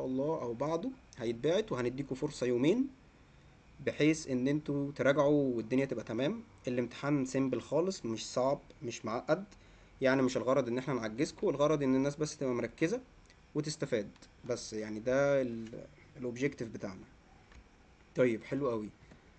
شاء الله او بعده هيتبعت وهنديكوا فرصة يومين بحيث ان انتوا تراجعوا والدنيا تبقى تمام الامتحان سيمبل خالص مش صعب مش معقد يعني مش الغرض ان احنا نعجزكم الغرض ان الناس بس تبقى مركزة وتستفاد بس يعني ده الاوبجيكتيف بتاعنا طيب حلو قوي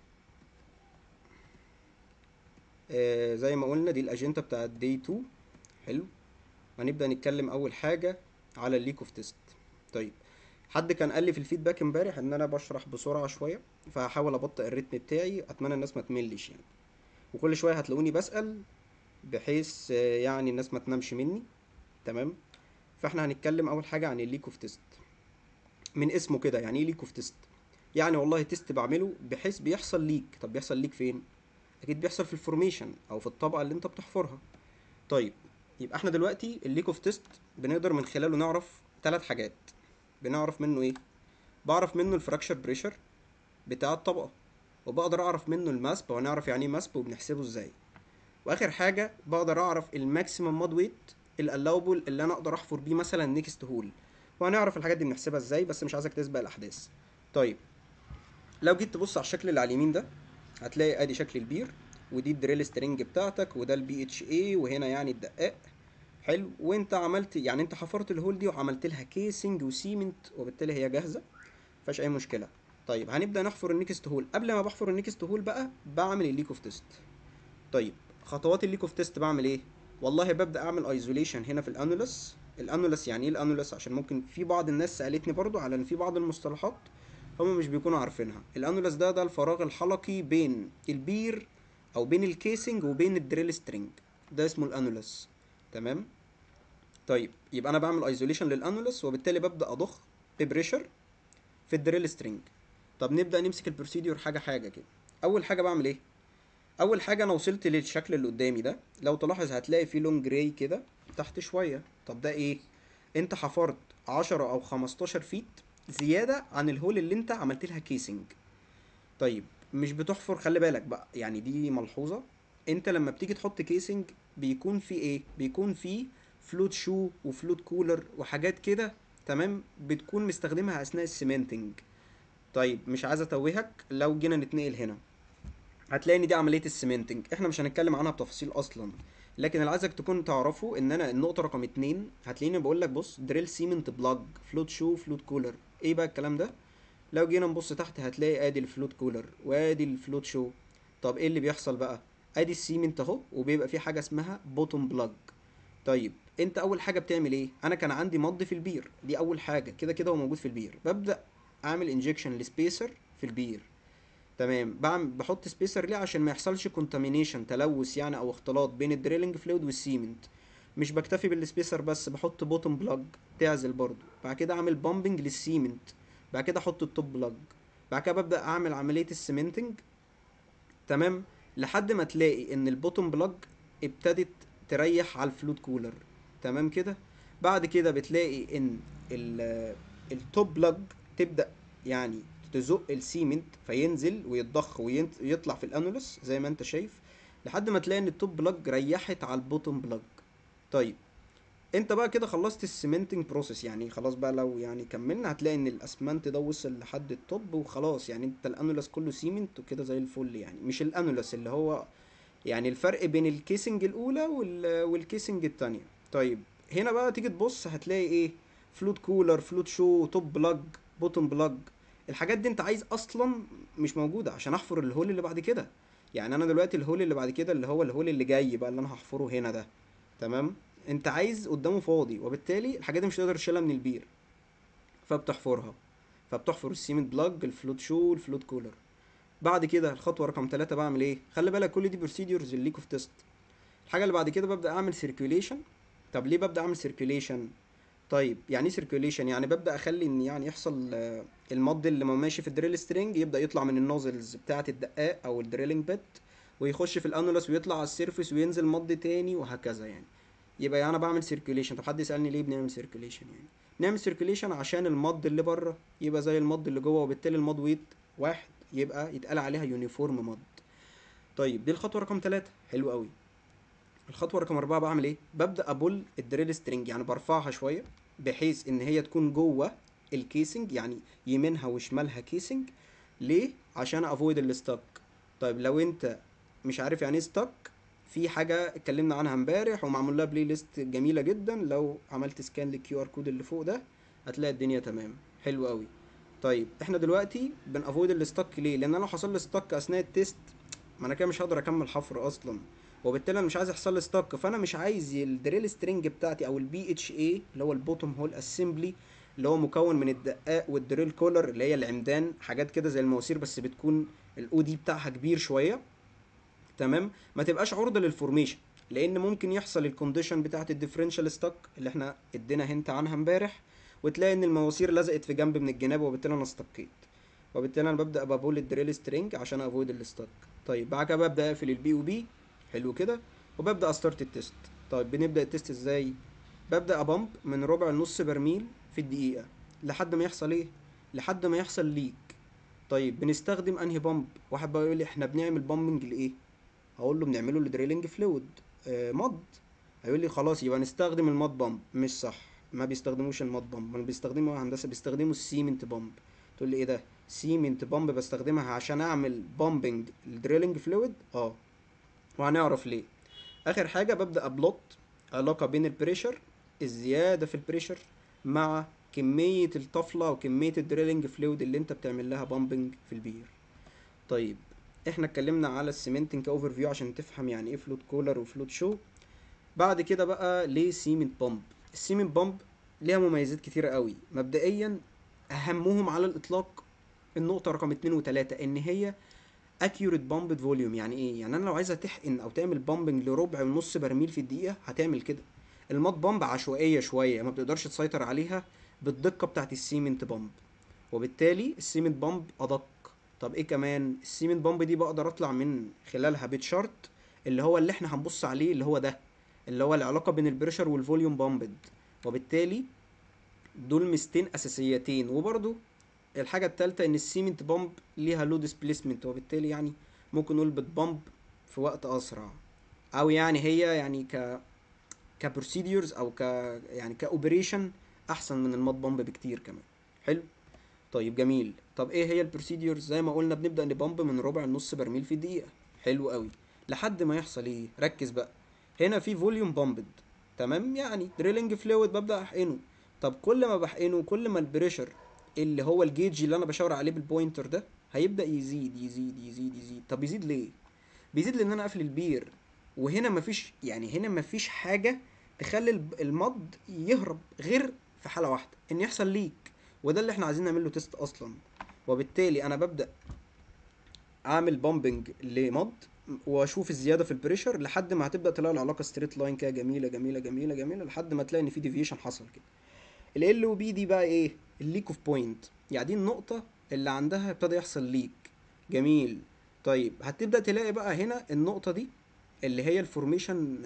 آه زي ما قلنا دي الاجنده بتاعت دي 2 حلو هنبدا نتكلم اول حاجه على الليك اوف تيست طيب حد كان قال لي في الفيدباك امبارح ان انا بشرح بسرعه شويه فهحاول ابطئ الريتم بتاعي اتمنى الناس ما تملش يعني وكل شويه هتلاقوني بسال بحيث آه، يعني الناس ما تنامش مني تمام فاحنا هنتكلم اول حاجه عن الليك اوف تيست من اسمه كده يعني ايه ليك اوف تيست يعني والله تيست بعمله بحيث بيحصل ليك طب بيحصل ليك فين اكيد بيحصل في الفورميشن او في الطبقه اللي انت بتحفرها طيب يبقى احنا دلوقتي الليك اوف تيست بنقدر من خلاله نعرف ثلاث حاجات بنعرف منه ايه بعرف منه الفراكشر بريشر بتاع الطبقه وبقدر اعرف منه الماسب ونعرف يعني ايه ماسب وبنحسبه ازاي واخر حاجه بقدر اعرف الماكسيمم ماد ويت الالاوبل اللي انا اقدر احفر بيه مثلا نيكست هول وهنعرف الحاجات دي بنحسبها ازاي بس مش عايزك تسبق الاحداث طيب لو جيت تبص على الشكل اللي على اليمين ده هتلاقي ادي شكل البير ودي الدريل سترينج بتاعتك وده البي اتش اي وهنا يعني الدقاق حلو وانت عملت يعني انت حفرت الهول دي وعملت لها كيسنج وسيمنت وبالتالي هي جاهزه مفيهاش اي مشكله طيب هنبدا نحفر النيكست هول قبل ما بحفر النيكست هول بقى بعمل الليك اوف تيست طيب خطوات الليك اوف تيست بعمل ايه والله ببدا اعمل ايزوليشن هنا في الانولس الانولس يعني ايه الانولس عشان ممكن في بعض الناس سالتني برضو على ان في بعض المصطلحات هم مش بيكونوا عارفينها الانولس ده ده الفراغ الحلقي بين البير او بين الكيسنج وبين الدريل سترينج ده اسمه الانولس تمام طيب يبقى انا بعمل ايزوليشن للانولس وبالتالي ببدا اضخ ببريشر في الدريل سترينج طب نبدا نمسك البروسيديور حاجه حاجه كده اول حاجه بعمل ايه اول حاجه انا وصلت للشكل اللي قدامي ده لو تلاحظ هتلاقي فيه لون جراي كده تحت شويه طب ده ايه انت حفرت 10 او 15 فيت زياده عن الهول اللي انت عملت لها كيسنج طيب مش بتحفر خلي بالك بقى يعني دي ملحوظه انت لما بتيجي تحط كيسنج بيكون في ايه بيكون في فلوت شو وفلوت كولر وحاجات كده تمام بتكون مستخدمها اثناء السيمنتنج طيب مش عايز اتوهك لو جينا نتنقل هنا هتلاقي ان دي عمليه السيمنتنج احنا مش هنتكلم عنها بتفاصيل اصلا لكن اللي عايزك تكون تعرفه ان انا النقطه رقم اتنين هتلاقيني بقول لك بص دريل سيمنت بلاج فلوت شو فلوت كولر ايه بقى الكلام ده لو جينا نبص تحت هتلاقي ادي الفلوت كولر وادي الفلوت شو طب ايه اللي بيحصل بقى ادي السيمنت اهو وبيبقى في حاجه اسمها بوتوم بلاج طيب انت اول حاجه بتعمل ايه انا كان عندي مض في البير دي اول حاجه كده كده هو موجود في البير ببدا اعمل انجكشن لسبيسر في البير تمام بعمل بحط سبيسر ليه عشان ما يحصلش كونتامينيشن تلوث يعني او اختلاط بين الدريلنج فلويد والسيمنت مش بكتفي بالسبيسر بس بحط بوتوم بلاج تعزل برضو بعد كده اعمل بامبنج للسيمنت بعد كده احط التوب بلاج بعد كده ببدا اعمل عمليه السيمنتنج تمام لحد ما تلاقي ان البوتوم بلاج ابتدت تريح على الفلوت كولر تمام كده بعد كده بتلاقي ان ال- التوب بلاج تبدا يعني تزق السيمنت فينزل ويتضخ وينت- ويطلع في الانولس زي ما انت شايف لحد ما تلاقي ان التوب بلاج ريحت على البوتوم بلاج طيب انت بقى كده خلصت السيمنتنج بروسيس يعني خلاص بقى لو يعني كملنا هتلاقي ان الاسمنت ده وصل لحد التوب وخلاص يعني انت الانولس كله سيمنت وكده زي الفل يعني مش الانولس اللي هو يعني الفرق بين الكيسنج الاولى وال والكيسنج التانية طيب هنا بقى تيجي تبص هتلاقي ايه فلوت كولر فلوت شو توب بلاج بوتوم بلاج الحاجات دي انت عايز اصلا مش موجوده عشان احفر الهول اللي بعد كده يعني انا دلوقتي الهول اللي بعد كده اللي هو الهول اللي جاي بقى اللي انا هحفره هنا ده تمام انت عايز قدامه فاضي وبالتالي الحاجات دي مش هتقدر تشيلها من البير فبتحفرها فبتحفر السيمنت بلاج الفلوت شو الفلوت كولر بعد كده الخطوه رقم ثلاثة بعمل ايه خلي بالك كل دي بروسيدورز الليك اوف تيست الحاجه اللي بعد كده ببدا اعمل سيركيوليشن طب ليه ببدا اعمل سيركيوليشن طيب يعني ايه سيركيوليشن يعني ببدا اخلي ان يعني يحصل آه، المض اللي ما ماشي في الدريل سترينج يبدا يطلع من النوزلز بتاعه الدقاق او الدريلنج بيت ويخش في الانولس ويطلع على السيرفيس وينزل مض تاني وهكذا يعني يبقى انا بعمل سيركيوليشن طب حد يسالني ليه بنعمل سيركيوليشن يعني نعمل سيركيوليشن عشان المض اللي بره يبقى زي المض اللي جوه وبالتالي المض ويت واحد يبقى يتقال عليها يونيفورم مض طيب دي الخطوه رقم ثلاثة حلو قوي الخطوه رقم أربعة بعمل ايه ببدا ابول الدريل سترينج يعني برفعها شويه بحيث ان هي تكون جوه الكيسنج يعني يمينها وشمالها كيسنج ليه عشان افويد الستاك طيب لو انت مش عارف يعني ايه ستاك في حاجه اتكلمنا عنها امبارح ومعمول لها بلاي ليست جميله جدا لو عملت سكان للكيو ار كود اللي فوق ده هتلاقي الدنيا تمام حلو قوي طيب احنا دلوقتي بنافويد الستاك ليه لان انا لو حصل لي ستاك اثناء التيست ما انا كده مش هقدر اكمل حفر اصلا وبالتالي انا مش عايز يحصل لي ستاك فانا مش عايز الدريل سترينج بتاعتي او البي اتش اي اللي هو البوتوم هول اسمبلي اللي هو مكون من الدقاق والدريل كولر اللي هي العمدان حاجات كده زي المواسير بس بتكون الاو دي بتاعها كبير شويه تمام ما تبقاش عرضه للفورميشن لان ممكن يحصل الكونديشن بتاعه الديفرنشال ستاك اللي احنا ادينا هنت عنها امبارح وتلاقي ان المواسير لزقت في جنب من الجناب وبالتالي انا استقيت وبالتالي انا ببدا بقول الدريل سترينج عشان افويد الستاك طيب بعد كده ببدا اقفل البي او بي حلو كده وببدا استارت التيست طيب بنبدا التيست ازاي ببدا ابامب من ربع لنص برميل في الدقيقه لحد ما يحصل ايه لحد ما يحصل ليك طيب بنستخدم انهي بامب واحد بقى يقول لي احنا بنعمل بامبنج لايه هقول له بنعمله لدريلنج فلويد آه مض هيقول لي خلاص يبقى نستخدم المض بامب مش صح ما بيستخدموش المض بامب ما بيستخدموا هندسه بيستخدموا السيمنت بامب تقول لي ايه ده سيمنت بامب بستخدمها عشان اعمل بامبنج الدريلنج فلويد اه وهنعرف ليه اخر حاجه ببدا ابلوت علاقه بين البريشر الزياده في البريشر مع كميه الطفله وكميه الدريلنج فلويد اللي انت بتعمل لها بامبنج في البير طيب احنا اتكلمنا على السيمنتنج كاوفر فيو عشان تفهم يعني ايه فلوت كولر وفلوت شو بعد كده بقى ليه سيمنت بامب السيمنت بامب ليها مميزات كتيرة قوي مبدئيا اهمهم على الاطلاق النقطة رقم اتنين وتلاتة ان هي accurate pumped volume يعني ايه يعني انا لو عايزة تحقن او تعمل بامبنج لربع ونص برميل في الدقيقة هتعمل كده المات بامب عشوائية شوية ما بتقدرش تسيطر عليها بالدقة بتاعت السيمنت بامب وبالتالي السيمنت بامب ادق طب ايه كمان السيمنت بامب دي بقدر اطلع من خلالها بتشارت اللي هو اللي احنا هنبص عليه اللي هو ده اللي هو العلاقة بين البريشر والفوليوم بامبد وبالتالي دول ميزتين اساسيتين وبرضو الحاجة التالتة ان السيمنت بامب ليها لو ديسبليسمنت وبالتالي يعني ممكن نقول بتبامب في وقت اسرع او يعني هي يعني ك كبروسيديورز او ك يعني كاوبريشن احسن من المات بامب بكتير كمان حلو طيب جميل طب ايه هي البروسيديورز زي ما قلنا بنبدا نبامب من ربع لنص برميل في الدقيقه حلو قوي لحد ما يحصل ايه ركز بقى هنا في فوليوم بامبد تمام يعني دريلنج فلويد ببدا احقنه طب كل ما بحقنه كل ما البريشر اللي هو الجيج اللي انا بشاور عليه بالبوينتر ده هيبدا يزيد يزيد يزيد يزيد طب يزيد ليه بيزيد لان انا قافل البير وهنا مفيش يعني هنا مفيش حاجه تخلي الب- المض يهرب غير في حاله واحده ان يحصل ليك وده اللي احنا عايزين نعمل له تيست اصلا وبالتالي انا ببدا اعمل بامبنج لمض واشوف الزياده في البريشر لحد ما هتبدا تلاقي العلاقه ستريت لاين كده جميله جميله جميله جميله لحد ما تلاقي ان في ديفيشن حصل كده ال او بي دي بقى ايه الليك اوف بوينت يعني دي النقطه اللي عندها ابتدى يحصل ليك جميل طيب هتبدا تلاقي بقى هنا النقطه دي اللي هي الفورميشن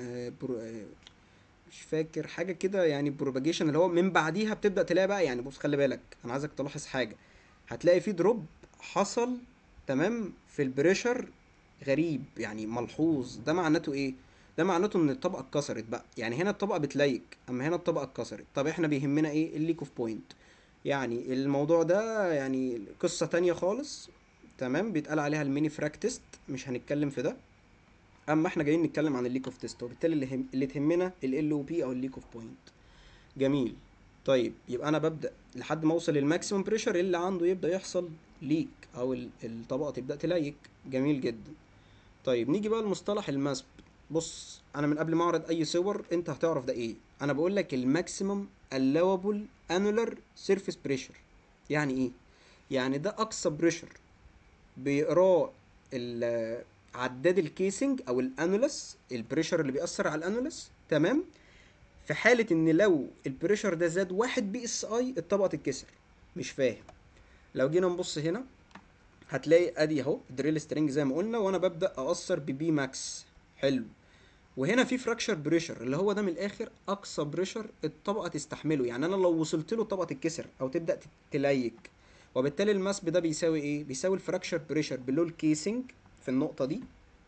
مش فاكر حاجه كده يعني بروباجيشن اللي هو من بعديها بتبدا تلاقي بقى يعني بص خلي بالك انا عايزك تلاحظ حاجه هتلاقي في دروب حصل تمام في البريشر غريب يعني ملحوظ ده معناته ايه ده معناته ان الطبقه اتكسرت بقى يعني هنا الطبقه بتليك اما هنا الطبقه اتكسرت طب احنا بيهمنا ايه الليك اوف بوينت يعني الموضوع ده يعني قصه تانية خالص تمام بيتقال عليها الميني فراك تيست مش هنتكلم في ده اما احنا جايين نتكلم عن الليك اوف تيست وبالتالي اللي, هم... اللي تهمنا ال او بي او الليك اوف بوينت جميل طيب يبقى انا ببدا لحد ما اوصل للماكسيمم بريشر اللي عنده يبدا يحصل ليك او ال- الطبقه تبدا تليك جميل جدا طيب نيجي بقى لمصطلح الماسب بص انا من قبل ما اعرض اي صور انت هتعرف ده ايه انا بقول لك الماكسيمم allowable annular surface pressure يعني ايه يعني ده اقصى بريشر بيقراه ال- عداد الكيسنج او الانولس البريشر اللي بيأثر على الانولس تمام في حالة ان لو البريشر ده زاد واحد بي اس اي الطبقة تتكسر مش فاهم لو جينا نبص هنا هتلاقي ادي اهو دريل سترينج زي ما قلنا وانا ببدأ اقصر ببي ماكس حلو وهنا في فراكشر بريشر اللي هو ده من الاخر اقصى بريشر الطبقه تستحمله يعني انا لو وصلت له الطبقه تتكسر او تبدا تت- تليك وبالتالي المسب ده بيساوي ايه بيساوي الفراكشر بريشر بلو الكيسنج في النقطه دي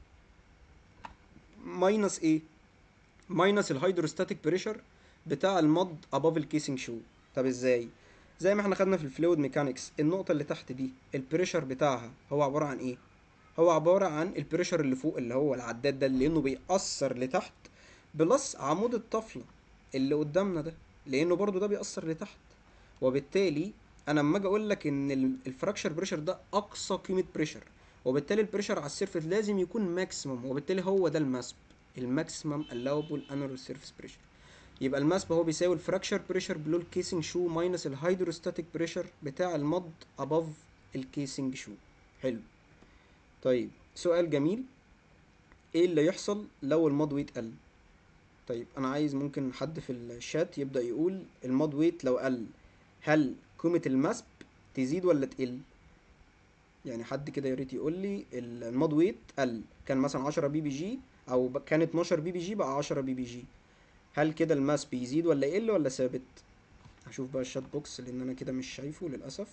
ماينس ايه ماينس الهيدروستاتيك بريشر بتاع المض اباف الكيسنج شو طب ازاي زي ما احنا خدنا في الفلويد ميكانكس النقطة اللي تحت دي البريشر بتاعها هو عبارة عن ايه هو عبارة عن البريشر اللي فوق اللي هو العداد ده لانه بيأثر لتحت بلس عمود الطفلة اللي قدامنا ده لانه برضو ده بيأثر لتحت وبالتالي انا لما اجي اقول لك ان ال- الفراكشر بريشر ده اقصى قيمة بريشر وبالتالي البريشر على السيرفيس لازم يكون ماكسيمم وبالتالي هو ده الماسب الماكسيمم allowable annual surface pressure يبقى الماسب هو بيساوي الفراكشر بريشر بلو الكيسنج شو ماينس الهيدروستاتيك بريشر بتاع المض above الكيسنج شو حلو طيب سؤال جميل ايه اللي يحصل لو المض ويت قل طيب انا عايز ممكن حد في الشات يبدأ يقول المض ويت لو قل هل قيمة الماسب تزيد ولا تقل يعني حد كده يا ريت يقول لي المض ويت قل كان مثلا 10 بي بي جي او ب- كان 12 بي بي جي بقى 10 بي بي جي هل كده الماس بيزيد ولا يقل ولا ثابت هشوف بقى الشات بوكس لان انا كده مش شايفه للاسف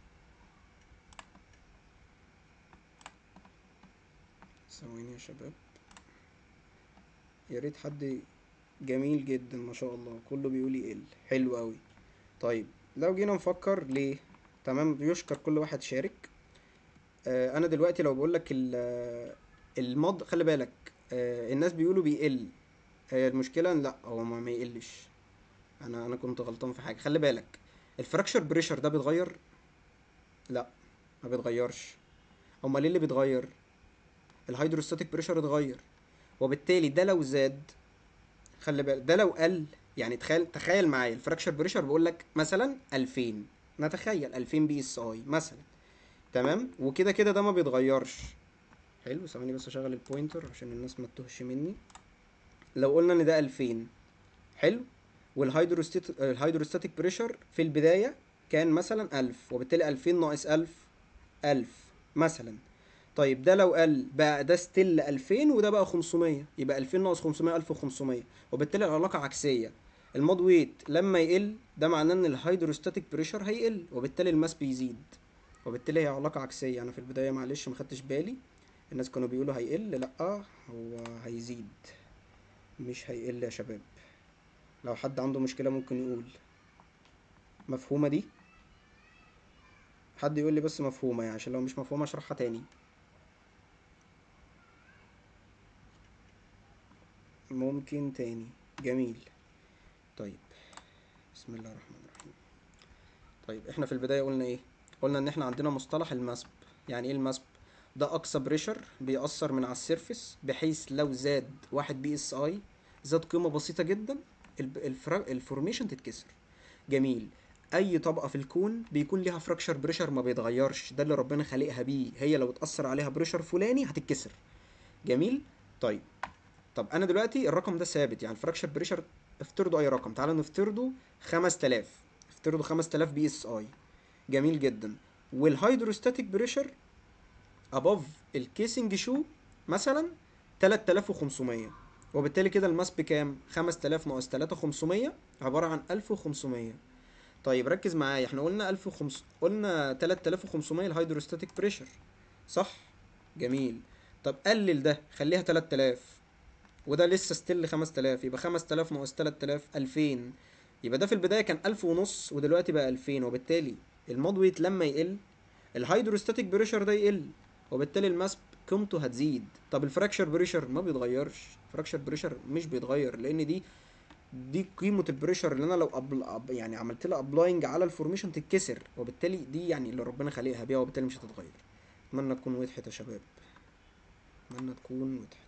ثواني يا شباب يا ريت حد جميل جدا ما شاء الله كله بيقول يقل حلو قوي طيب لو جينا نفكر ليه تمام يشكر كل واحد شارك آه انا دلوقتي لو بقول لك المض خلي بالك آه الناس بيقولوا بيقل هي المشكله إن لا هو ما ما يقلش انا انا كنت غلطان في حاجه خلي بالك الفراكشر بريشر ده بيتغير لا ما بيتغيرش امال ايه اللي بيتغير الهيدروستاتيك بريشر اتغير وبالتالي ده لو زاد خلي بالك ده لو قل يعني تخيل تخيل معايا الفراكشر بريشر بيقول لك مثلا 2000 نتخيل 2000 بي اس اي مثلا تمام وكده كده ده ما بيتغيرش حلو ثواني بس اشغل البوينتر عشان الناس ما تتوهش مني لو قلنا ان ده 2000 حلو والهيدروستات الهيدروستاتيك بريشر في البدايه كان مثلا 1000 وبالتالي 2000 ناقص 1000 1000 مثلا طيب ده لو قل بقى ده ستيل 2000 وده بقى 500 يبقى 2000 ناقص 500 1500 وبالتالي العلاقه عكسيه المود ويت لما يقل ده معناه ان الهيدروستاتيك بريشر هيقل وبالتالي الماس بيزيد وبالتالي هي علاقه عكسيه انا في البدايه معلش ما خدتش بالي الناس كانوا بيقولوا هيقل لا هو هيزيد مش هيقل يا شباب لو حد عنده مشكله ممكن يقول مفهومه دي حد يقول لي بس مفهومه يعني عشان لو مش مفهومه اشرحها تاني ممكن تاني جميل طيب بسم الله الرحمن الرحيم طيب احنا في البداية قلنا ايه قلنا ان احنا عندنا مصطلح المسب يعني ايه المسب ده اقصى بريشر بيأثر من على السيرفس بحيث لو زاد واحد بي اس اي زاد قيمة بسيطة جدا الب- الفرا... الفورميشن تتكسر جميل اي طبقة في الكون بيكون ليها فراكشر بريشر ما بيتغيرش ده اللي ربنا خالقها بيه هي لو اتأثر عليها بريشر فلاني هتتكسر جميل طيب طب انا دلوقتي الرقم ده ثابت يعني الفراكشر بريشر افترضوا اي رقم تعالوا نفترضه 5000 افترضوا 5000 بي اس اي جميل جدا والهيدروستاتيك بريشر اباف الكيسنج شو مثلا 3500 وبالتالي كده الماس بكام 5000 ناقص 3500 عبارة عن 1500 طيب ركز معايا احنا قلنا 1500 قلنا 3500 الهيدروستاتيك بريشر صح جميل طب قلل ده خليها 3000 وده لسه ستيل 5000 يبقى 5000 ناقص 3000 2000 يبقى ده في البدايه كان 1000 ونص ودلوقتي بقى 2000 وبالتالي المود ويت لما يقل الهيدروستاتيك بريشر ده يقل وبالتالي الماس قيمته هتزيد طب الفراكشر بريشر ما بيتغيرش الفراكشر بريشر مش بيتغير لان دي دي قيمة البريشر اللي انا لو أبل... أب... يعني عملت لها ابلاينج على الفورميشن تتكسر وبالتالي دي يعني اللي ربنا خالقها بيها وبالتالي مش هتتغير اتمنى تكون وضحت يا شباب اتمنى تكون وضحت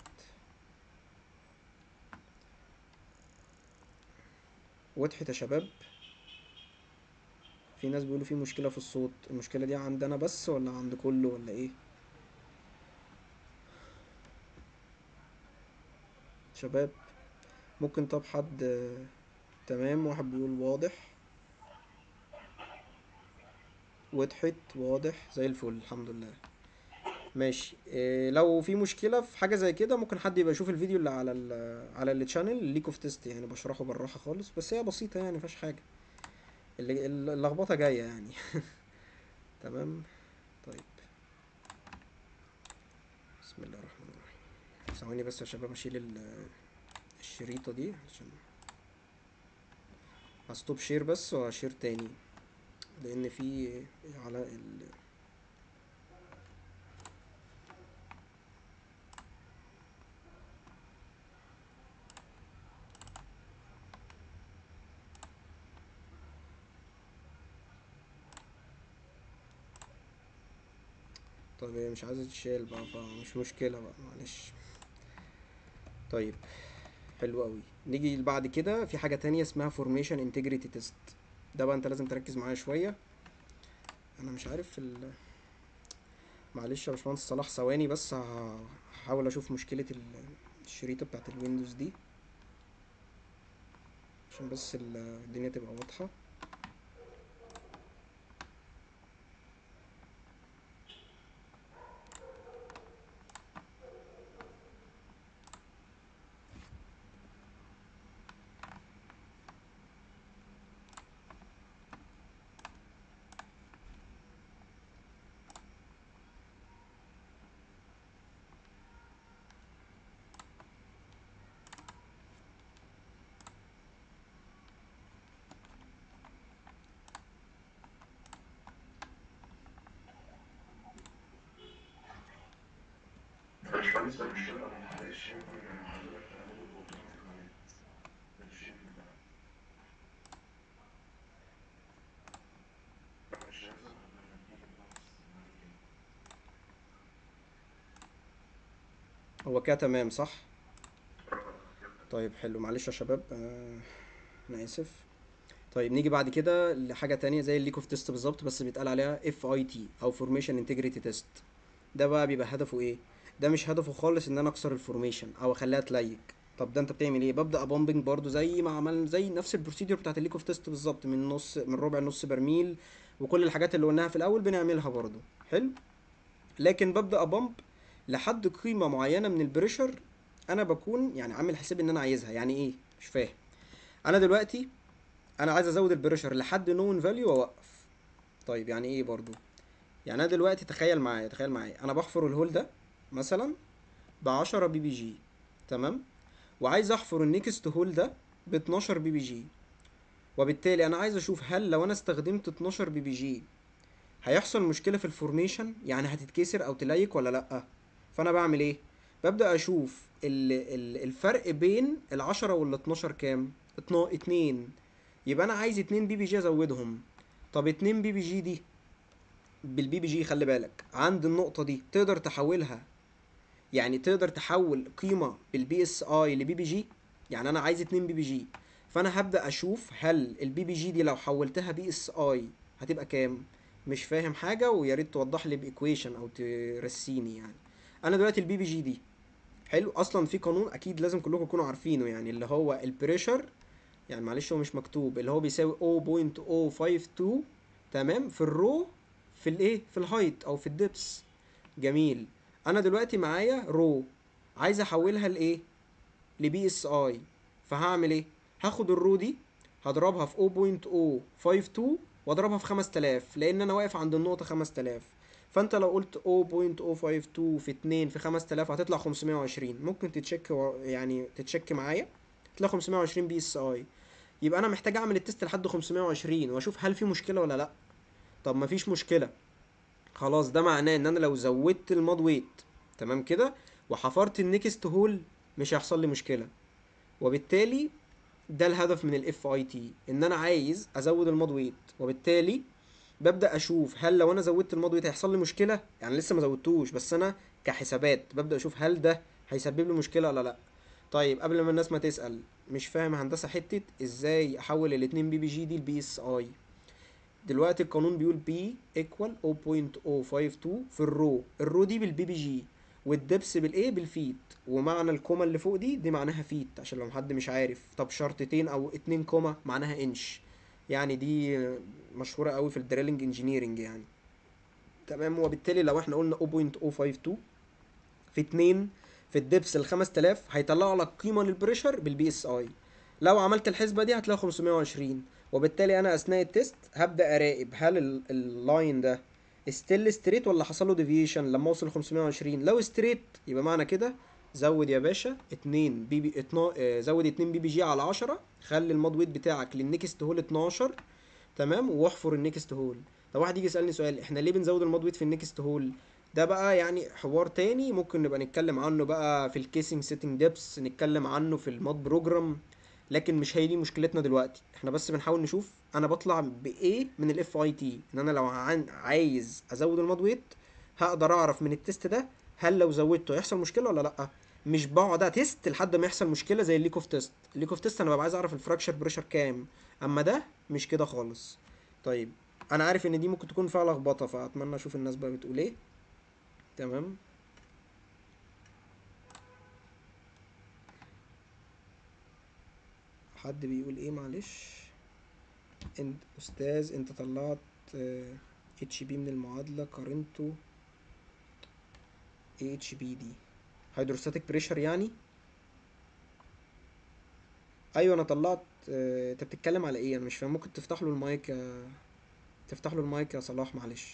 وضحت يا شباب في ناس بيقولوا في مشكلة في الصوت المشكلة دي عندنا بس ولا عند كله ولا ايه شباب ممكن طب حد آه، تمام واحد بيقول واضح وضحت واضح زي الفل الحمد لله ماشي إيه لو في مشكلة في حاجة زي كده ممكن حد يبقى يشوف الفيديو اللي على ال على التشانل ليك اوف تيست يعني بشرحه بالراحة خالص بس هي بسيطة يعني مفيهاش حاجة اللي- اللخبطة جاية يعني تمام طيب بسم الله الرحمن الرحيم ثواني بس يا شباب اشيل ال- الشريطة دي عشان هستوب شير بس وهشير تاني لان في على ال طيب هي مش عايزة تتشال بقى فمش مشكلة بقى معلش طيب حلو قوي نيجي بعد كده في حاجة تانية اسمها فورميشن انتجريتي تيست ده بقى انت لازم تركز معايا شوية انا مش عارف ال معلش يا باشمهندس صلاح ثواني بس ه- هحاول اشوف مشكلة ال- الشريطة بتاعت الويندوز دي عشان بس ال- الدنيا تبقى واضحة بالنسبة للمشكلة أنا معلش يمكن حضرتك تعمل الأوتوماتيك عليه بالشيء ده مش لازم حضرتك تيجي بس هو كده تمام صح طيب حلو معلش يا شباب آه، انا اسف طيب نيجي بعد كده لحاجه تانية زي الليك اوف تيست بالظبط بس بيتقال عليها اف اي تي او فورميشن انتجريتي تيست ده بقى بيبقى هدفه ايه ده مش هدفه خالص ان انا اكسر الفورميشن او اخليها تليك طب ده انت بتعمل ايه ببدا بامبنج برضو زي ما عمل زي نفس البروسيدور بتاعت الليك اوف تيست بالظبط من نص من ربع نص برميل وكل الحاجات اللي قلناها في الاول بنعملها برضو حلو لكن ببدا ابامب لحد قيمه معينه من البريشر انا بكون يعني عامل حساب ان انا عايزها يعني ايه مش فاهم انا دلوقتي انا عايز ازود البريشر لحد نون فاليو واوقف طيب يعني ايه برضو يعني انا دلوقتي تخيل معايا تخيل معايا انا بحفر الهول ده مثلا ب 10 بي بي جي تمام وعايز احفر النيكست هول ده ب 12 بي بي جي وبالتالي انا عايز اشوف هل لو انا استخدمت 12 بي بي جي هيحصل مشكله في الفورميشن يعني هتتكسر او تليك ولا لا فانا بعمل ايه ببدا اشوف ال ال الفرق بين العشرة وال 12 كام اتنا- اتنين يبقى انا عايز اتنين بي بي جي ازودهم طب اتنين بي بي جي دي بالبي بي جي خلي بالك عند النقطة دي تقدر تحولها يعني تقدر تحول قيمة بالبي اس اي لبي بي جي يعني انا عايز اتنين بي بي جي فانا هبدأ اشوف هل البي بي جي دي لو حولتها بي اس اي هتبقى كام مش فاهم حاجة ويا ريت توضح لي بايكويشن او ترسيني يعني انا دلوقتي البي بي جي دي حلو اصلا في قانون اكيد لازم كلكم تكونوا عارفينه يعني اللي هو البريشر يعني معلش هو مش مكتوب اللي هو بيساوي 0.052 تمام في الرو في الايه في الهايت او في الدبس جميل انا دلوقتي معايا رو عايز احولها لايه لبي اس اي فهعمل ايه هاخد الرو دي هضربها في 0.052 واضربها في 5000 لان انا واقف عند النقطه 5000 فانت لو قلت 0.052 في 2 في 5000 هتطلع 520 ممكن تتشك و- يعني تتشك معايا تطلع 520 بي اس اي يبقى انا محتاج اعمل التست لحد 520 واشوف هل في مشكله ولا لا طب مفيش مشكله خلاص ده معناه ان انا لو زودت الماد ويت تمام كده وحفرت النكست هول مش هيحصل لي مشكله وبالتالي ده الهدف من الاف اي تي ان انا عايز ازود الماد ويت وبالتالي ببدا اشوف هل لو انا زودت الماد ويت هيحصل لي مشكله يعني لسه ما زودتوش بس انا كحسابات ببدا اشوف هل ده هيسبب لي مشكله ولا لا طيب قبل ما الناس ما تسال مش فاهم هندسه حته ازاي احول الاتنين بي بي جي دي لبي اس اي دلوقتي القانون بيقول بي ايكوال 0.052 في الرو الرو دي بالبي بي جي والدبس بالايه بالفيت ومعنى الكوما اللي فوق دي دي معناها فيت عشان لو حد مش عارف طب شرطتين او اتنين كوما معناها انش يعني دي مشهورة قوي في الدريلنج انجينيرنج يعني تمام وبالتالي لو احنا قلنا 0.052 في 2 في الدبس ال 5000 هيطلع لك قيمة للبريشر بالبي اس اي لو عملت الحسبة دي هتلاقي 520 وبالتالي انا اثناء التست هبدأ اراقب هل ال- اللاين ده ستيل ستريت ولا حصل له ديفيشن لما اوصل 520 لو ستريت يبقى معنى كده زود يا باشا 2 بي بي اتنا... آه، زود 2 بي بي جي على 10 خلي الماد ويت بتاعك للنكست هول 12 تمام واحفر النكست هول طب واحد يجي يسالني سؤال احنا ليه بنزود الماد ويت في النكست هول ده بقى يعني حوار تاني ممكن نبقى نتكلم عنه بقى في الكيسنج سيتنج ديبس نتكلم عنه في الماد بروجرام لكن مش هي دي مشكلتنا دلوقتي احنا بس بنحاول نشوف انا بطلع بايه من الاف اي تي ان انا لو عن- عايز ازود الماد ويت هقدر اعرف من التست ده هل لو زودته هيحصل مشكله ولا لا مش بقعد اتست لحد ما يحصل مشكله زي الليك اوف تيست الليك اوف تيست انا ببقى عايز اعرف الفراكشر بريشر كام اما ده مش كده خالص طيب انا عارف ان دي ممكن تكون فيها لخبطه فاتمنى اشوف الناس بقى بتقول ايه تمام حد بيقول ايه معلش انت استاذ انت طلعت اتش بي من المعادله قارنته ايه اتش بي دي هيدروستاتيك بريشر يعني ايوه انا طلعت آه، انت بتتكلم على ايه انا مش فاهم ممكن تفتح له المايك يا تفتح له المايك يا صلاح معلش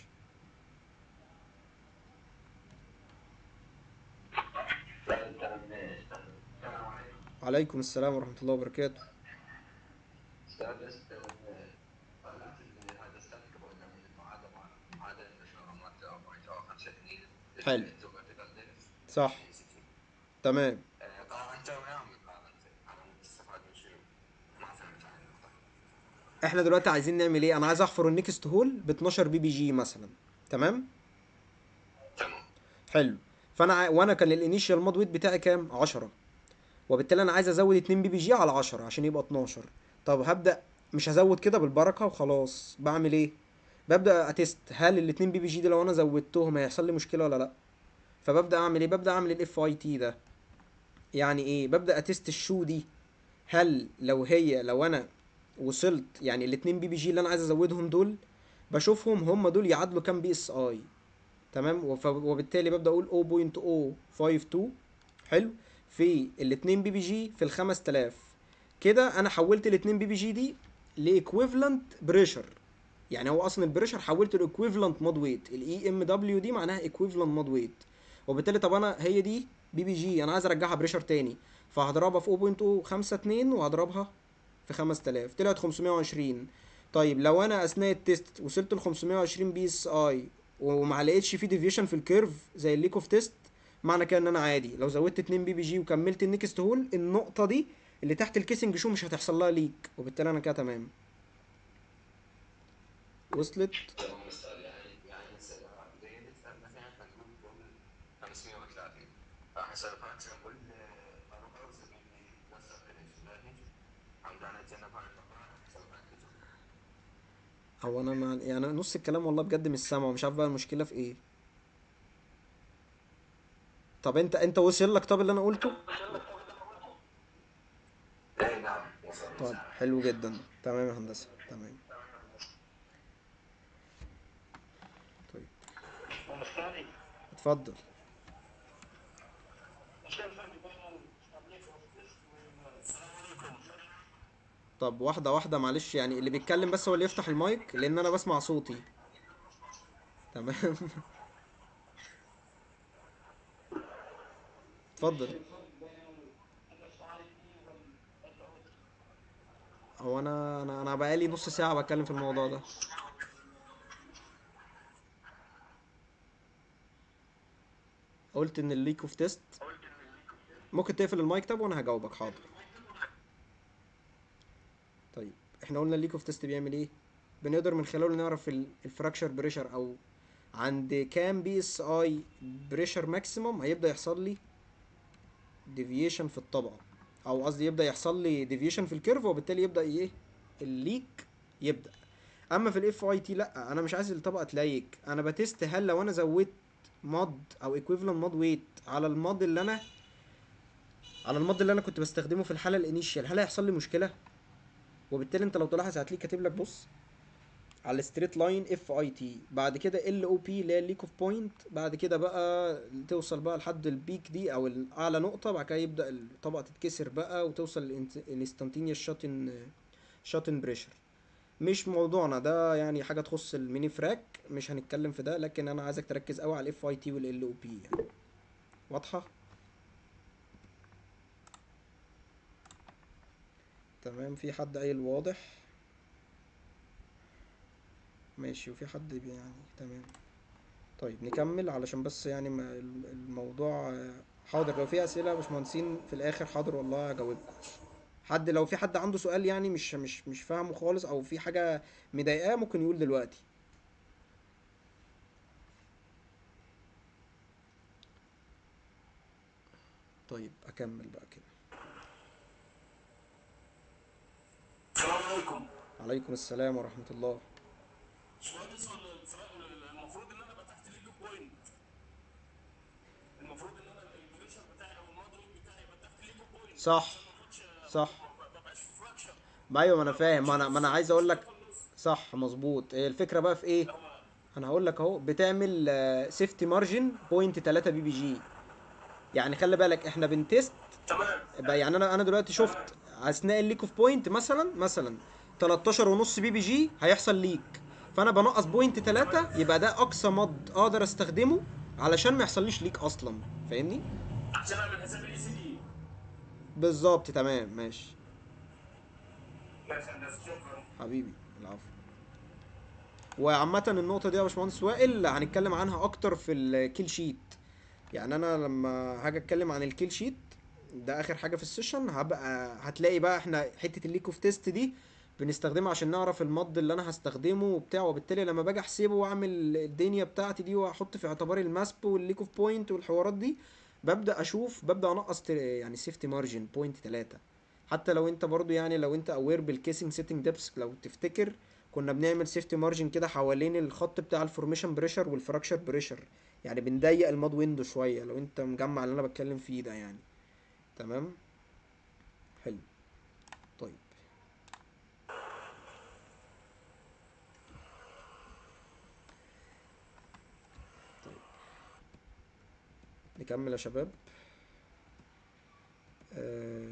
السلام عليكم عليكم السلام ورحمه الله وبركاته استاذ طلعت هذا استنك قدام المعادله معادله الاشاره مالت 4.52 حلو. صح تمام طبعا انت ونعم انا استفاد من شنو؟ ما فهمت عن النقطه احنا دلوقتي عايزين نعمل ايه انا عايز احفر النكست هول ب 12 بي بي جي مثلا تمام تمام حلو فانا ع... وانا كان الانيشال ماد ويت بتاعي كام 10 وبالتالي انا عايز ازود 2 بي بي جي على 10 عشان يبقى 12 طب هبدا مش هزود كده بالبركه وخلاص بعمل ايه ببدا اتست هل ال 2 بي بي جي دي لو انا زودتهم هيحصل لي مشكله ولا لا فببدا اعمل ايه ببدا اعمل الاف اي تي ده يعني ايه ببدا اتست الشو دي هل لو هي لو انا وصلت يعني الاتنين بي بي جي اللي انا عايز ازودهم دول بشوفهم هم دول يعادلوا كام بي اس اي تمام وف- وبالتالي ببدا اقول 0.052 حلو في الاتنين بي بي جي في ال 5000 كده انا حولت الاتنين بي بي جي دي لايكويفالنت بريشر يعني هو اصلا البريشر حولته لايكويفالنت مود ويت الاي ام دبليو دي معناها ايكويفالنت مود ويت وبالتالي طب انا هي دي بي بي جي انا عايز ارجعها بريشر تاني فهضربها في 0.052 وهضربها في 5000 طلعت 520 طيب لو انا اثناء التيست وصلت ل 520 بي اس اي وما لقيتش فيه ديفيشن في الكيرف زي الليك اوف تيست معنى كده ان انا عادي لو زودت 2 بي بي جي وكملت النكست هول النقطه دي اللي تحت الكيسنج شو مش هتحصل لها ليك وبالتالي انا كده تمام وصلت تمام استاذ يعني يعني هسه زي مثلا نقول نقول 530 هسه فات نقول انا اوصل مني نفس الفينش عندنا جنب هاي المقام هو انا مع... يعني نص الكلام والله بجد مش سامعه مش عارف بقى المشكله في ايه طب انت انت وصل لك طب اللي انا قلته اي نعم وصل طب حلو جدا تمام يا هندسه تمام طيب والثاني اتفضل ايش كان الفرق بين التبليغ والتست والسلام عليكم طب واحده واحده معلش يعني اللي بيتكلم بس هو اللي يفتح المايك لان انا بسمع صوتي تمام اتفضل هو انا انا انا بقالي نص ساعه بتكلم في الموضوع ده قلت ان الليك اوف تيست ممكن تقفل المايك طب وانا هجاوبك حاضر طيب احنا قلنا الليك اوف تيست بيعمل ايه بنقدر من خلاله نعرف الفراكشر بريشر او عند كام بي اس اي بريشر ماكسيموم هيبدا يحصل لي ديفيشن في الطبقه او قصدي يبدا يحصل لي ديفيشن في الكيرف وبالتالي يبدا ايه الليك يبدا اما في الاف اي تي لا انا مش عايز الطبقه تليك انا بتست هل لو انا زودت مود او ايكويفالنت مود ويت على المود اللي انا على المود اللي انا كنت بستخدمه في الحاله الانيشال هل هيحصل لي مشكله وبالتالي انت لو تلاحظ هتلاقيه كاتب لك بص على الستريت لاين اف اي تي بعد كده ال او بي اللي هي الليك اوف بوينت بعد كده بقى توصل بقى لحد البيك دي او اعلى نقطه بعد كده يبدا الطبقه تتكسر بقى وتوصل الانستانتينيوس شاتن شاتن بريشر مش موضوعنا ده يعني حاجه تخص الميني فراك مش هنتكلم في ده لكن انا عايزك تركز قوي على الاف اي تي والال او بي يعني واضحه تمام في حد قايل واضح ماشي وفي حد بي- يعني تمام طيب نكمل علشان بس يعني ما ال- الموضوع آه، حاضر لو في اسئله يا باشمهندسين في الاخر حاضر والله هجاوبكم حد لو في حد عنده سؤال يعني مش مش مش فاهمه خالص او في حاجه مضايقاه ممكن يقول دلوقتي طيب اكمل بقى كده السلام عليكم عليكم السلام ورحمه الله باشمهندس المفروض ان انا فتحت لي لوك بوينت المفروض ان انا البريشر بتاعي او الموديل بتاعي فتحت لي لوك بوينت صح صح ما بقاش في فراكشر ما ايوه ما انا فاهم ما انا ما انا عايز اقول لك صح مظبوط إيه الفكره بقى في ايه انا هقول لك اهو بتعمل سيفتي مارجن بوينت 3 بي بي جي يعني خلي بالك احنا بنتست تمام بقى يعني انا انا دلوقتي شفت اثناء الليك اوف بوينت مثلا مثلا 13 ونص بي بي جي هيحصل ليك فانا بنقص بوينت 3 يبقى ده اقصى مد اقدر استخدمه علشان ما يحصليش ليك اصلا فاهمني عشان اعمل حساب الاي سي دي بالظبط تمام ماشي ماشي يا هندسه شكرا حبيبي العفو وعامة النقطة دي يا باشمهندس وائل هنتكلم عنها أكتر في الكيل شيت يعني أنا لما هاجي أتكلم عن الكيل شيت ده آخر حاجة في السيشن هبقى هتلاقي بقى إحنا حتة الليك اوف تيست دي بنستخدمها عشان نعرف المض اللي أنا هستخدمه وبتاع وبالتالي لما باجي أحسبه وأعمل الدنيا بتاعتي دي وأحط في اعتباري الماسب والليك اوف بوينت والحوارات دي ببدأ أشوف ببدأ أنقص ت- يعني سيفتي مارجن بوينت تلاتة حتى لو انت برضو يعني لو انت اوير بالكيسنج سيتنج ديبس لو تفتكر كنا بنعمل سيفتي مارجن كده حوالين الخط بتاع الفورميشن بريشر والفراكشر بريشر يعني بنضيق الماد ويندو شويه لو انت مجمع اللي انا بتكلم فيه ده يعني تمام حلو طيب طيب نكمل يا شباب آه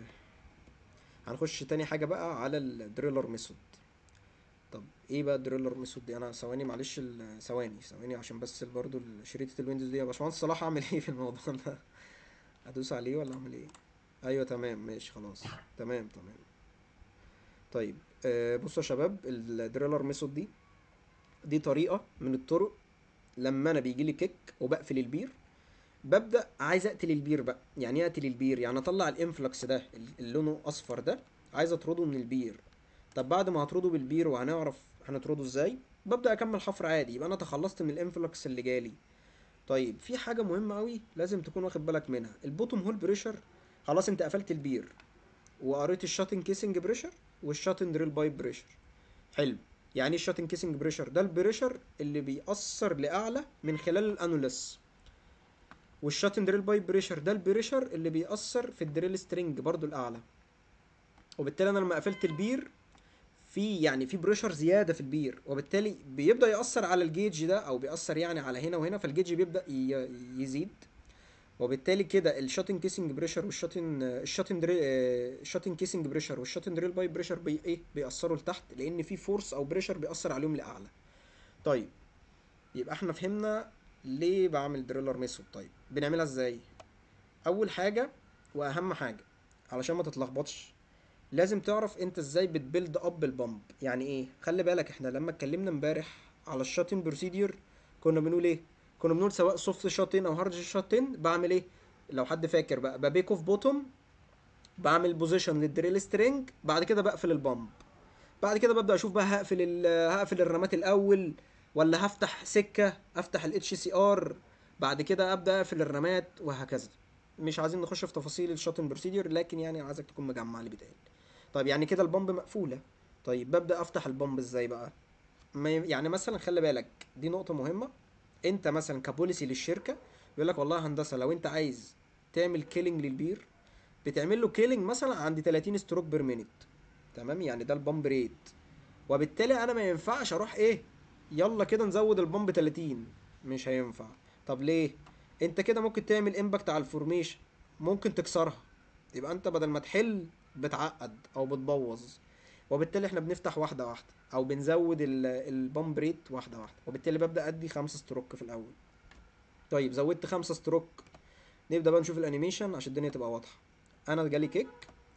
هنخش تاني حاجة بقى على الدريلر ميثود طب ايه بقى الدريلر ميثود دي انا ثواني معلش ال- ثواني ثواني عشان بس برضو شريطة الويندوز دي يا باشمهندس صلاح اعمل ايه في الموضوع ده ادوس عليه ولا اعمل ايه ايوه تمام ماشي خلاص تمام تمام طيب آه بصوا يا شباب الدريلر ميثود دي دي طريقة من الطرق لما انا بيجي لي كيك وبقفل البير ببدا عايز اقتل البير بقى يعني ايه اقتل البير يعني اطلع الانفلكس ده اللي لونه اصفر ده عايز اطرده من البير طب بعد ما هطرده بالبير وهنعرف هنطرده ازاي ببدا اكمل حفر عادي يبقى انا تخلصت من الانفلكس اللي جالي طيب في حاجه مهمه قوي لازم تكون واخد بالك منها البوتوم هول بريشر خلاص انت قفلت البير وقريت الشاتن كيسنج بريشر والشاتن دريل بايب بريشر حلو يعني ايه الشاتن كيسنج بريشر ده البريشر اللي بيأثر لاعلى من خلال الانولس والشاتن دريل بايب بريشر ده البريشر اللي بيأثر في الدريل سترينج برضو الأعلى وبالتالي أنا لما قفلت البير في يعني في بريشر زيادة في البير وبالتالي بيبدأ يأثر على الجيج ده أو بيأثر يعني على هنا وهنا فالجيج بيبدأ ي- يزيد وبالتالي كده الشاتن كيسنج بريشر والشاتن الشاتن دريل الشاتن كيسنج بريشر والشاتن دريل بايب بريشر بي ايه بيأثروا لتحت لأن في فورس أو بريشر بيأثر عليهم لأعلى طيب يبقى احنا فهمنا ليه بعمل دريلر ميثود طيب بنعملها ازاي اول حاجه واهم حاجه علشان ما تتلخبطش لازم تعرف انت ازاي بتبيلد اب البامب يعني ايه خلي بالك احنا لما اتكلمنا امبارح على الشاتين بروسيدير كنا بنقول ايه كنا بنقول سواء سوفت شاتين او هارد شاتين بعمل ايه لو حد فاكر بقى ببيك اوف بوتوم بعمل بوزيشن للدريل سترينج بعد كده بقفل البامب بعد كده ببدا اشوف بقى هقفل ال- هقفل الرامات الاول ولا هفتح سكه افتح الاتش سي ار بعد كده ابدا اقفل الرامات وهكذا مش عايزين نخش في تفاصيل الشاتن بروسيدير لكن يعني عايزك تكون مجمع اللي بيتقال طيب يعني كده البامب مقفوله طيب ببدا افتح البامب ازاي بقى ما ي- يعني مثلا خلي بالك دي نقطه مهمه انت مثلا كبوليسي للشركه بيقول لك والله يا هندسه لو انت عايز تعمل كيلينج للبير بتعمل له كيلينج مثلا عند 30 ستروك بير مينيت تمام يعني ده البامب ريت وبالتالي انا ما ينفعش اروح ايه يلا كده نزود البامب 30 مش هينفع طب ليه انت كده ممكن تعمل امباكت على الفورميشن ممكن تكسرها يبقى انت بدل ما تحل بتعقد او بتبوظ وبالتالي احنا بنفتح واحده واحده او بنزود ال- البامب ريت واحده واحده وبالتالي ببدا ادي خمسة ستروك في الاول طيب زودت خمسة ستروك نبدا بقى نشوف الانيميشن عشان الدنيا تبقى واضحه انا جالي كيك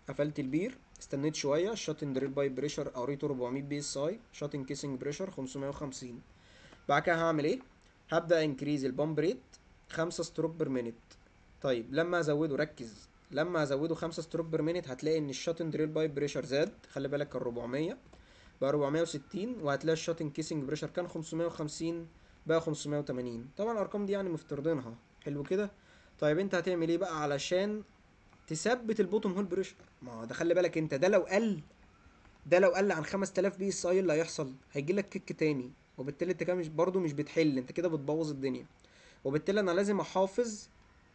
قفلت البير استنيت شويه الشاتن دريل بايب بريشر قريته 400 بي اس اي شاتن كيسنج بريشر 550 بعد كده هعمل ايه هبدا انكريز البامب ريت 5 ستروك بير مينيت طيب لما ازوده ركز لما ازوده 5 ستروك بير مينيت هتلاقي ان الشاتن دريل بايب بريشر زاد خلي بالك كان 400 بقى 460 وهتلاقي الشاتن كيسنج بريشر كان 550 بقى 580 طبعا الارقام دي يعني مفترضينها حلو كده طيب انت هتعمل ايه بقى علشان تثبت البوتوم هول بريشر ما هو ده خلي بالك انت ده لو قل ده لو قل عن 5000 بي اس اي اللي هيحصل هيجي لك كيك تاني وبالتالي انت كده مش برضه مش بتحل انت كده بتبوظ الدنيا وبالتالي انا لازم احافظ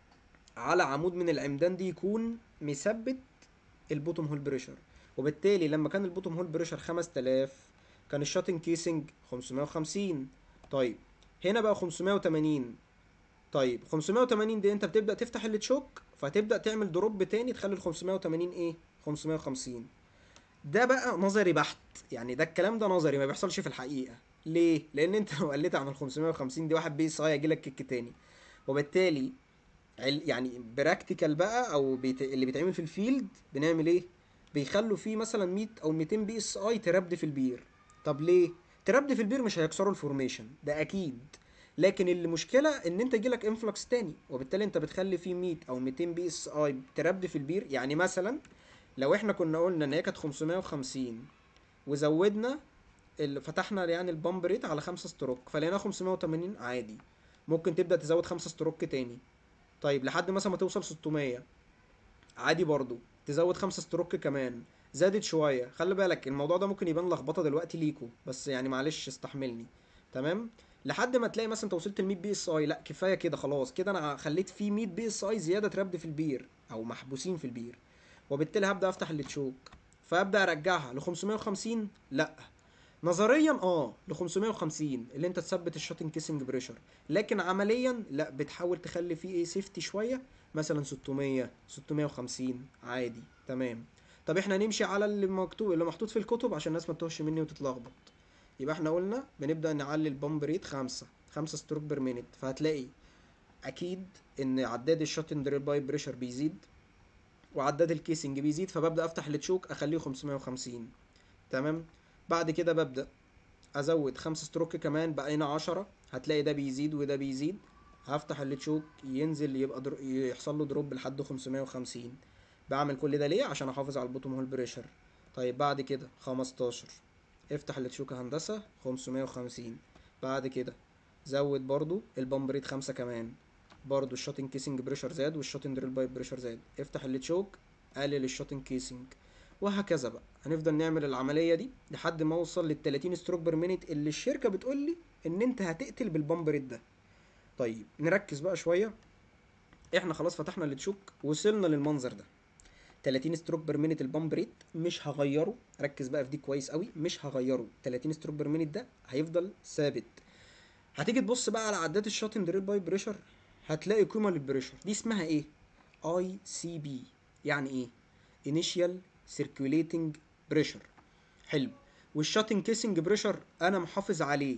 على عمود من العمدان دي يكون مثبت البوتوم هول بريشر وبالتالي لما كان البوتوم هول بريشر 5000 كان الشاتن كيسنج 550 طيب هنا بقى 580 طيب 580 دي انت بتبدا تفتح التشوك فتبدا تعمل دروب تاني تخلي ال 580 ايه 550 ده بقى نظري بحت يعني ده الكلام ده نظري ما بيحصلش في الحقيقه ليه لان انت لو قلت عن ال 550 دي واحد بي اس اي هيجي لك كيك تاني وبالتالي عل- يعني براكتيكال بقى او بيت... اللي بيتعمل في الفيلد بنعمل ايه بيخلوا فيه مثلا 100 او 200 بي اس اي تربد في البير طب ليه تربد في البير مش هيكسروا الفورميشن ده اكيد لكن المشكله ان انت يجيلك انفلكس تاني وبالتالي انت بتخلي فيه 100 او 200 بي اس اي تربد في البير يعني مثلا لو احنا كنا قلنا ان هي كانت 550 وزودنا اللي فتحنا يعني البامب ريت على 5 ستروك فلقينا 580 عادي ممكن تبدا تزود 5 ستروك تاني طيب لحد مثلا ما توصل 600 عادي برضو تزود 5 ستروك كمان زادت شويه خلي بالك الموضوع ده ممكن يبان لخبطه دلوقتي ليكو بس يعني معلش استحملني تمام لحد ما تلاقي مثلا انت وصلت ل 100 بي اس اي لا كفايه كده خلاص كده انا خليت فيه 100 بي اس اي زياده تربد في البير او محبوسين في البير وبالتالي هبدا افتح التشوك فابدا ارجعها ل 550 لا نظريا اه ل 550 اللي انت تثبت الشوتنج كيسنج بريشر لكن عمليا لا بتحاول تخلي فيه ايه سيفتي شويه مثلا 600 650 عادي تمام طب احنا نمشي على اللي مكتوب اللي محطوط في الكتب عشان الناس ما تتوهش مني وتتلخبط يبقى احنا قلنا بنبدا نعلي البامب ريت خمسة خمسة ستروك بير مينيت فهتلاقي اكيد ان عداد الشوتن دريل باي بريشر بيزيد وعداد الكيسنج بيزيد فببدا افتح التشوك اخليه 550 تمام بعد كده ببدا ازود خمسة ستروك كمان بقينا عشرة هتلاقي ده بيزيد وده بيزيد هفتح التشوك ينزل يبقى در... يحصل له دروب لحد 550 بعمل كل ده ليه عشان احافظ على البوتوم هول بريشر طيب بعد كده 15 افتح التشوك يا هندسة 550 بعد كده زود برضو البامب ريت خمسة كمان برضو الشوتنج كيسنج بريشر زاد والشوتنج دريل بايب بريشر زاد افتح التشوك قلل الشوتنج كيسنج وهكذا بقى هنفضل نعمل العملية دي لحد ما اوصل لل 30 ستروك بير مينيت اللي الشركة بتقول لي ان انت هتقتل بالبامب ريت ده طيب نركز بقى شوية احنا خلاص فتحنا التشوك وصلنا للمنظر ده 30 ستروك بير مينيت البامب ريت مش هغيره ركز بقى في دي كويس قوي مش هغيره 30 ستروك بير مينيت ده هيفضل ثابت هتيجي تبص بقى على عداد الشوتن دريل باي بريشر هتلاقي قيمه للبريشر دي اسمها ايه اي سي بي يعني ايه انيشال سيركيوليتنج بريشر حلو والشوتن كيسنج بريشر انا محافظ عليه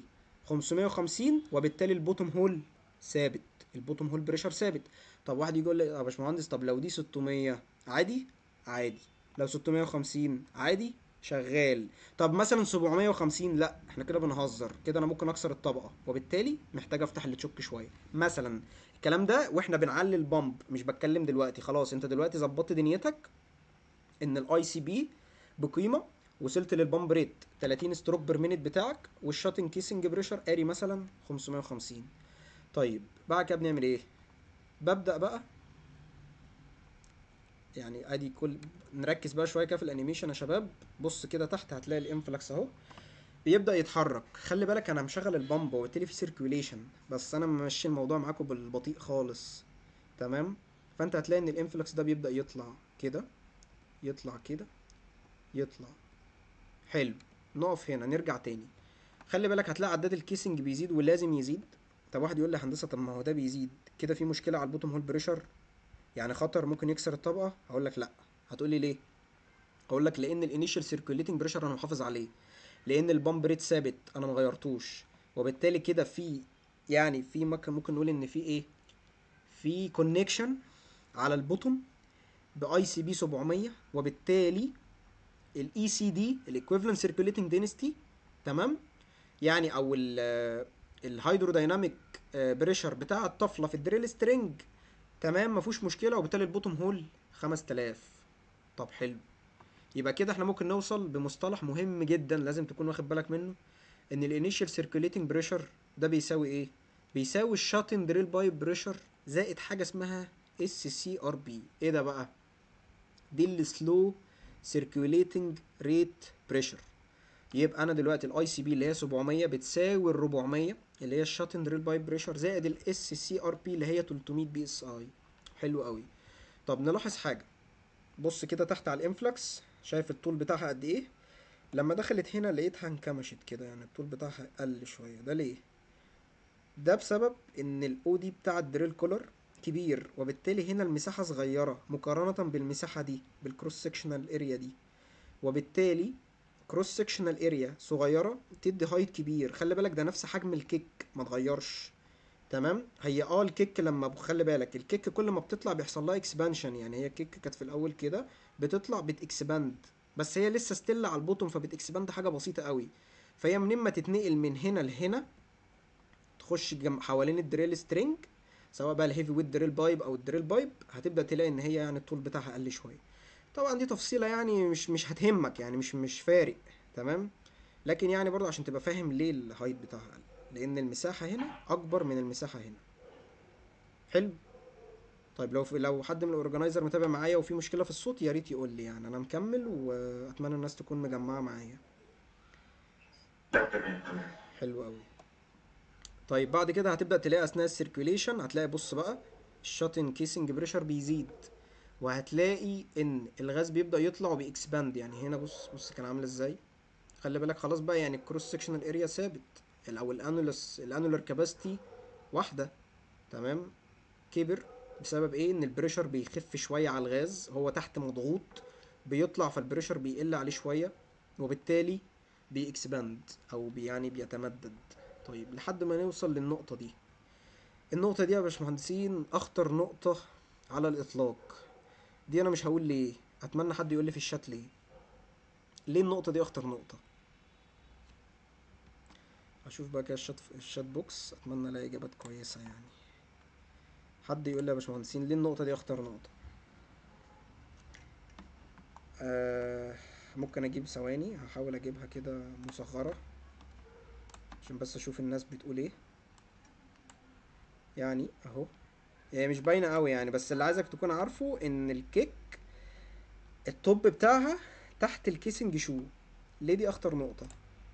550 وبالتالي البوتوم هول ثابت البوتوم هول بريشر ثابت طب واحد يقول لي يا باشمهندس طب لو دي 600 عادي عادي لو 650 عادي شغال طب مثلا 750 لا احنا كده بنهزر كده انا ممكن اكسر الطبقه وبالتالي محتاج افتح التشوك شويه مثلا الكلام ده واحنا بنعلي البامب مش بتكلم دلوقتي خلاص انت دلوقتي ظبطت دنيتك ان الاي سي بي بقيمه وصلت للبامب ريت 30 ستروك بير مينيت بتاعك والشوتنج كيسنج بريشر قاري مثلا 550 طيب بعد كده بنعمل ايه ببدا بقى يعني ادي كل نركز بقى شويه كده في الانيميشن يا شباب بص كده تحت هتلاقي الانفلكس اهو بيبدا يتحرك خلي بالك انا مشغل البامب وبالتالي في سيركيوليشن بس انا ممشي الموضوع معاكم بالبطيء خالص تمام فانت هتلاقي ان الانفلكس ده بيبدا يطلع كده يطلع كده يطلع حلو نقف هنا نرجع تاني خلي بالك هتلاقي عداد الكيسنج بيزيد ولازم يزيد طب واحد يقول لي يا هندسه طب ما هو ده بيزيد كده في مشكله على البوتوم هول بريشر يعني خطر ممكن يكسر الطبقه هقول لك لا هتقول لي ليه هقول لك لان الانيشال سيركيوليتنج بريشر انا محافظ عليه لان البامب ريت ثابت انا ما غيرتوش وبالتالي كده في يعني في ممكن ممكن نقول ان في ايه في كونكشن على البوتوم باي سي بي 700 وبالتالي الاي سي دي الايكويفالنت سيركيوليتنج دينستي تمام يعني او الهيدرودايناميك بريشر بتاع الطفله في الدريل سترينج تمام مفيهوش مشكله وبالتالي البوتوم هول 5000 طب حلو يبقى كده احنا ممكن نوصل بمصطلح مهم جدا لازم تكون واخد بالك منه ان الانيشال سيركيوليتنج بريشر ده بيساوي ايه بيساوي الشاتن دريل بايب بريشر زائد حاجه اسمها اس سي ار بي ايه ده بقى دي السلو سيركيوليتنج ريت بريشر يبقى انا دلوقتي الاي سي بي اللي هي 700 بتساوي ال 400 اللي هي الشاتن دريل بايب بريشر زائد الاس سي ار بي اللي هي 300 بي اس اي حلو قوي طب نلاحظ حاجه بص كده تحت على الانفلكس شايف الطول بتاعها قد ايه لما دخلت هنا لقيتها انكمشت كده يعني الطول بتاعها قل شويه ده ليه ده بسبب ان الاو دي بتاع الدريل كولر كبير وبالتالي هنا المساحه صغيره مقارنه بالمساحه دي بالكروس سكشنال اريا دي وبالتالي كروس سكشنال اريا صغيره تدي هايت كبير خلي بالك ده نفس حجم الكيك ما اتغيرش تمام هي اه الكيك لما خلي بالك الكيك كل ما بتطلع بيحصل لها اكسبانشن يعني هي الكيك كانت في الاول كده بتطلع بتكسباند بس هي لسه ستيل على البوتوم فبتكسباند حاجه بسيطه قوي فهي منين ما تتنقل من هنا لهنا تخش جم... حوالين الدريل سترينج سواء بقى الهيفي ويت دريل بايب او الدريل بايب هتبدا تلاقي ان هي يعني الطول بتاعها قل شويه طبعا دي تفصيله يعني مش مش هتهمك يعني مش مش فارق تمام لكن يعني برضه عشان تبقى فاهم ليه الهايت بتاعها قل لان المساحه هنا اكبر من المساحه هنا حلو طيب لو في لو حد من الاورجنايزر متابع معايا وفي مشكله في الصوت يا ريت يقول لي يعني انا مكمل واتمنى الناس تكون مجمعه معايا لا تمام تمام حلو قوي طيب بعد كده هتبدا تلاقي اثناء السيركيوليشن هتلاقي بص بقى الشاتن كيسنج بريشر بيزيد وهتلاقي ان الغاز بيبدا يطلع وبيكسباند يعني هنا بص بص كان عامل ازاي خلي بالك خلاص بقى يعني الكروس سكشنال اريا ثابت ال- او الانولس الانولر كاباسيتي واحده تمام كبر بسبب ايه ان البريشر بيخف شويه على الغاز هو تحت مضغوط بيطلع فالبريشر بيقل عليه شويه وبالتالي بيكسباند او بي يعني بيتمدد طيب لحد ما نوصل للنقطه دي النقطه دي يا باشمهندسين اخطر نقطه على الاطلاق دي انا مش هقول ليه اتمنى حد يقول لي في الشات ليه ليه النقطه دي اخطر نقطه هشوف بقى كده الشات الشات بوكس اتمنى الاقي اجابات كويسه يعني حد يقول لي يا باشمهندسين ليه النقطه دي اخطر نقطه آه ممكن اجيب ثواني هحاول اجيبها كده مصغره عشان بس اشوف الناس بتقول ايه يعني اهو هي مش باينه قوي يعني بس اللي عايزك تكون عارفه ان الكيك التوب بتاعها تحت الكيسنج شو ليه دي اخطر نقطه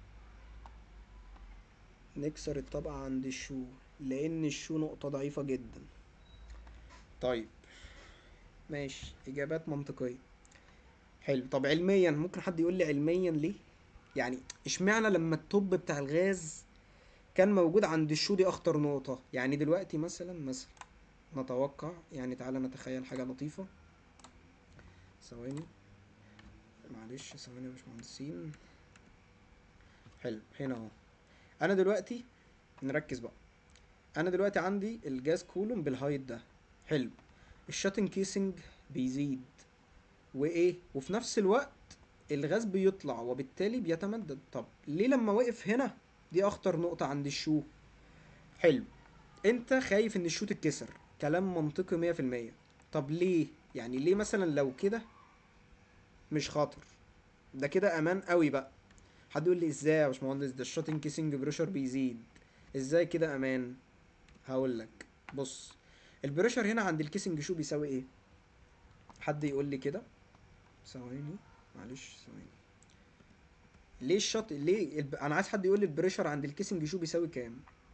نكسر الطبقه عند الشو لان الشو نقطه ضعيفه جدا طيب ماشي اجابات منطقيه حلو طب علميا ممكن حد يقول لي علميا ليه يعني اشمعنى لما التوب بتاع الغاز كان موجود عند الشو دي اخطر نقطة يعني دلوقتي مثلا مثلا نتوقع يعني تعالى نتخيل حاجة لطيفة ثواني معلش ثواني يا باشمهندسين حلو هنا اهو انا دلوقتي نركز بقى انا دلوقتي عندي الجاز كولوم بالهايت ده حلو الشاتن كيسنج بيزيد وايه وفي نفس الوقت الغاز بيطلع وبالتالي بيتمدد طب ليه لما وقف هنا دي اخطر نقطة عند الشو حلو انت خايف ان الشو تتكسر كلام منطقي مية في المية طب ليه يعني ليه مثلا لو كده مش خاطر ده كده امان قوي بقى حد يقول لي ازاي يا باشمهندس ده الشوتنج كيسنج بريشر بيزيد ازاي كده امان هقول لك بص البريشر هنا عند الكيسنج شو بيساوي ايه حد يقول لي كده ثواني معلش ثواني ليه الشط ليه الب... انا عايز حد يقول لي البريشر عند الكيسنج شو بيساوي كام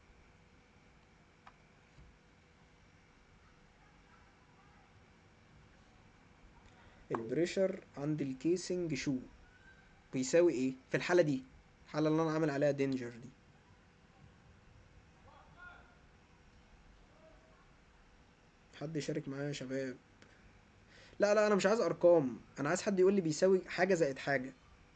البريشر عند الكيسنج شو بيساوي ايه في الحالة دي الحالة اللي انا عامل عليها دينجر دي حد يشارك معايا يا شباب لا لا انا مش عايز ارقام انا عايز حد يقول لي بيساوي حاجة زائد حاجة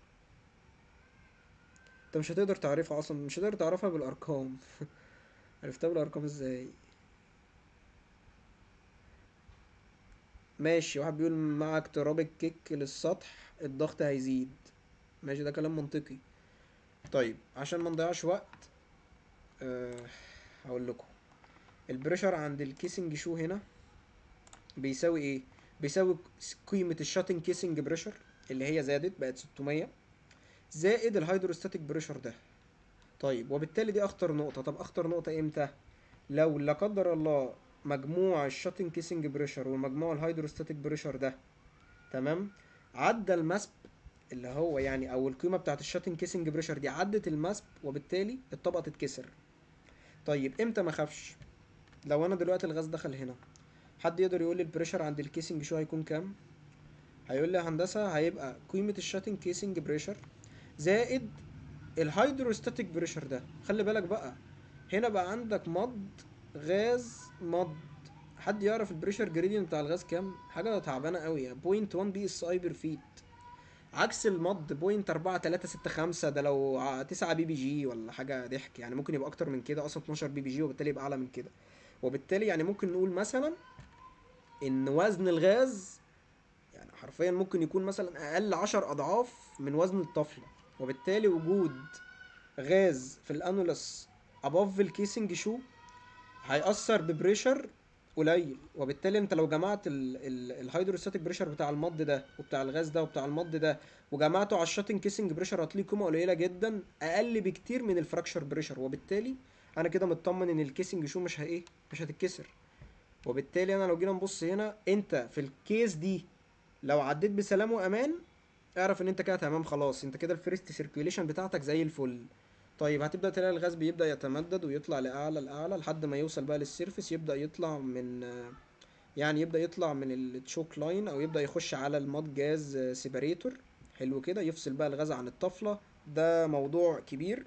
انت مش هتقدر تعرفها اصلا مش هتقدر تعرفها بالارقام عرفتها بالارقام ازاي ماشي واحد بيقول مع اقتراب الكيك للسطح الضغط هيزيد ماشي ده كلام منطقي طيب عشان ما نضيعش وقت أه هقول لكم البريشر عند الكيسنج شو هنا بيساوي ايه بيساوي قيمة الشاتنج كيسنج بريشر اللي هي زادت بقت 600 زائد الهيدروستاتيك بريشر ده طيب وبالتالي دي اخطر نقطة طب اخطر نقطة امتى لو لا قدر الله مجموع الشاتنج كيسنج بريشر ومجموع الهيدروستاتيك بريشر ده تمام عدى المسب اللي هو يعني او القيمة بتاعت الشاتنج كيسنج بريشر دي عدت المسب وبالتالي الطبقة تتكسر طيب امتى ما اخافش لو انا دلوقتي الغاز دخل هنا حد يقدر يقول لي البريشر عند الكيسنج شو هيكون كام هيقول لي يا هندسه هيبقى قيمه الشاتنج كيسنج بريشر زائد الهيدروستاتيك بريشر ده خلي بالك بقى هنا بقى عندك مض غاز مض حد يعرف البريشر جريدينت بتاع الغاز كام حاجه تعبانه قوي 0.1 بي اس اي بير فيت عكس المض بوينت أربعة تلاتة ستة خمسة ده لو ع- تسعة بي بي جي ولا حاجة ضحك يعني ممكن يبقى أكتر من كده أصلا 12 بي بي جي وبالتالي يبقى أعلى من كده وبالتالي يعني ممكن نقول مثلا إن وزن الغاز يعني حرفيا ممكن يكون مثلا أقل عشر أضعاف من وزن الطفلة وبالتالي وجود غاز في الأنولس above الكيسنج شو هيأثر ببريشر قليل وبالتالي انت لو جمعت الهيدروستاتيك بريشر بتاع المض ده وبتاع الغاز ده وبتاع المض ده وجمعته على الشاتنج كيسنج بريشر هتلاقي قيمه قليله جدا اقل بكتير من الفراكشر بريشر وبالتالي انا كده مطمن ان الكيسنج شو مش ه- ايه مش هتتكسر وبالتالي انا لو جينا نبص هنا انت في الكيس دي لو عديت بسلام وامان اعرف ان انت كده تمام خلاص انت كده الفيرست سيركيوليشن بتاعتك زي الفل طيب هتبدا تلاقي الغاز بيبدا يتمدد ويطلع لاعلى لاعلى لحد ما يوصل بقى للسيرفس يبدا يطلع من يعني يبدا يطلع من التشوك لاين او يبدا يخش على الماد جاز سيباريتور حلو كده يفصل بقى الغاز عن الطفله ده موضوع كبير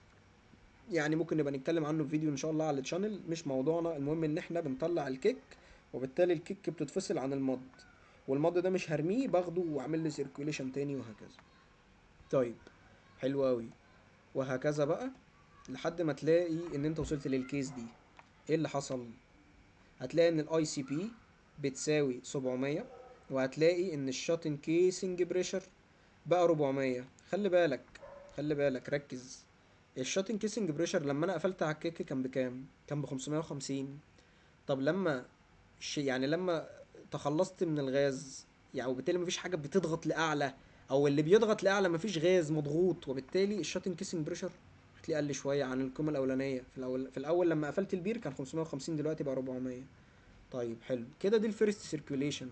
يعني ممكن نبقى نتكلم عنه في فيديو ان شاء الله على الشانل مش موضوعنا المهم ان احنا بنطلع الكيك وبالتالي الكيك بتتفصل عن المض والمض ده مش هرميه باخده واعمل لي سيركيوليشن تاني وهكذا طيب حلو قوي وهكذا بقى لحد ما تلاقي ان انت وصلت للكيس دي ايه اللي حصل هتلاقي ان الاي سي بي بتساوي 700 وهتلاقي ان الشاتن كيسنج بريشر بقى 400 خلي بالك خلي بالك ركز الشاتن كيسنج بريشر لما انا قفلت على الكيك كان بكام كان ب 550 طب لما ش... يعني لما تخلصت من الغاز يعني وبالتالي مفيش حاجه بتضغط لاعلى او اللي بيضغط لاعلى مفيش غاز مضغوط وبالتالي الشاتن كيسنج بريشر هتلاقيه قل شويه عن القيمه الاولانيه في الاول في الاول لما قفلت البير كان 550 دلوقتي بقى 400 طيب حلو كده دي الفيرست سيركيوليشن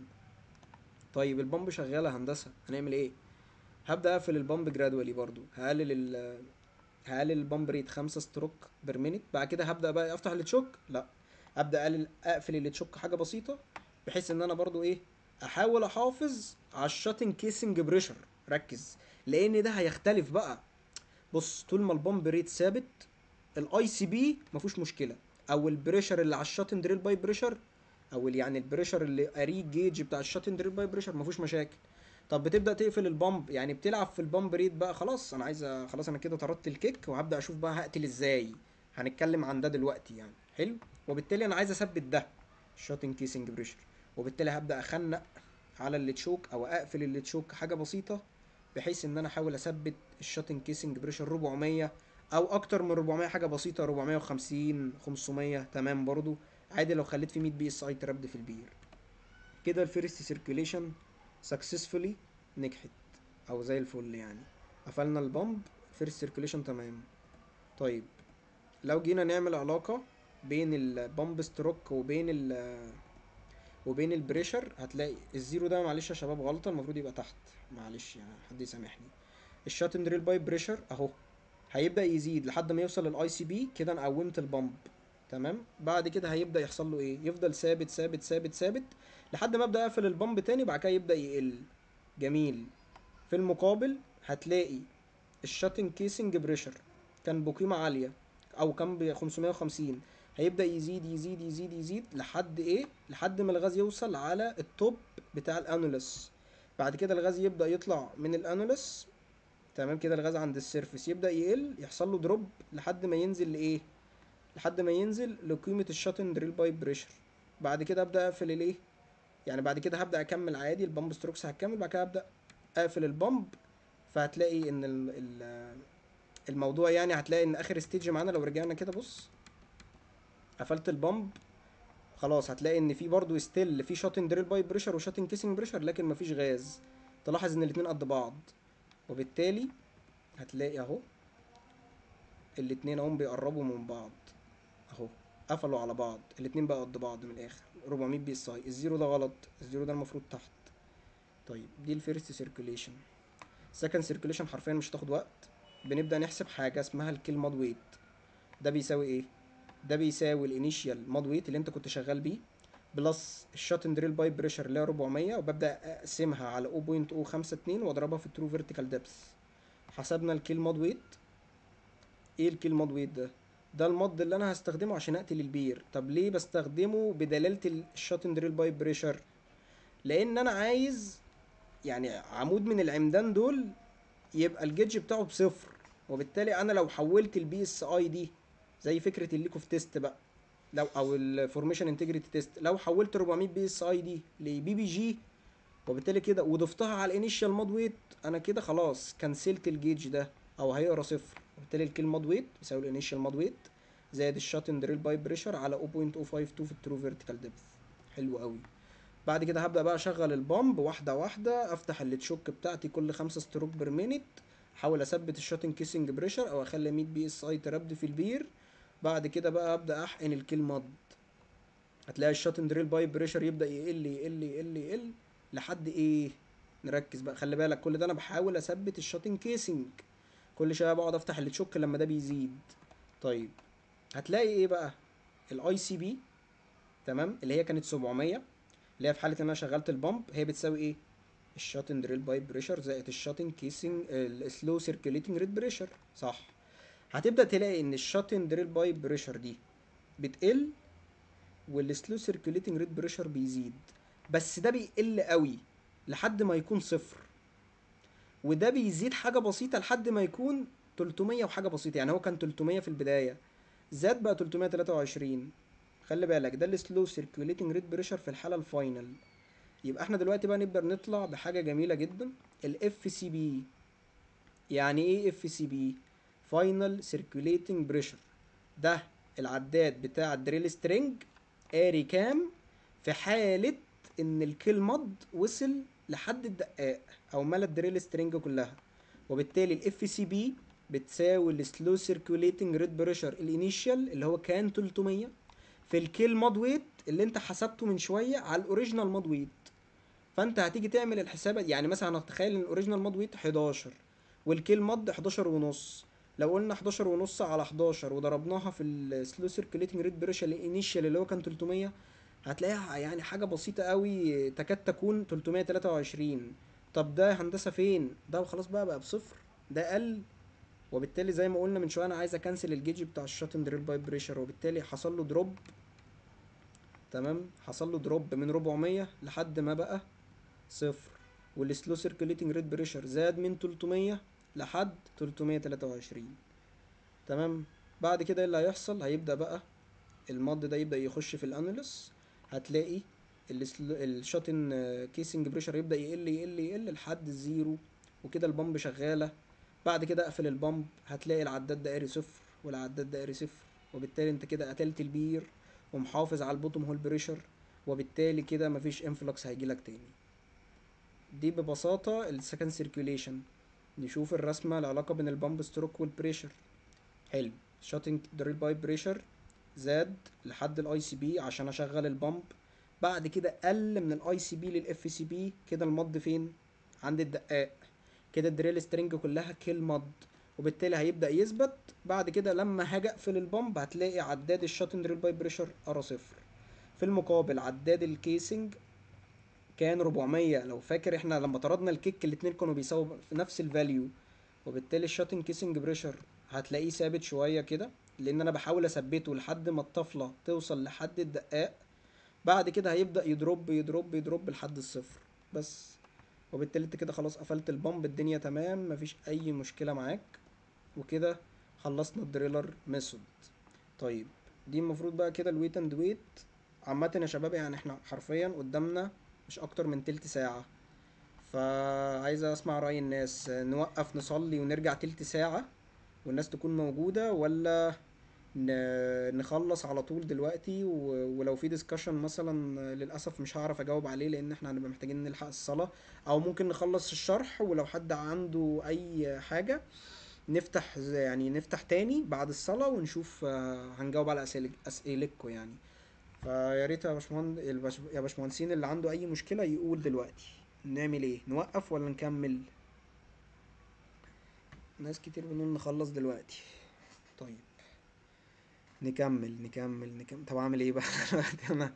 طيب البامب شغاله هندسه هنعمل ايه هبدا اقفل البامب جرادولي برضو هقلل ال هقلل البامب ريت 5 ستروك بير مينيت بعد كده هبدا بقى افتح التشوك لا ابدا اقلل اقفل التشوك حاجه بسيطه بحيث ان انا برضو ايه احاول احافظ على الشاتنج كيسنج بريشر ركز لان ده هيختلف بقى بص طول ما البامب ريت ثابت الاي سي بي مفيهوش مشكله او البريشر اللي على الشاتن دريل باي بريشر او ال- يعني البريشر اللي قاريه الجيج بتاع الشاتن دريل باي بريشر مفيهوش مشاكل طب بتبدا تقفل البامب يعني بتلعب في البامب ريت بقى خلاص انا عايز أ- خلاص انا كده طردت الكيك وهبدا اشوف بقى هقتل ازاي هنتكلم عن ده دلوقتي يعني حلو وبالتالي انا عايز اثبت ده الشاتن كيسنج بريشر وبالتالي هبدا اخنق على التشوك او اقفل التشوك حاجه بسيطه بحيث ان انا احاول اثبت الشاتن كيسنج بريشر 400 او اكتر من 400 حاجه بسيطه 450 500 تمام برضو عادي لو خليت في 100 بي اس اي تربد في البير كده الفيرست سيركيوليشن سكسسفولي نجحت او زي الفل يعني قفلنا البامب فيرست سيركيوليشن تمام طيب لو جينا نعمل علاقه بين البامب ستروك وبين ال وبين البريشر هتلاقي الزيرو ده معلش يا شباب غلطه المفروض يبقى تحت معلش يعني حد يسامحني الشاتن دريل بايب بريشر اهو هيبدا يزيد لحد ما يوصل للاي سي بي كده انا قومت البامب تمام بعد كده هيبدا يحصل له ايه يفضل ثابت ثابت ثابت ثابت لحد ما ابدا اقفل البامب تاني بعد كده يبدا يقل جميل في المقابل هتلاقي الشاتن كيسنج بريشر كان بقيمه عاليه او كان ب 550 هيبدا يزيد يزيد يزيد يزيد لحد ايه لحد ما الغاز يوصل على التوب بتاع الانولس بعد كده الغاز يبدا يطلع من الانولس تمام كده الغاز عند السيرفس يبدا يقل يحصل له دروب لحد ما ينزل لايه لحد ما ينزل لقيمه الشاتن دريل بايب بريشر بعد كده ابدا اقفل الايه يعني بعد كده هبدا اكمل عادي البامب ستروكس هكمل بعد كده هبدا اقفل البامب فهتلاقي ان ال ال الموضوع يعني هتلاقي ان اخر ستيج معانا لو رجعنا كده بص قفلت البامب خلاص هتلاقي ان في برضو ستيل في شوتن دريل باي بريشر وشوتن كيسنج بريشر لكن مفيش غاز تلاحظ ان الاتنين قد بعض وبالتالي هتلاقي اهو الاتنين اهم بيقربوا من بعض اهو قفلوا على بعض الاتنين بقى قد بعض من الاخر 400 بي اس اي الزيرو ده غلط الزيرو ده المفروض تحت طيب دي الفيرست سيركوليشن سكند سيركوليشن حرفيا مش هتاخد وقت بنبدا نحسب حاجه اسمها الكيل ماد ويت ده بيساوي ايه ده بيساوي الانيشيال ماد ويت اللي انت كنت شغال بيه بلس الشوت اند دريل بايب بريشر اللي هي 400 وببدا اقسمها على 0.052 واضربها في الترو فيرتيكال ديبث حسبنا الكيل ماد ويت ايه الكيل ماد ويت ده ده المض اللي انا هستخدمه عشان اقتل البير طب ليه بستخدمه بدلالة الشوت اند دريل بايب بريشر لان انا عايز يعني عمود من العمدان دول يبقى الجيج بتاعه بصفر وبالتالي انا لو حولت البي اس اي دي زي فكره الليكوف تيست بقى لو او الفورميشن انتجريتي تيست لو حولت 400 بي اس اي دي لبي بي جي وبالتالي كده وضفتها على الانيشال ماد ويت انا كده خلاص كنسلت الجيج ده او هيقرا صفر وبالتالي الكيل ماد ويت يساوي الانيشال ماد ويت زائد الشوت اند دريل بايب بريشر على 0.052 في الترو فيرتيكال ديبث حلو قوي بعد كده هبدا بقى اشغل البامب واحده واحده افتح التشوك بتاعتي كل خمسة ستروك بير مينيت احاول اثبت الشوتنج كيسنج بريشر او اخلي 100 بي اس اي تربد في البير بعد كده بقى ابدا احقن الكيل ماد هتلاقي الشوت اند دريل بايب بريشر يبدا يقل يقل يقل يقل لحد ايه نركز بقى خلي بالك كل ده انا بحاول اثبت الشوتنج كيسنج كل شويه بقعد افتح التشوك لما ده بيزيد طيب هتلاقي ايه بقى الاي سي بي تمام اللي هي كانت 700 اللي هي في حاله ان انا شغلت البامب هي بتساوي ايه الشوت اند دريل بايب بريشر زائد الشوتنج كيسنج السلو سيركيوليتنج ريت بريشر صح هتبدا تلاقي ان الشوت اند دريل بايب بريشر دي بتقل والسلو سيركيوليتنج ريت بريشر بيزيد بس ده بيقل قوي لحد ما يكون صفر وده بيزيد حاجه بسيطه لحد ما يكون 300 وحاجه بسيطه يعني هو كان 300 في البدايه زاد بقى 323 خلي بالك ده السلو سيركيوليتنج ريت بريشر في الحاله الفاينل يبقى احنا دلوقتي بقى نقدر نطلع بحاجه جميله جدا الاف سي بي يعني ايه اف سي بي فاينل سيركيوليتنج بريشر ده العداد بتاع الدريل سترينج قاري كام في حاله ان الكيل مد وصل لحد الدقاق او ملا الدريل سترينج كلها وبالتالي الاف سي بي بتساوي السلو سيركيوليتنج ريت بريشر الانيشال اللي هو كان 300 في الكيل ماد ويت اللي انت حسبته من شويه على الاوريجينال ماد ويت فانت هتيجي تعمل الحساب يعني مثلا هتخيل ان الاوريجينال ماد ويت 11 والكيل ماد 11 ونص لو قلنا 11 ونص على 11 وضربناها في السلو سيركيوليتنج ريت بريشر الانيشال اللي هو كان 300 هتلاقيها يعني حاجه بسيطه قوي تكاد تكون 323 طب ده هندسه فين ده خلاص بقى بقى بصفر ده قل وبالتالي زي ما قلنا من شويه انا عايز اكنسل الجيج بتاع الشوت اند دريل بايب بريشر وبالتالي حصل له دروب تمام حصل له دروب من 400 لحد ما بقى صفر والسلو سيركيوليتنج ريت بريشر زاد من 300 لحد 323 تمام بعد كده إيه اللي هيحصل هيبدا بقى المض ده يبدا يخش في الاناليس هتلاقي الشوتن كيسنج بريشر يبدا يقل يقل يقل لحد الزيرو وكده البامب شغاله بعد كده اقفل البامب هتلاقي العداد ده قاري صفر والعداد ده قاري صفر وبالتالي انت كده قتلت البير ومحافظ على البوتوم هول بريشر وبالتالي كده مفيش انفلوكس هيجيلك تاني دي ببساطة السكند سيركيوليشن نشوف الرسمة العلاقة بين البامب ستروك والبريشر حلو شوتنج دريل بايب بريشر زاد لحد الاي سي بي عشان اشغل البامب بعد كده قل من الاي سي بي للاف سي بي كده المض فين عند الدقاق كده الدريل سترينج كلها كيل مض وبالتالي هيبدا يثبت بعد كده لما هاجي اقفل البامب هتلاقي عداد الشوت دريل بايب بريشر قرا صفر في المقابل عداد الكيسنج كان 400 لو فاكر احنا لما طردنا الكيك الاتنين كانوا بيساووا في نفس الفاليو وبالتالي الشوتنج كيسنج بريشر هتلاقيه ثابت شويه كده لان انا بحاول اثبته لحد ما الطفله توصل لحد الدقاق بعد كده هيبدا يدروب يدروب يدروب لحد الصفر بس وبالتالي انت كده خلاص قفلت البامب الدنيا تمام مفيش اي مشكله معاك وكده خلصنا الدريلر ميثود طيب دي المفروض بقى كده الويت اند ويت عامة يا شباب يعني احنا حرفيا قدامنا مش اكتر من تلت ساعة فعايز اسمع رأي الناس نوقف نصلي ونرجع تلت ساعة والناس تكون موجودة ولا ن- نخلص على طول دلوقتي و- ولو في ديسكشن مثلا للأسف مش هعرف أجاوب عليه لأن احنا هنبقى محتاجين نلحق الصلاة أو ممكن نخلص الشرح ولو حد عنده أي حاجة نفتح زي- يعني نفتح تاني بعد الصلاة ونشوف آه، هنجاوب على أسئلة أسئلتكم يعني فيا ريت يا باشمهندس الباش- يا باشمهندسين اللي عنده أي مشكلة يقول دلوقتي نعمل ايه نوقف ولا نكمل ناس كتير بنقول نخلص دلوقتي طيب نكمل نكمل نكمل طب اعمل ايه بقى دلوقتي انا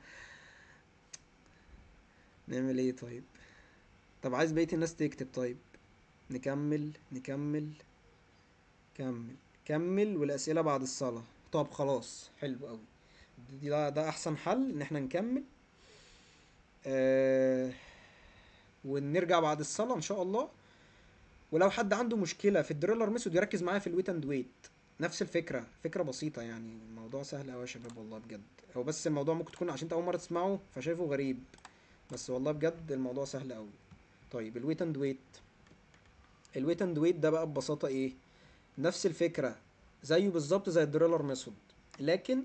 نعمل ايه طيب طب عايز بقية الناس تكتب طيب نكمل نكمل كمل كمل والأسئلة بعد الصلاة طب خلاص حلو قوي دي ده, ده احسن حل ان احنا نكمل آه ونرجع بعد الصلاة ان شاء الله ولو حد عنده مشكلة في الدريلر ميثود يركز معايا في الويت اند ويت نفس الفكرة فكرة بسيطة يعني الموضوع سهل أوي يا شباب والله بجد هو بس الموضوع ممكن تكون عشان انت أول مرة تسمعه فشايفه غريب بس والله بجد الموضوع سهل أوي طيب الويت اند ويت الويت اند ويت ده بقى ببساطة ايه نفس الفكرة زيه بالظبط زي الدريلر ميثود لكن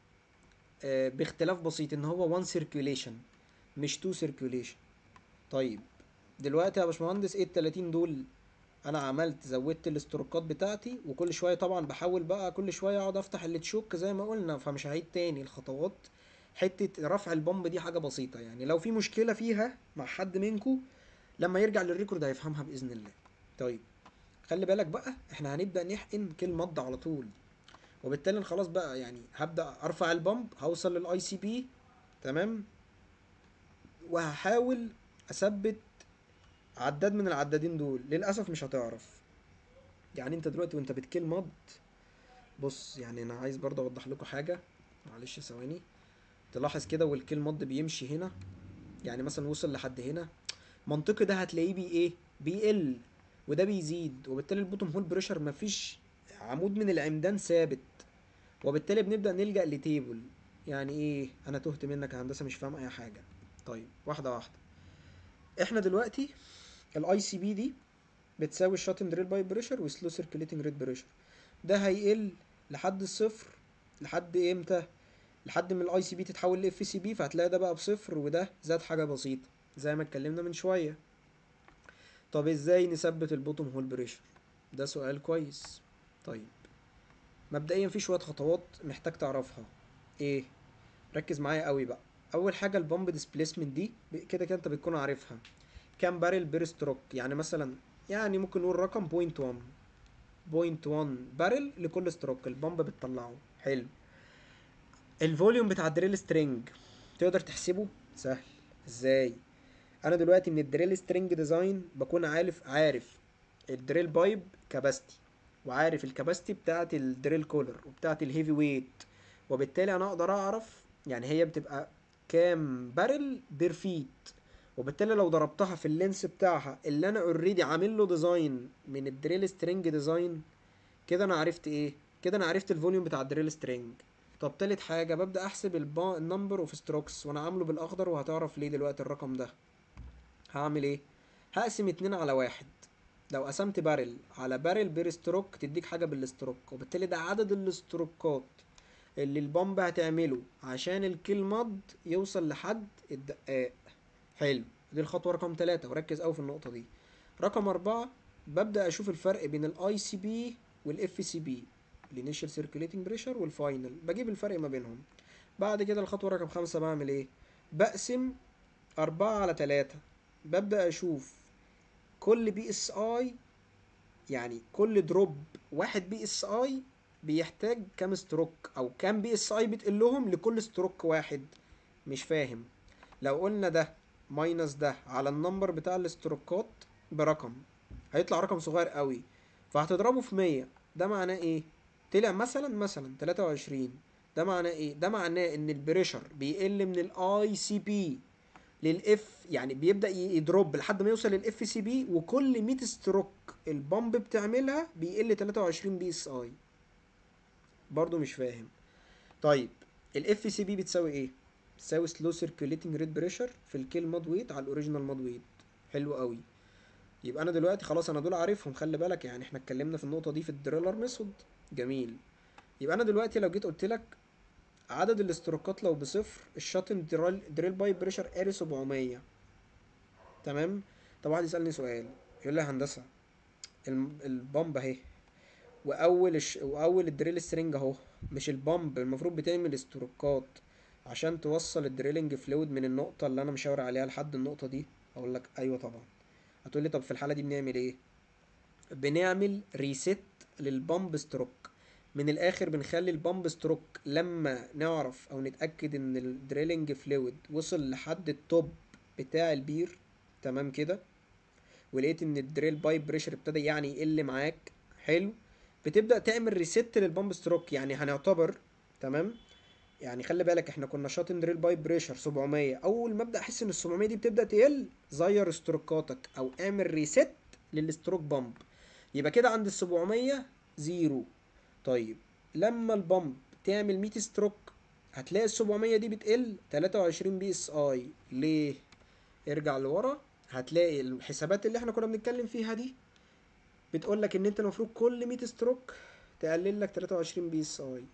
آه باختلاف بسيط ان هو وان سيركيوليشن مش تو سيركيوليشن طيب دلوقتي يا باشمهندس ايه ال 30 دول انا عملت زودت الاستروكات بتاعتي وكل شويه طبعا بحاول بقى كل شويه اقعد افتح اللي تشوك زي ما قلنا فمش هعيد تاني الخطوات حته رفع البomb دي حاجه بسيطه يعني لو في مشكله فيها مع حد منكم لما يرجع للريكورد هيفهمها باذن الله طيب خلي بالك بقى احنا هنبدا نحقن كل مض على طول وبالتالي خلاص بقى يعني هبدا ارفع البامب هوصل للاي سي بي تمام وهحاول اثبت عداد من العدادين دول للاسف مش هتعرف يعني انت دلوقتي وانت بتكيل مض بص يعني انا عايز برضه اوضح لكم حاجه معلش ثواني تلاحظ كده والكيل مض بيمشي هنا يعني مثلا وصل لحد هنا منطقي ده هتلاقيه بي ايه بيقل وده بيزيد وبالتالي البوتوم هول بريشر مفيش عمود من العمدان ثابت وبالتالي بنبدا نلجا لتيبل يعني ايه انا تهت منك يا هندسه مش فاهم اي حاجه طيب واحده واحده احنا دلوقتي الاي سي بي دي بتساوي الشاتن دريل باي بريشر وسلو سيركيليتنج ريت بريشر ده هيقل لحد الصفر لحد امتى لحد ما الاي سي بي تتحول لاف سي بي فهتلاقي ده بقى بصفر وده زاد حاجه بسيطه زي ما اتكلمنا من شويه طب ازاي نثبت البوتوم هول بريشر ده سؤال كويس طيب مبدئيا في شويه خطوات محتاج تعرفها ايه ركز معايا قوي بقى اول حاجه البامب ديسبيسمنت دي كده كده انت بتكون عارفها كام بارل بير ستروك يعني مثلا يعني ممكن نقول رقم بوينت 1 بوينت 1 بارل لكل ستروك البامب بتطلعه حلو الفوليوم بتاع الدريل سترينج تقدر تحسبه سهل ازاي انا دلوقتي من الدريل سترينج ديزاين بكون عارف عارف الدريل بايب كاباستي وعارف الكاباستي بتاعت الدريل كولر وبتاعت الهيفي ويت وبالتالي انا اقدر اعرف يعني هي بتبقى كام بارل بير فيت وبالتالي لو ضربتها في اللينس بتاعها اللي انا اوريدي عامل له ديزاين من الدريل سترينج ديزاين كده انا عرفت ايه كده انا عرفت الفوليوم بتاع الدريل سترينج طب تالت حاجه ببدا احسب النمبر اوف ستروكس وانا عامله بالاخضر وهتعرف ليه دلوقتي الرقم ده هعمل ايه هقسم اتنين على واحد لو قسمت بارل على بارل بير ستروك تديك حاجه بالستروك وبالتالي ده عدد الاستروكات اللي البomب هتعمله عشان الكيل مض يوصل لحد الدقاق حلو دي الخطوه رقم ثلاثة وركز قوي في النقطه دي رقم أربعة ببدأ أشوف الفرق بين الاي سي بي والاف سي بي الانيشال سيركيليتنج بريشر والفاينل بجيب الفرق ما بينهم بعد كده الخطوه رقم خمسة بعمل ايه بقسم أربعة على تلاتة ببدأ أشوف كل بي اس اي يعني كل دروب واحد بي اس اي بيحتاج كام ستروك او كام بي اس اي بتقلهم لكل ستروك واحد مش فاهم لو قلنا ده ماينس ده على النمبر بتاع الاستروكات برقم هيطلع رقم صغير قوي فهتضربه في مية ده معناه ايه طلع مثلا مثلا تلاتة وعشرين ده معناه ايه ده معناه ان البريشر بيقل من الاي سي بي للاف يعني بيبدا يدروب لحد ما يوصل للاف سي بي وكل 100 ستروك البامب بتعملها بيقل 23 بي اس اي برضو مش فاهم طيب الاف سي بي بتساوي ايه تساوي سلو سيركيوليتنج ريت بريشر في الكيل ماد ويت على الاوريجينال ماد ويت حلو قوي يبقى انا دلوقتي خلاص انا دول عارفهم خلي بالك يعني احنا اتكلمنا في النقطه دي في الدريلر ميثود جميل يبقى انا دلوقتي لو جيت قلت لك عدد الاستروكات لو بصفر الشاتن دريل, دريل بايب بريشر قاري 700 تمام طب واحد يسالني سؤال يقول لي يا هندسه الم- البامب اهي واول الش... واول الدريل سترينج اهو مش البامب المفروض بتعمل استروكات عشان توصل الدريلنج فلويد من النقطه اللي انا مشاور عليها لحد النقطه دي اقول لك ايوه طبعا هتقول لي طب في الحاله دي بنعمل ايه بنعمل ريست للبامب ستروك من الاخر بنخلي البامب ستروك لما نعرف او نتاكد ان الدريلنج فلويد وصل لحد التوب بتاع البير تمام كده ولقيت ان الدريل بايب بريشر ابتدى يعني يقل معاك حلو بتبدا تعمل ريست للبامب ستروك يعني هنعتبر تمام يعني خلي بالك احنا كنا شاطن دريل بايب بريشر 700 اول ما ابدا احس ان ال 700 دي بتبدا تقل زير استروكاتك او اعمل ريست للستروك بامب يبقى كده عند ال 700 زيرو طيب لما البامب تعمل 100 ستروك هتلاقي ال 700 دي بتقل 23 بي اس اي ليه ارجع لورا هتلاقي الحسابات اللي احنا كنا بنتكلم فيها دي بتقول لك ان انت المفروض كل 100 ستروك تقلل لك 23 بي اس اي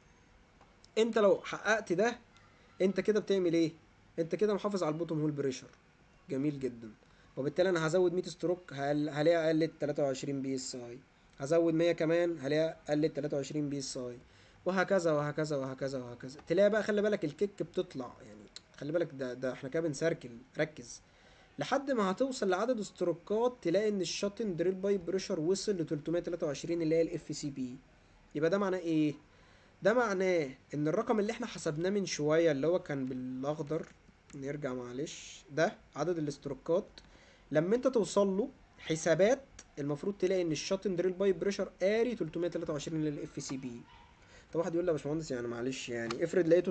انت لو حققت ده انت كده بتعمل ايه انت كده محافظ على البوتوم هول بريشر جميل جدا وبالتالي انا هزود 100 ستروك هل- هلاقيها قلت 23 بي اس اي هزود 100 كمان هلاقيها قلت 23 بي اس اي وهكذا وهكذا وهكذا وهكذا تلاقي بقى خلي بالك الكيك بتطلع يعني خلي بالك ده ده احنا كده بنسركل ركز لحد ما هتوصل لعدد ستروكات تلاقي ان الشاتن دريل بايب بريشر وصل ل 323 اللي هي الاف سي بي يبقى ده معناه ايه ده معناه ان الرقم اللي احنا حسبناه من شويه اللي هو كان بالاخضر نرجع معلش ده عدد الاستروكات لما انت توصل له حسابات المفروض تلاقي ان الشاتن دريل بايب بريشر قاري 323 للاف سي بي طب واحد يقول لي يا باشمهندس يعني معلش يعني افرض لقيته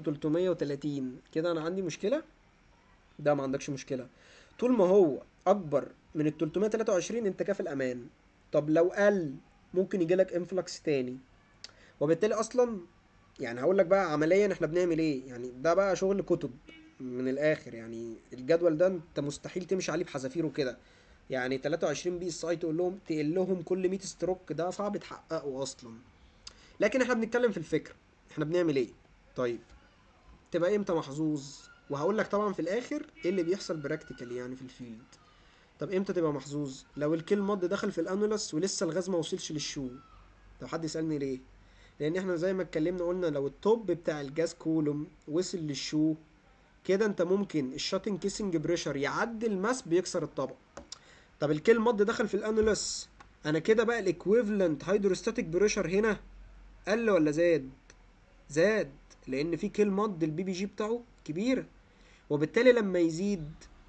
330 كده انا عندي مشكله ده ما عندكش مشكله طول ما هو اكبر من ال 323 انت كافي الامان طب لو قل ممكن يجيلك انفلكس تاني وبالتالي اصلا يعني هقول لك بقى عمليا احنا بنعمل ايه يعني ده بقى شغل كتب من الاخر يعني الجدول ده انت مستحيل تمشي عليه بحذافيره كده يعني 23 بي اس اي تقول لهم تقل لهم كل 100 ستروك ده صعب تحققه اصلا لكن احنا بنتكلم في الفكره احنا بنعمل ايه طيب تبقى امتى محظوظ وهقول لك طبعا في الاخر ايه اللي بيحصل براكتيكالي يعني في الفيلد طب امتى تبقى محظوظ لو الكيل مض دخل في الانولس ولسه الغاز ما وصلش للشو طب حد يسالني ليه لان احنا زي ما اتكلمنا قلنا لو التوب بتاع الجاز كولوم وصل للشو كده انت ممكن الشاتن كيسنج بريشر يعدي الماس بيكسر الطبق طب الكيل مض دخل في الانولس انا كده بقى الايكويفالنت هيدروستاتيك بريشر هنا قل ولا زاد زاد لان في كيل مض البي بي جي بتاعه كبير وبالتالي لما يزيد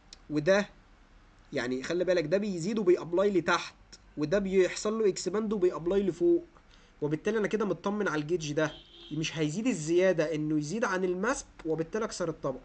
وده يعني خلي بالك ده بيزيد وبيابلاي لتحت وده بيحصل له اكسباند وبيابلاي لفوق وبالتالي انا كده مطمن على الجيج ده مش هيزيد الزياده انه يزيد عن المسك وبالتالي اكسر الطبق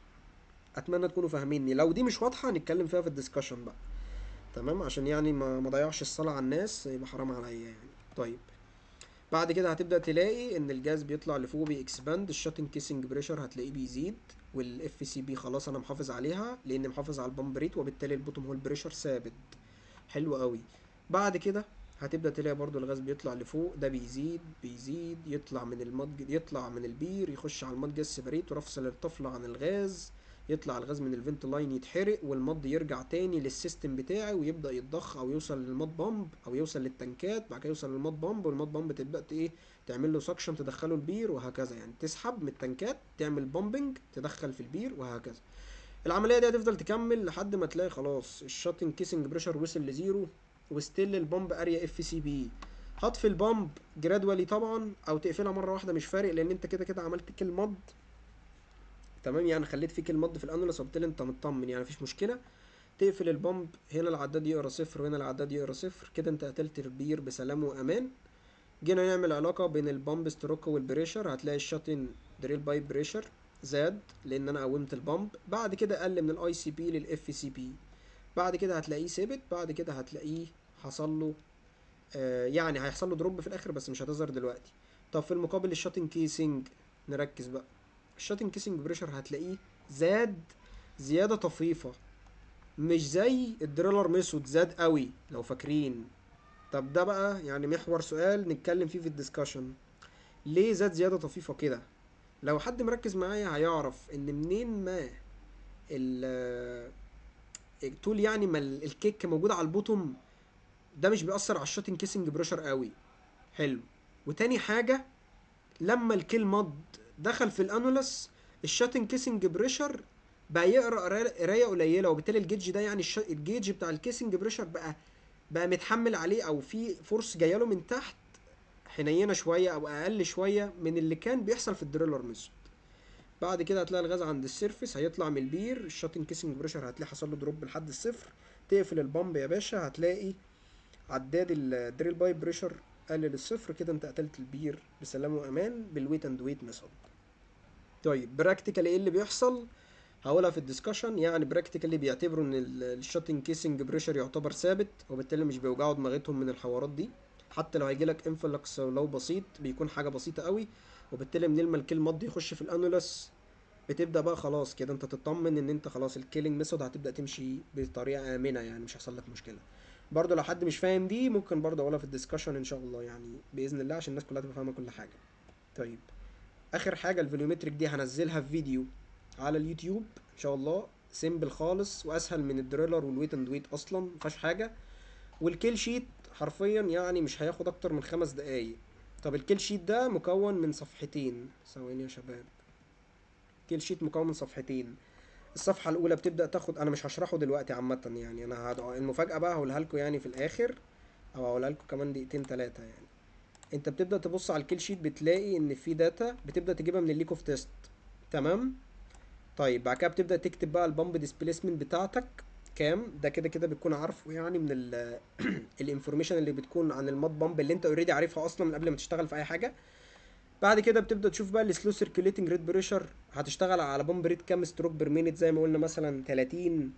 اتمنى تكونوا فاهميني لو دي مش واضحه هنتكلم فيها في الديسكشن بقى تمام عشان يعني ما ما ضيعش الصلاه على الناس يبقى حرام عليا يعني طيب بعد كده هتبدا تلاقي ان الجاز بيطلع لفوق بيكسباند الشاتن كيسنج بريشر هتلاقيه بيزيد والاف سي بي خلاص انا محافظ عليها لان محافظ على البامب ريت وبالتالي البوتوم هول بريشر ثابت حلو قوي بعد كده هتبدا تلاقي برضو الغاز بيطلع لفوق ده بيزيد بيزيد يطلع من المضج يطلع من البير يخش على المض جاز سيبريت ورفصل الطفله عن الغاز يطلع الغاز من الفنت لاين يتحرق والمض يرجع تاني للسيستم بتاعه ويبدا يتضخ او يوصل للمض بامب او يوصل للتنكات بعد كده يوصل للمض بامب والمض بامب تبدا ايه تعمل له سكشن تدخله البير وهكذا يعني تسحب من التنكات تعمل بامبنج تدخل في البير وهكذا العمليه دي هتفضل تكمل لحد ما تلاقي خلاص الشاتن كيسنج بريشر وصل لزيرو وستيل البامب اريا اف سي بي هطفي البامب جرادوالي طبعا او تقفلها مره واحده مش فارق لان انت كده كده عملت كيل مض تمام يعني خليت فيك المض في الانولس وبالتالي انت مطمن يعني مفيش مشكله تقفل البامب هنا العداد يقرا صفر وهنا العداد يقرا صفر كده انت قتلت البير بسلام وامان جينا نعمل علاقه بين البامب ستروك والبريشر هتلاقي الشاتن دريل بايب بريشر زاد لان انا قومت البامب بعد كده قل من الاي سي بي للاف سي بي بعد كده هتلاقيه ثابت بعد كده هتلاقيه حصل له آه يعني هيحصل له دروب في الاخر بس مش هتظهر دلوقتي طب في المقابل الشاتن كيسنج نركز بقى الشاتن كيسنج بريشر هتلاقيه زاد زياده طفيفه مش زي الدريلر ميثود زاد قوي لو فاكرين طب ده بقى يعني محور سؤال نتكلم فيه في الدiscussion ليه زاد زياده طفيفه كده لو حد مركز معايا هيعرف ان منين ما ال طول يعني ما ال- الكيك موجود على البوتوم ده مش بيأثر على الشوتنج كيسنج بريشر قوي حلو وتاني حاجة لما الكيل مود دخل في الانولس الشوتنج كيسنج بريشر بقى يقرا قرا- قرايه قليله وبالتالي الجيج ده يعني الش... الجيج بتاع الكيسنج بريشر بقى بقى متحمل عليه او في فورس جايه له من تحت حنينه شويه او اقل شويه من اللي كان بيحصل في الدريلر ميثود بعد كده هتلاقي الغاز عند السيرفيس هيطلع من البير الشوتنج كيسنج بريشر هتلاقي حصل له دروب لحد الصفر تقفل البامب يا باشا هتلاقي عداد الدريل بايب بريشر قلل الصفر كده انت قتلت البير بسلام وامان بالويت اند ويت ميثود طيب براكتيكال ايه اللي بيحصل هقولها في الديسكشن يعني براكتيكالي بيعتبروا ان الشوتنج كيسنج بريشر يعتبر ثابت وبالتالي مش بيوجعوا دماغتهم من الحوارات دي حتى لو هيجيلك انفلكس لو بسيط بيكون حاجه بسيطه قوي وبالتالي من لما الكيل مض يخش في الانولس بتبدا بقى خلاص كده انت تطمن ان انت خلاص الكيلينج ميثود هتبدا تمشي بطريقه امنه يعني مش هيحصل لك مشكله برضه لو حد مش فاهم دي ممكن برضه اقولها في الديسكشن ان شاء الله يعني باذن الله عشان الناس كلها تبقى فاهمه كل حاجه طيب اخر حاجه الفوليومتريك دي هنزلها في فيديو على اليوتيوب ان شاء الله سيمبل خالص واسهل من الدريلر والويت اند ويت اصلا مفيهاش حاجه والكيل شيت حرفيا يعني مش هياخد اكتر من خمس دقايق طب الكيل شيت ده مكون من صفحتين ثواني يا شباب كيل شيت مكون من صفحتين الصفحة الأولى بتبدأ تاخد أنا مش هشرحه دلوقتي عامة يعني أنا هدعو المفاجأة بقى هقولها لكم يعني في الآخر أو هقولها لكم كمان دقيقتين تلاتة يعني أنت بتبدأ تبص على الكيل شيت بتلاقي إن في داتا بتبدأ تجيبها من الليك اوف تيست تمام طيب بعد كده بتبدأ تكتب بقى البامب ديسبيسمنت بتاعتك كام ده كده كده بتكون عارفه يعني من ال الانفورميشن اللي بتكون عن الماد بامب اللي انت اوريدي عارفها اصلا من قبل ما تشتغل في اي حاجه بعد كده بتبدا تشوف بقى السلو سيركيوليتنج ريت بريشر هتشتغل على بامب ريت كام ستروك بير مينيت زي ما قلنا مثلا 30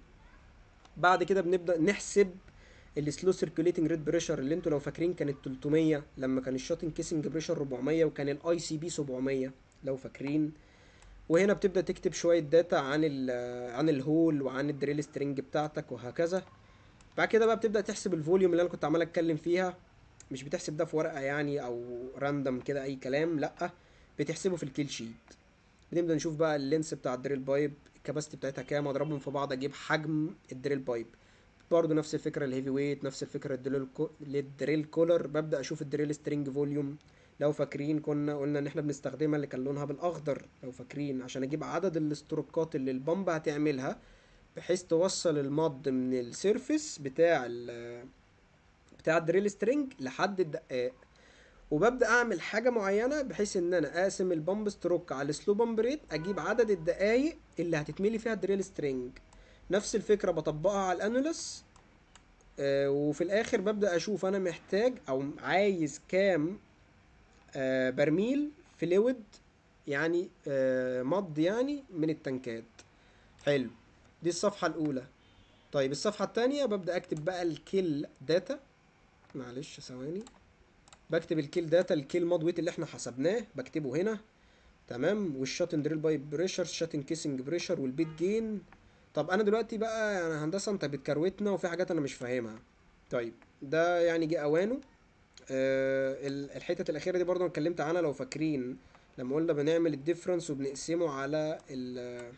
بعد كده بنبدا نحسب السلو سيركيوليتنج ريت بريشر اللي انتوا لو فاكرين كانت 300 لما كان الشوتنج كيسنج بريشر 400 وكان الاي سي بي 700 لو فاكرين وهنا بتبدا تكتب شويه داتا عن ال عن الهول وعن الدريل سترينج بتاعتك وهكذا بعد كده بقى بتبدا تحسب الفوليوم اللي انا كنت عمال اتكلم فيها مش بتحسب ده في ورقه يعني او راندم كده اي كلام لا بتحسبه في الكيل شيت بنبدا نشوف بقى اللينس بتاع الدريل بايب الكباستي بتاعتها كام اضربهم في بعض اجيب حجم الدريل بايب برضه نفس الفكره الهيفي ويت نفس الفكره الدريل كو... للدريل كولر ببدا اشوف الدريل سترينج فوليوم لو فاكرين كنا قلنا ان احنا بنستخدمها اللي كان لونها بالاخضر لو فاكرين عشان اجيب عدد الاستروكات اللي البامب هتعملها بحيث توصل المض من السيرفيس بتاع ال بتاع الدريل سترينج لحد الدقاق وببدا اعمل حاجه معينه بحيث ان انا اقسم البامب ستروك على السلو بامب ريت اجيب عدد الدقايق اللي هتتملي فيها الدريل سترينج نفس الفكره بطبقها على الانولس آه وفي الاخر ببدا اشوف انا محتاج او عايز كام آه برميل فلويد يعني آه مض يعني من التنكات حلو دي الصفحة الأولى طيب الصفحة التانية ببدأ أكتب بقى الكيل داتا معلش ثواني بكتب الكيل داتا الكيل مود ويت اللي احنا حسبناه بكتبه هنا تمام والشاتن دريل بايب بريشر الشاتن كيسنج بريشر والبيت جين طب انا دلوقتي بقى يعني هندسه انت بتكروتنا وفي حاجات انا مش فاهمها طيب ده يعني جه اوانه آه الحتت الاخيره دي برضه انا اتكلمت عنها لو فاكرين لما قلنا بنعمل الديفرنس وبنقسمه على ال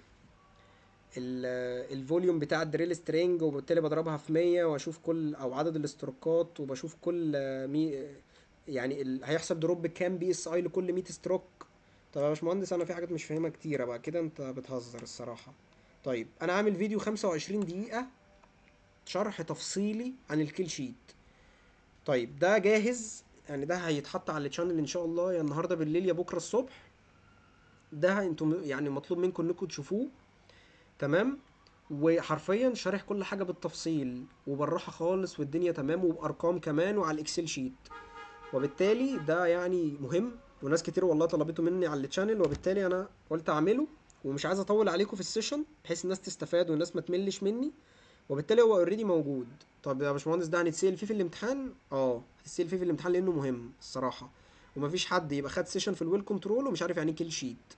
الفوليوم بتاع الدريل سترينج وبالتالي بضربها في 100 واشوف كل او عدد الاستروكات وبشوف كل مي يعني ال... هيحصل دروب كام بي اس اي لكل 100 ستروك طب يا باشمهندس انا في حاجات مش فاهمها كتيره بقى كده انت بتهزر الصراحه طيب انا عامل فيديو 25 دقيقه شرح تفصيلي عن الكيل شيت طيب ده جاهز يعني ده هيتحط على الشانل ان شاء الله يا النهارده بالليل يا بكره الصبح ده انتم يعني مطلوب منكم انكم تشوفوه تمام وحرفيا شارح كل حاجه بالتفصيل وبالراحه خالص والدنيا تمام وبارقام كمان وعلى الاكسل شيت وبالتالي ده يعني مهم وناس كتير والله طلبته مني على التشانل وبالتالي انا قلت اعمله ومش عايز اطول عليكم في السيشن بحيث الناس تستفاد والناس ما تملش مني وبالتالي هو اوريدي موجود طب يا باشمهندس ده هنتسال فيه في الامتحان اه هتتسال فيه في الامتحان لانه مهم الصراحه ومفيش حد يبقى خد سيشن في الويل كنترول ومش عارف يعني ايه كيل شيت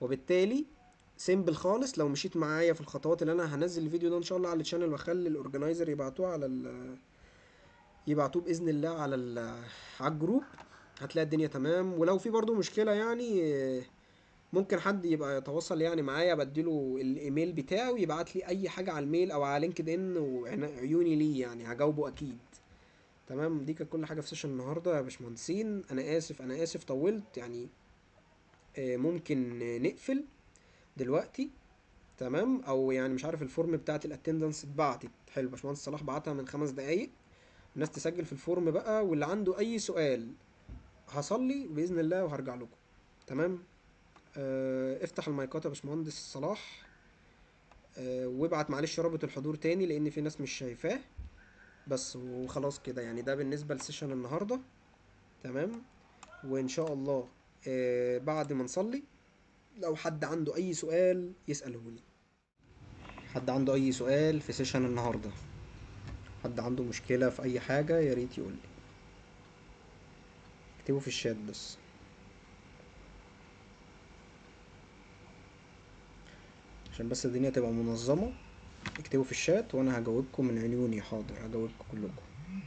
وبالتالي سيمبل خالص لو مشيت معايا في الخطوات اللي انا هنزل الفيديو ده ان شاء الله على الشانل واخلي الاورجنايزر يبعتوه على ال يبعتوه باذن الله على ال على الجروب هتلاقي الدنيا تمام ولو في برضو مشكله يعني آه، ممكن حد يبقى يتواصل يعني معايا بديله الايميل بتاعه يبعت لي اي حاجه على الميل او على لينكد ان وعيوني ليه يعني هجاوبه اكيد تمام دي كانت كل حاجه في سيشن النهارده يا باشمهندسين انا اسف انا اسف طولت يعني آه، ممكن آه، نقفل دلوقتي تمام او يعني مش عارف الفورم بتاعت الاتندنس اتبعتت حلو باشمهندس صلاح بعتها من خمس دقايق الناس تسجل في الفورم بقى واللي عنده اي سؤال هصلي باذن الله وهرجع لكم تمام آه افتح المايكات يا باشمهندس صلاح آه وابعت معلش رابط الحضور تاني لان في ناس مش شايفاه بس وخلاص كده يعني ده بالنسبه لسيشن النهارده تمام وان شاء الله آه بعد ما نصلي لو حد عنده اي سؤال يساله لي حد عنده اي سؤال في سيشن النهارده حد عنده مشكله في اي حاجه يا ريت يقول لي اكتبوا في الشات بس عشان بس الدنيا تبقى منظمه اكتبوا في الشات وانا هجاوبكم من عيوني حاضر هجاوبكم كلكم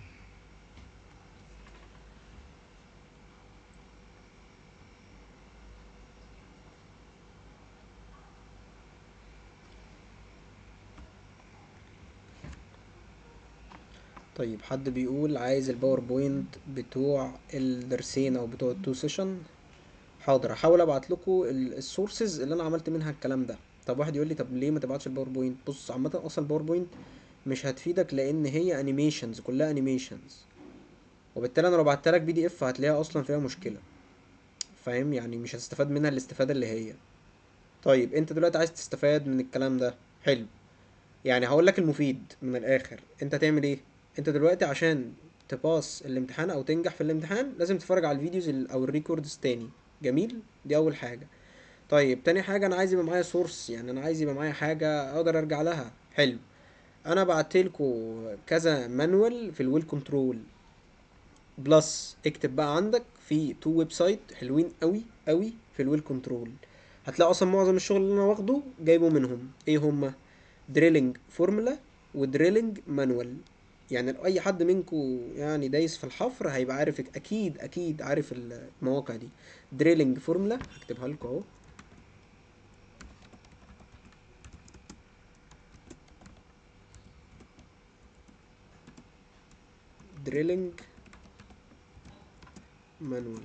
طيب حد بيقول عايز الباوربوينت بتوع الدرسين او بتوع التو سيشن حاضر هحاول ابعت لكم السورسز اللي انا عملت منها الكلام ده طب واحد يقول لي طب ليه ما تبعتش الباوربوينت بص عامه اصلا الباوربوينت مش هتفيدك لان هي انيميشنز كلها انيميشنز وبالتالي انا لو بعتها لك بي دي اف هتلاقيها اصلا فيها مشكله فاهم يعني مش هتستفاد منها الاستفاده اللي هي طيب انت دلوقتي عايز تستفاد من الكلام ده حلو يعني هقول لك المفيد من الاخر انت تعمل ايه انت دلوقتي عشان تباص الامتحان او تنجح في الامتحان لازم تتفرج على الفيديوز ال- او الريكوردز تاني جميل دي اول حاجه طيب تاني حاجه انا عايز يبقى معايا سورس يعني انا عايز يبقى معايا حاجه اقدر ارجع لها حلو انا بعتلكوا كذا مانوال في الويل كنترول بلس اكتب بقى عندك في تو ويب سايت حلوين قوي قوي في الويل كنترول هتلاقي اصلا معظم الشغل اللي انا واخده جايبه منهم ايه هما دريلينج فورمولا ودريلينج مانوال يعني لو اي حد منكم يعني دايس في الحفر هيبقى عارف اكيد اكيد عارف المواقع دي دريلينج فورمولا هكتبها لكم اهو دريلينج مانوال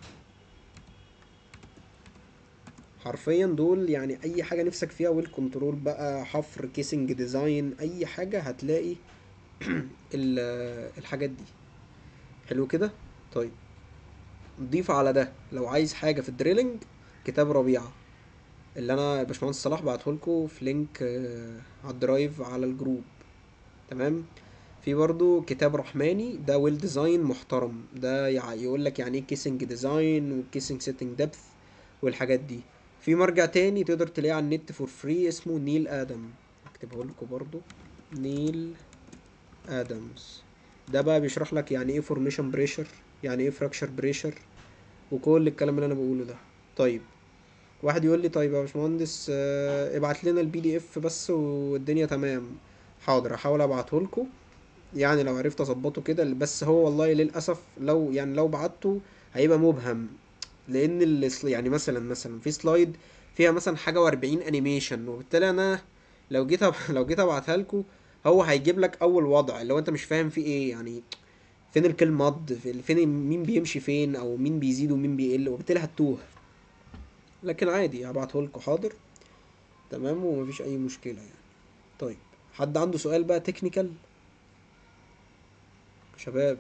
حرفيا دول يعني اي حاجه نفسك فيها ويل كنترول بقى حفر كيسنج ديزاين اي حاجه هتلاقي ال- الحاجات دي حلو كده طيب ضيف على ده لو عايز حاجه في الدريلينج كتاب ربيعه اللي انا باشمهندس صلاح بعتهولكوا في لينك آه، على الدرايف على الجروب تمام في برضو كتاب رحماني ده ويل ديزاين محترم ده يع- يقول لك يعني ايه كيسنج ديزاين وكيسنج سيتنج ديبث والحاجات دي في مرجع تاني تقدر تلاقيه على النت فور فري اسمه نيل ادم اكتبه لكم برضو نيل ادمز ده بقى بيشرح لك يعني ايه فورميشن بريشر يعني ايه فراكشر بريشر وكل الكلام اللي انا بقوله ده طيب واحد يقول لي طيب يا باشمهندس آه، ابعت لنا البي دي اف بس والدنيا تمام حاضر هحاول ابعته لكم يعني لو عرفت اظبطه كده بس هو والله للاسف لو يعني لو بعته هيبقى مبهم لان السل- يعني مثلا مثلا في سلايد فيها مثلا حاجه و40 انيميشن وبالتالي انا لو جيت أب... لو جيت ابعتها لكم هو هيجيب لك اول وضع اللي هو انت مش فاهم فيه ايه يعني فين الكل مض في- فين مين بيمشي فين او مين بيزيد ومين بيقل وبالتالي هتوه لكن عادي هبعته لكم حاضر تمام ومفيش اي مشكله يعني طيب حد عنده سؤال بقى تكنيكال شباب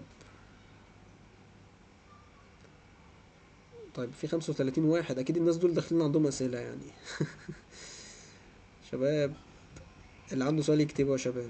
طيب في 35 واحد اكيد الناس دول داخلين عندهم اسئله يعني شباب اللي عنده سؤال يكتبه يا شباب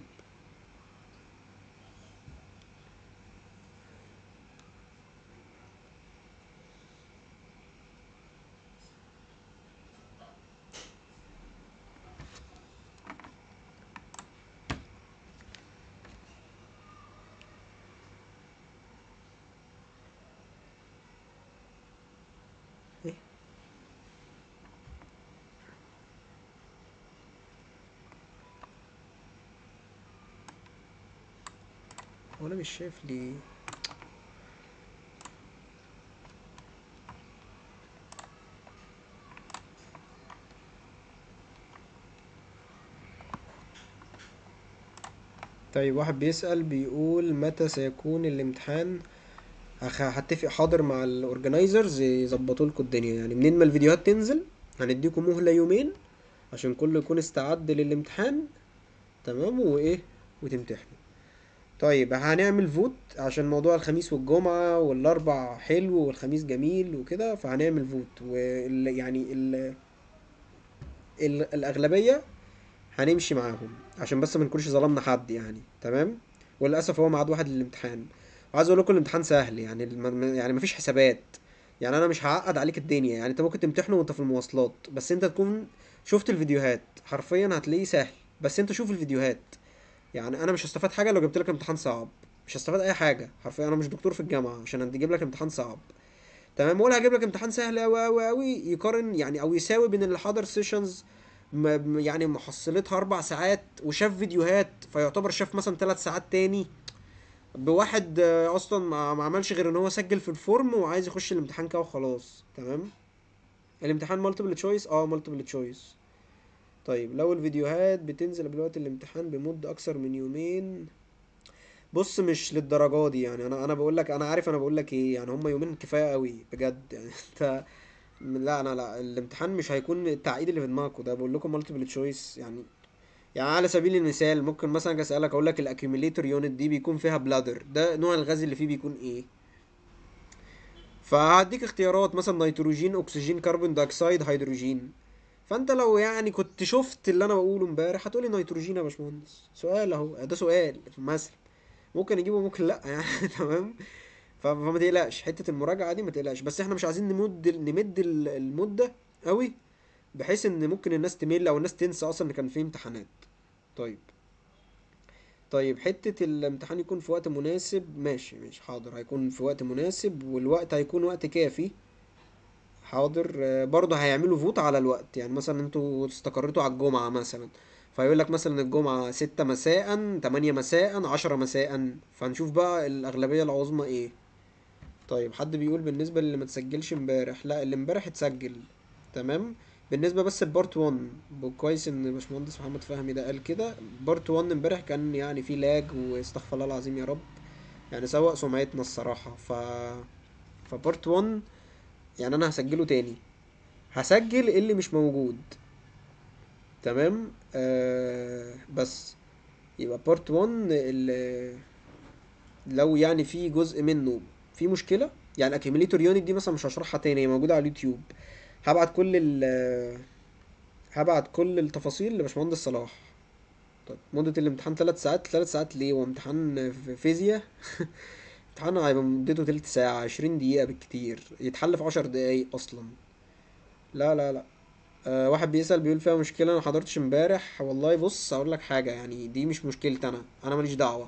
هو انا مش شايف ليه طيب واحد بيسأل بيقول متى سيكون الامتحان هخ- هتفق حاضر مع الاورجنايزرز يظبطوا لكم الدنيا يعني منين ما الفيديوهات تنزل هنديكم مهلة يومين عشان كله يكون استعد للامتحان تمام وايه وتمتحنوا طيب هنعمل فوت عشان موضوع الخميس والجمعة والاربع حلو والخميس جميل وكده فهنعمل فوت وال يعني ال ال الأغلبية هنمشي معاهم عشان بس ما نكونش ظلمنا حد يعني تمام وللاسف هو ميعاد واحد للامتحان وعايز اقول لكم الامتحان سهل يعني الم... يعني مفيش حسابات يعني انا مش هعقد عليك الدنيا يعني انت ممكن تمتحنه وانت في المواصلات بس انت تكون شفت الفيديوهات حرفيا هتلاقيه سهل بس انت شوف الفيديوهات يعني انا مش هستفاد حاجه لو جبت لك امتحان صعب مش هستفاد اي حاجه حرفيا انا مش دكتور في الجامعه عشان اجيب لك امتحان صعب تمام ولا هجيب لك امتحان سهل قوي قوي قوي يقارن يعني او يساوي بين اللي حضر سيشنز م- يعني محصلتها اربع ساعات وشاف فيديوهات فيعتبر شاف مثلا ثلاث ساعات تاني بواحد آه، اصلا ما ما عملش غير ان هو سجل في الفورم وعايز يخش الامتحان كده وخلاص تمام الامتحان مالتيبل تشويس اه مالتيبل تشويس طيب لو الفيديوهات بتنزل قبل وقت الامتحان بمدة اكثر من يومين بص مش للدرجة دي يعني انا انا بقول لك انا عارف انا بقول لك ايه يعني هما يومين كفاية قوي بجد يعني انت لا انا لا الامتحان مش هيكون التعقيد اللي في دماغكم ده بقول لكم مالتيبل تشويس يعني يعني على سبيل المثال ممكن مثلا اجي اسالك اقول لك الاكيوميليتور يونت دي بيكون فيها بلادر ده نوع الغاز اللي فيه بيكون ايه فهديك اختيارات مثلا نيتروجين اكسجين كربون دايوكسيد هيدروجين فانت لو يعني كنت شفت اللي انا بقوله امبارح هتقولي نيتروجين يا باشمهندس سؤال اهو ده سؤال مثلا ممكن يجيبه ممكن لا يعني تمام ف- فما تقلقش حته المراجعه دي ما تقلقش بس احنا مش عايزين نمد نمد ال- المده قوي بحيث ان ممكن الناس تمل او الناس تنسى اصلا ان كان في امتحانات طيب طيب حتة الامتحان يكون في وقت مناسب ماشي ماشي حاضر هيكون في وقت مناسب والوقت هيكون وقت كافي حاضر آه، برضه هيعملوا فوت على الوقت يعني مثلا انتوا استقريتوا على الجمعة مثلا فيقول لك مثلا الجمعة ستة مساء تمانية مساء عشرة مساء فنشوف بقى الأغلبية العظمى ايه طيب حد بيقول بالنسبة للي ما تسجلش امبارح لا اللي امبارح اتسجل تمام بالنسبة بس لبارت 1 كويس ان باشمهندس محمد فهمي ده قال كده بارت 1 امبارح كان يعني فيه لاج واستغفر الله العظيم يا رب يعني سوء سمعتنا الصراحة ف فبارت 1 يعني انا هسجله تاني هسجل اللي مش موجود تمام آه بس يبقى بارت 1 اللي لو يعني في جزء منه في مشكلة يعني اكيوميليتور يونت دي مثلا مش هشرحها تاني هي موجودة على اليوتيوب هبعت كل ال هبعت كل التفاصيل لباشمهندس صلاح طيب مدة الامتحان ثلاث ساعات ثلاث ساعات ليه هو امتحان في فيزياء امتحان هيبقى مدته تلت ساعة عشرين دقيقة بالكتير يتحل في عشر دقايق أصلا لا لا لا أه واحد بيسأل بيقول فيها مشكلة أنا محضرتش امبارح والله بص أقول لك حاجة يعني دي مش مشكلتي أنا أنا ماليش دعوة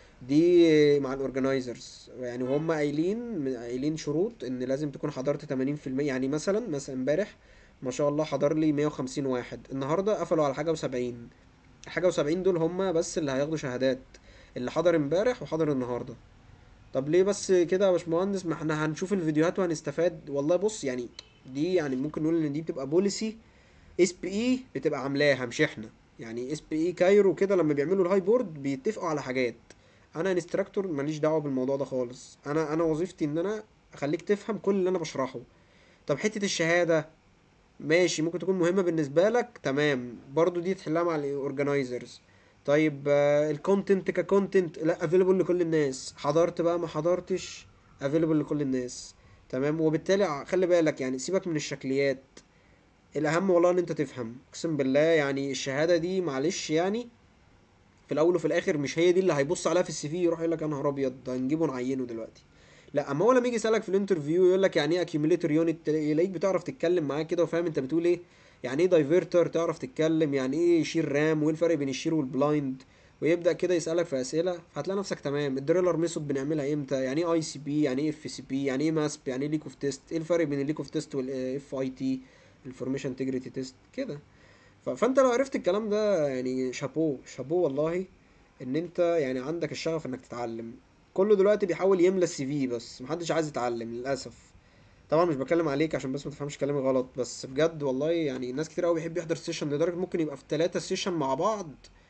دي مع الاورجنايزرز يعني هم قايلين قايلين شروط ان لازم تكون حضرت 80% يعني مثلا مثلا امبارح ما شاء الله حضر لي 150 واحد النهارده قفلوا على حاجه و70 حاجه و70 دول هم بس اللي هياخدوا شهادات اللي حضر امبارح وحضر النهارده طب ليه بس كده يا باشمهندس ما احنا هنشوف الفيديوهات وهنستفاد والله بص يعني دي يعني ممكن نقول ان دي بتبقى بوليسي اس بي اي بتبقى عاملاها مش احنا يعني اس بي اي كايرو كده لما بيعملوا الهاي بورد بيتفقوا على حاجات انا انستراكتور ماليش دعوه بالموضوع ده خالص انا انا وظيفتي ان انا اخليك تفهم كل اللي انا بشرحه طب حته الشهاده ماشي ممكن تكون مهمه بالنسبه لك تمام برضو دي تحلها مع الاورجنايزرز طيب الكونتنت ككونتنت لا افيلبل لكل الناس حضرت بقى ما حضرتش افيلبل لكل الناس تمام وبالتالي ع- خلي بالك يعني سيبك من الشكليات الاهم والله ان انت تفهم اقسم بالله يعني الشهاده دي معلش يعني في الاول وفي الاخر مش هي دي اللي هيبص عليها في السي في يروح يقول لك يا نهار ابيض ده هنجيبه نعينه دلوقتي لا اما هو لما يجي يسالك في الانترفيو يقول لك يعني ايه اكيوميليتور يونت يلاقيك بتعرف تتكلم معاه كده وفاهم انت بتقول ايه يعني ايه دايفرتر تعرف تتكلم يعني ايه شير رام وايه الفرق بين الشير والبلايند ويبدا كده يسالك في اسئله فهتلاقي نفسك تمام الدريلر ميثود بنعملها امتى يعني ايه اي سي بي يعني ايه اف سي بي يعني ايه ماسب يعني ايه ليك اوف تيست ايه الفرق بين الليك اوف تيست والاف اي تي الفورميشن انتجريتي تيست كده ف- فانت لو عرفت الكلام ده يعني شابوه شابوه والله ان انت يعني عندك الشغف انك تتعلم كله دلوقتي بيحاول يملى السي في بس محدش عايز يتعلم للاسف طبعا مش بتكلم عليك عشان بس ما تفهمش كلامي غلط بس بجد والله يعني ناس كتير قوي بيحب يحضر سيشن لدرجه ممكن يبقى في ثلاثة سيشن مع بعض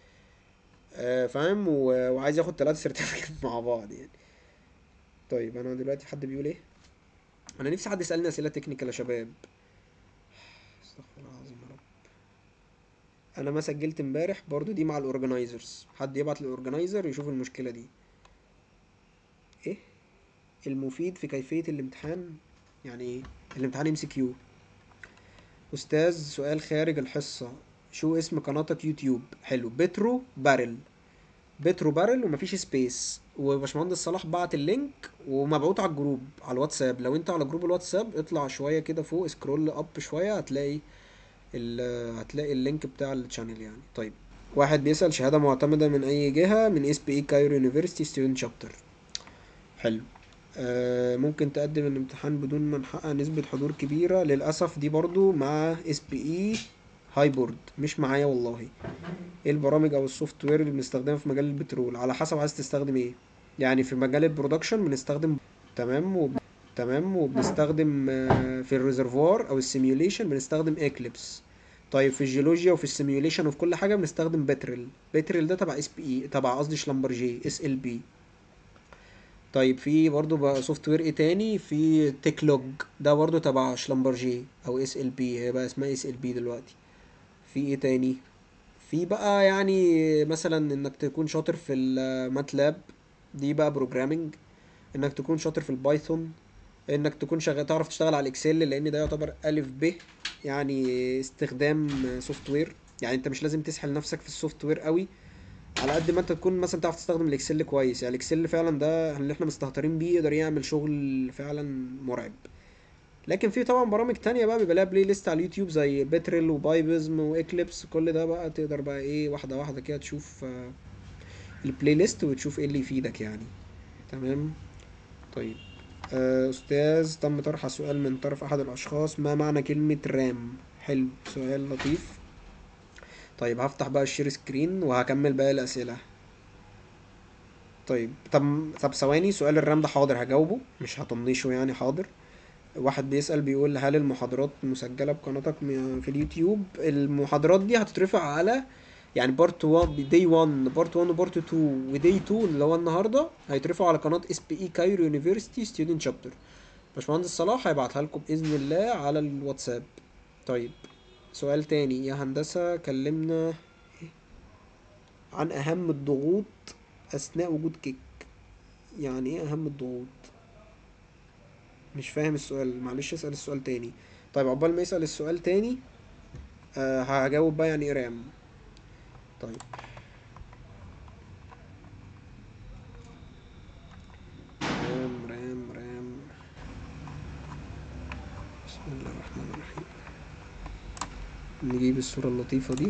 آه فاهم و... وعايز ياخد ثلاثة سيرتيفيكت مع بعض يعني طيب انا دلوقتي حد بيقول ايه انا نفسي حد يسالني اسئله تكنيكال يا شباب استغفر الله العظيم يا رب انا ما سجلت امبارح برضو دي مع الاورجنايزرز حد يبعت للاورجنايزر يشوف المشكله دي ايه المفيد في كيفيه الامتحان يعني ايه الامتحان ام سي كيو استاذ سؤال خارج الحصه شو اسم قناتك يوتيوب حلو بترو بارل بترو بارل ومفيش سبيس وباشمهندس صلاح بعت اللينك ومبعوت على الجروب على الواتساب لو انت على جروب الواتساب اطلع شويه كده فوق سكرول اب شويه هتلاقي ال- هتلاقي اللينك بتاع الشانل يعني طيب واحد بيسأل شهادة معتمدة من أي جهة من اس بي اي كايرو يونيفرسيتي ستودنت شابتر حلو آه ممكن تقدم الامتحان بدون ما نحقق نسبة حضور كبيرة للأسف دي برضو مع اس بي اي هاي بورد مش معايا والله ايه البرامج او السوفت وير اللي بنستخدمها في مجال البترول على حسب عايز تستخدم ايه يعني في مجال البرودكشن بنستخدم تمام وب... تمام وبنستخدم آه، في الريزرفوار او السيميوليشن بنستخدم اكليبس طيب في الجيولوجيا وفي السيميوليشن وفي كل حاجه بنستخدم بترل بترل ده تبع اس بي اي تبع قصدي شلمبرجي اس ال بي طيب في برضو بقى سوفت وير ايه تاني في تيك لوج ده برضو تبع شلمبرجي او اس ال بي هي بقى اسمها اس ال بي دلوقتي في ايه تاني في بقى يعني مثلا انك تكون شاطر في الماتلاب دي بقى بروجرامنج انك تكون شاطر في البايثون انك تكون شغال تعرف تشتغل على الاكسل لان ده يعتبر الف ب يعني استخدام سوفت وير يعني انت مش لازم تسحل نفسك في السوفت وير قوي على قد ما انت تكون مثلا تعرف تستخدم الاكسل كويس يعني الاكسل فعلا ده اللي احنا مستهترين بيه يقدر يعمل شغل فعلا مرعب لكن في طبعا برامج تانية بقى بيبقى لها بلاي ليست على اليوتيوب زي بترل وبايبزم واكليبس كل ده بقى تقدر بقى ايه واحدة واحدة كده تشوف آه، البلاي ليست وتشوف ايه اللي يفيدك يعني تمام طيب آه، أستاذ تم طرح سؤال من طرف أحد الأشخاص ما معنى كلمة رام حلو سؤال لطيف طيب هفتح بقى الشير سكرين وهكمل باقي الأسئلة طيب طب طب ثواني سؤال الرام ده حاضر هجاوبه مش هطنشه يعني حاضر واحد بيسأل بيقول هل المحاضرات مسجلة بقناتك م- في اليوتيوب المحاضرات دي هتترفع على يعني بارت 1 دي 1 بارت 1 وبارت 2 ودي 2 اللي هو النهارده هيترفعوا على قناة اس بي اي كايرو يونيفرسيتي ستودنت شابتر باشمهندس صلاح هيبعتها لكم بإذن الله على الواتساب طيب سؤال تاني يا هندسة كلمنا عن أهم الضغوط أثناء وجود كيك يعني إيه أهم الضغوط مش فاهم السؤال معلش اسأل السؤال تاني طيب عقبال ما يسأل السؤال تاني آه هجاوب بقى يعني ايه رام طيب رام رام رام بسم الله الرحمن الرحيم نجيب الصورة اللطيفة دي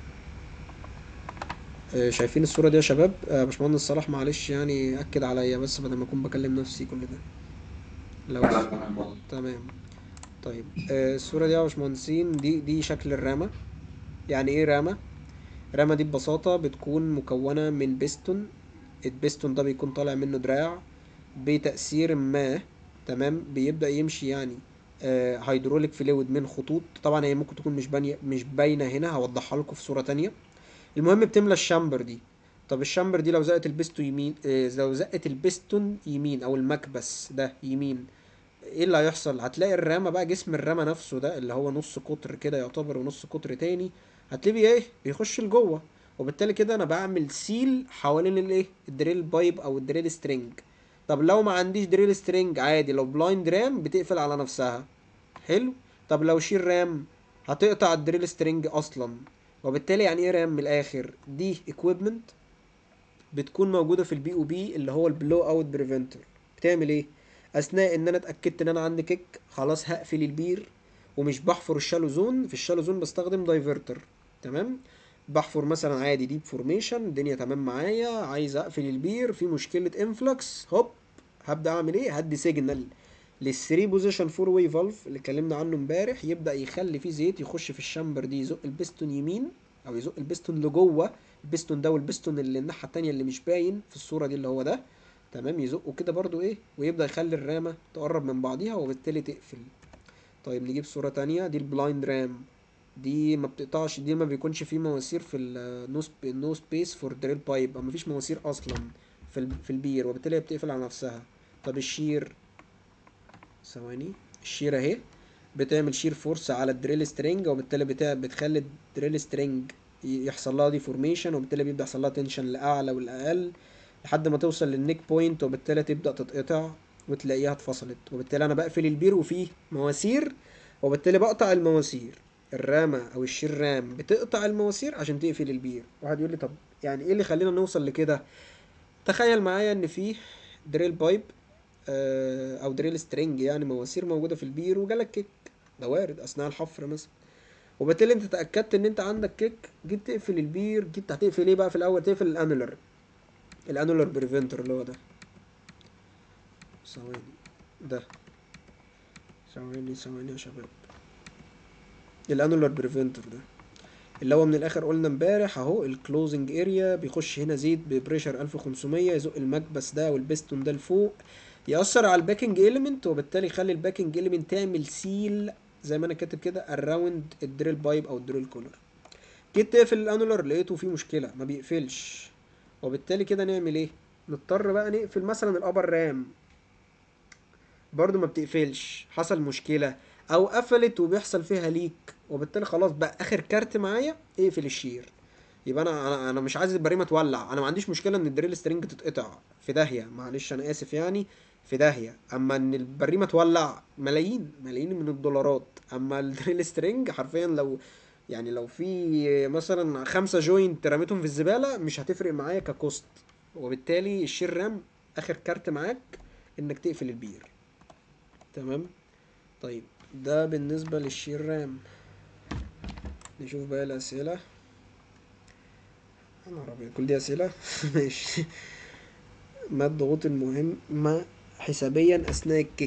آه، شايفين الصورة دي يا شباب آه، باشمهندس صلاح معلش يعني أكد عليا بس بدل ما أكون بكلم نفسي كل ده لو تمام طيب آه، الصورة دي يا باشمهندسين دي دي شكل الرامة يعني ايه رامة رامة دي ببساطة بتكون مكونة من بيستون البيستون ده بيكون طالع منه دراع بتأثير ما تمام بيبدأ يمشي يعني آه هيدروليك فلويد من خطوط طبعا هي ممكن تكون مش بانية مش باينة هنا هوضحها لكم في صورة تانية المهم بتملى الشامبر دي طب الشامبر دي لو زقت البستون يمين آه لو زقت البستون يمين او المكبس ده يمين ايه اللي هيحصل هتلاقي الرامة بقى جسم الرامة نفسه ده اللي هو نص قطر كده يعتبر ونص قطر تاني هتلاقيه بي- ايه بيخش لجوه وبالتالي كده انا بعمل سيل حوالين الايه الدريل بايب او الدريل سترينج طب لو ما عنديش دريل سترينج عادي لو بلايند رام بتقفل على نفسها حلو طب لو شيل رام هتقطع الدريل سترينج اصلا وبالتالي يعني ايه رام من الاخر دي equipment بتكون موجوده في البي او بي اللي هو البلو اوت بريفنتر بتعمل ايه اثناء ان انا اتاكدت ان انا عندي كيك خلاص هقفل البير ومش بحفر الشالو زون في الشالو زون بستخدم دايفرتر تمام بحفر مثلا عادي ديب فورميشن الدنيا تمام معايا عايز اقفل البير في مشكله انفلكس هوب هبدا اعمل ايه هدي سيجنال للثري بوزيشن فور واي فالف اللي اتكلمنا عنه امبارح يبدا يخلي فيه زيت يخش في الشامبر دي يزق البستون يمين او يزق البستون لجوه البستون ده والبستون اللي الناحيه التانية اللي مش باين في الصوره دي اللي هو ده تمام يزقه كده برضو ايه ويبدأ يخلي الرامة تقرب من بعضيها وبالتالي تقفل طيب نجيب صورة تانية دي البلايند رام دي ما بتقطعش دي ما بيكونش فيه مواسير في النو نو سبيس فور دريل بايب ما فيش مواسير اصلا في ال- في البير وبالتالي هي بتقفل على نفسها طب الشير ثواني الشير اهي بتعمل شير فورس على الدريل سترينج وبالتالي بتا... بتخلي الدريل سترينج ي- يحصل لها ديفورميشن وبالتالي بيبدأ يحصل لها تنشن لأعلى والأقل لحد ما توصل للنيك بوينت وبالتالي تبدأ تتقطع وتلاقيها اتفصلت وبالتالي أنا بقفل البير وفيه مواسير وبالتالي بقطع المواسير الرامة أو الشير رام بتقطع المواسير عشان تقفل البير واحد يقول لي طب يعني ايه اللي خلينا نوصل لكده تخيل معايا ان في دريل بايب آه، او دريل سترينج يعني مواسير موجوده في البير وجالك كيك ده وارد اثناء الحفر مثلا وبالتالي انت تاكدت ان انت عندك كيك جيت تقفل البير جيت هتقفل ايه بقى في الاول تقفل الانولر الانولر بريفنتور اللي هو ده ثواني ده ثواني ثواني يا شباب الانولر بريفنتور ده اللي هو من الاخر قلنا امبارح اهو الكلوزنج اريا بيخش هنا زيت ببريشر 1500 يزق المكبس ده والبستون ده لفوق يأثر على الباكنج اليمنت وبالتالي يخلي الباكنج اليمنت تعمل سيل زي ما انا كاتب كده اراوند الدريل بايب او الدريل كولر جيت تقفل الانولر لقيته فيه مشكله ما بيقفلش وبالتالي كده نعمل ايه نضطر بقى نقفل مثلا الابر رام برضو ما بتقفلش حصل مشكله او قفلت وبيحصل فيها ليك وبالتالي خلاص بقى اخر كارت معايا اقفل الشير يبقى انا انا انا مش عايز البريمه تولع انا ما عنديش مشكله ان الدريل سترينج تتقطع في داهيه معلش انا اسف يعني في داهيه اما ان البريمه تولع ملايين ملايين من الدولارات اما الدريل سترينج حرفيا لو يعني لو في مثلا خمسة جوينت رميتهم في الزباله مش هتفرق معايا ككوست وبالتالي الشير رام اخر كارت معاك انك تقفل البير تمام طيب ده بالنسبة للشير رام نشوف بقى الأسئلة يا نهار أبيض كل دي أسئلة ماشي ما الضغوط المهمة حسابيا أثناء الكيك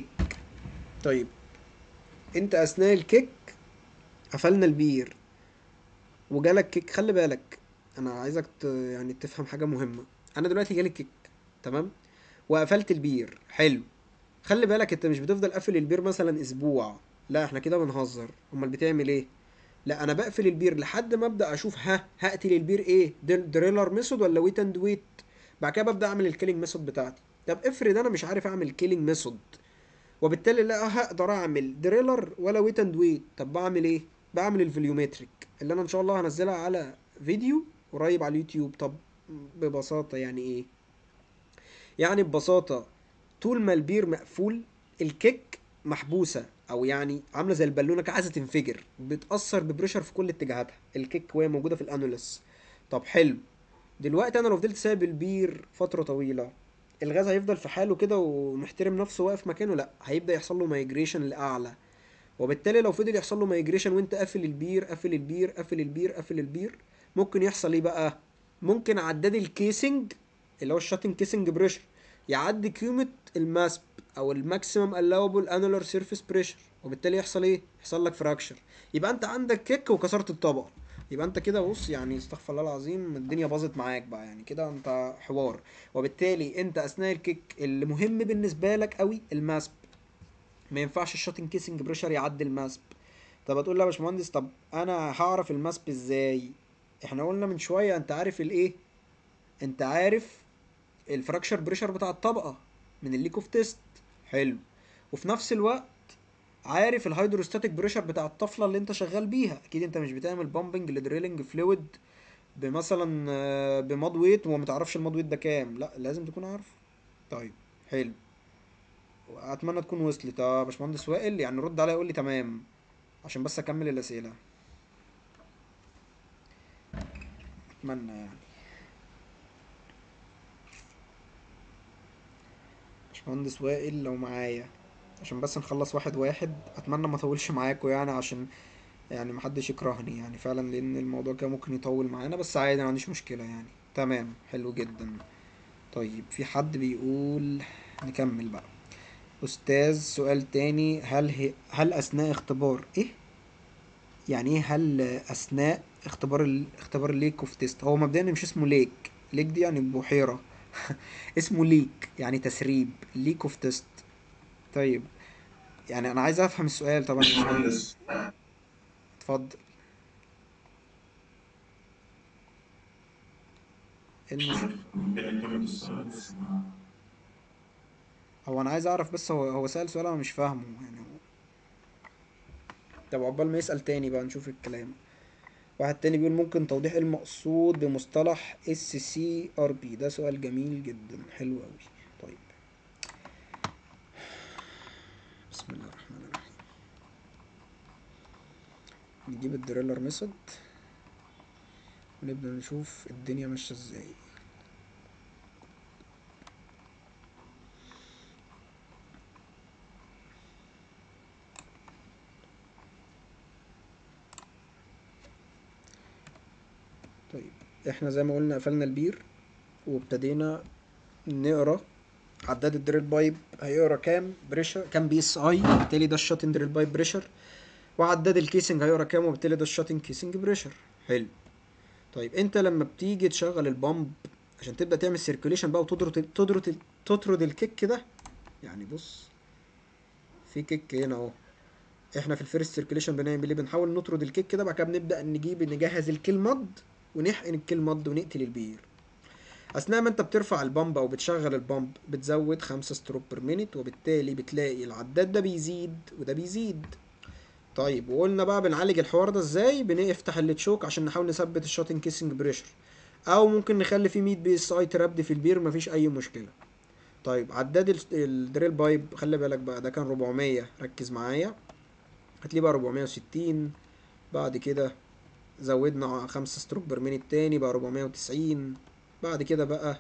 طيب أنت أثناء الكيك قفلنا البير وجالك كيك خلي بالك أنا عايزك ت... يعني تفهم حاجة مهمة أنا دلوقتي جالي كيك تمام وقفلت البير حلو خلي بالك انت مش بتفضل قافل البير مثلا اسبوع لا احنا كده بنهزر امال بتعمل ايه لا انا بقفل البير لحد ما ابدا اشوف ها هقتل البير ايه دل- دريلر ميثود ولا ويت اند ويت بعد كده ببدا اعمل الكيلينج ميثود بتاعتي طب افرض انا مش عارف اعمل كيلينج ميثود وبالتالي لا هقدر اعمل دريلر ولا ويت اند ويت طب بعمل ايه بعمل الفوليومتريك اللي انا ان شاء الله هنزلها على فيديو قريب على اليوتيوب طب ببساطه يعني ايه يعني ببساطه طول ما البير مقفول الكيك محبوسه او يعني عامله زي البالونه كده عايزه تنفجر بتاثر ببريشر في كل اتجاهاتها الكيك وهي موجوده في الانولس طب حلو دلوقتي انا لو فضلت سايب البير فتره طويله الغاز هيفضل في حاله كده ومحترم نفسه واقف مكانه لا هيبدا يحصل له مايجريشن لاعلى وبالتالي لو فضل يحصل له مايجريشن وانت قافل البير قافل البير قافل البير قافل البير ممكن يحصل ايه بقى ممكن عداد الكيسنج اللي هو الشاتنج كيسنج بريشر يعدي قيمة الماسب او الماكسيمم allowable annular surface pressure وبالتالي يحصل ايه يحصل لك فراكشر يبقى انت عندك كيك وكسرت الطبقة يبقى انت كده بص يعني استغفر الله العظيم الدنيا باظت معاك بقى يعني كده انت حوار وبالتالي انت اثناء الكيك اللي مهم بالنسبة لك قوي الماسب ما ينفعش الشاتنج كيسنج بريشر يعدي الماسب طب هتقول لا يا باشمهندس طب انا هعرف الماسب ازاي احنا قلنا من شوية انت عارف الايه انت عارف الفراكشر بريشر بتاع الطبقة من الليك اوف تيست حلو وفي نفس الوقت عارف الهيدروستاتيك بريشر بتاع الطفلة اللي انت شغال بيها اكيد انت مش بتعمل بامبنج لدريلنج فلويد بمثلا آه، بماد ويت وما تعرفش الماد ويت ده كام لا لازم تكون عارف طيب حلو اتمنى تكون وصلت يا باشمهندس وائل يعني رد عليا يقول لي تمام عشان بس اكمل الاسئله اتمنى يعني باشمهندس وائل لو معايا عشان بس نخلص واحد واحد اتمنى ما اطولش معاكم يعني عشان يعني محدش يكرهني يعني فعلا لان الموضوع كده ممكن يطول معانا بس عادي ما عنديش مشكلة يعني تمام حلو جدا طيب في حد بيقول نكمل بقى استاذ سؤال تاني هل هي هل اثناء اختبار ايه يعني ايه هل اثناء اختبار ال... اختبار الليك اوف تيست هو مبدئيا مش اسمه ليك ليك دي يعني بحيرة اسمه ليك يعني تسريب ليك اوف تيست طيب يعني انا عايز افهم السؤال طبعا يا باشمهندس اتفضل إيه المشكلة هو انا عايز اعرف بس هو هو سأل سؤال انا مش فاهمه يعني هو طب عقبال ما يسأل تاني بقى نشوف الكلام واحد تاني بيقول ممكن توضيح إيه المقصود بمصطلح اس سي ار بي ده سؤال جميل جدا حلو قوي طيب بسم الله الرحمن الرحيم نجيب الدريلر ميثود ونبدأ نشوف الدنيا ماشية ازاي طيب احنا زي ما قلنا قفلنا البير وابتدينا نقرا عداد الدريل بايب هيقرا كام بريشر كام بي اس اي بالتالي ده الشوتنج دريل بايب بريشر وعداد الكيسنج هيقرا كام وبالتالي ده الشوتنج كيسنج بريشر حلو طيب انت لما بتيجي تشغل البامب عشان تبدا تعمل سيركيوليشن بقى وتطرد تطرد تطرد الكيك ده يعني بص في كيك هنا اهو احنا في الفيرست سيركيوليشن بنعمل ايه بنحاول نطرد الكيك كده بعد كده بنبدا نجيب نجهز الكيل مد ونحقن الكيل مد ونقتل البير اثناء ما انت بترفع البامب او بتشغل البامب بتزود خمسة ستروك بير مينت وبالتالي بتلاقي العداد ده بيزيد وده بيزيد طيب وقلنا بقى بنعالج الحوار ده ازاي بنفتح التشوك عشان نحاول نثبت الشوتنج كيسنج بريشر او ممكن نخلي فيه 100 بي اس اي ترابد في البير مفيش اي مشكله طيب عداد ال- الدريل بايب خلي بالك بقى ده كان 400 ركز معايا هتلاقيه بقى 460 بعد كده زودنا خمسة ستروك بير مينت تاني بقى 490 بعد كده بقى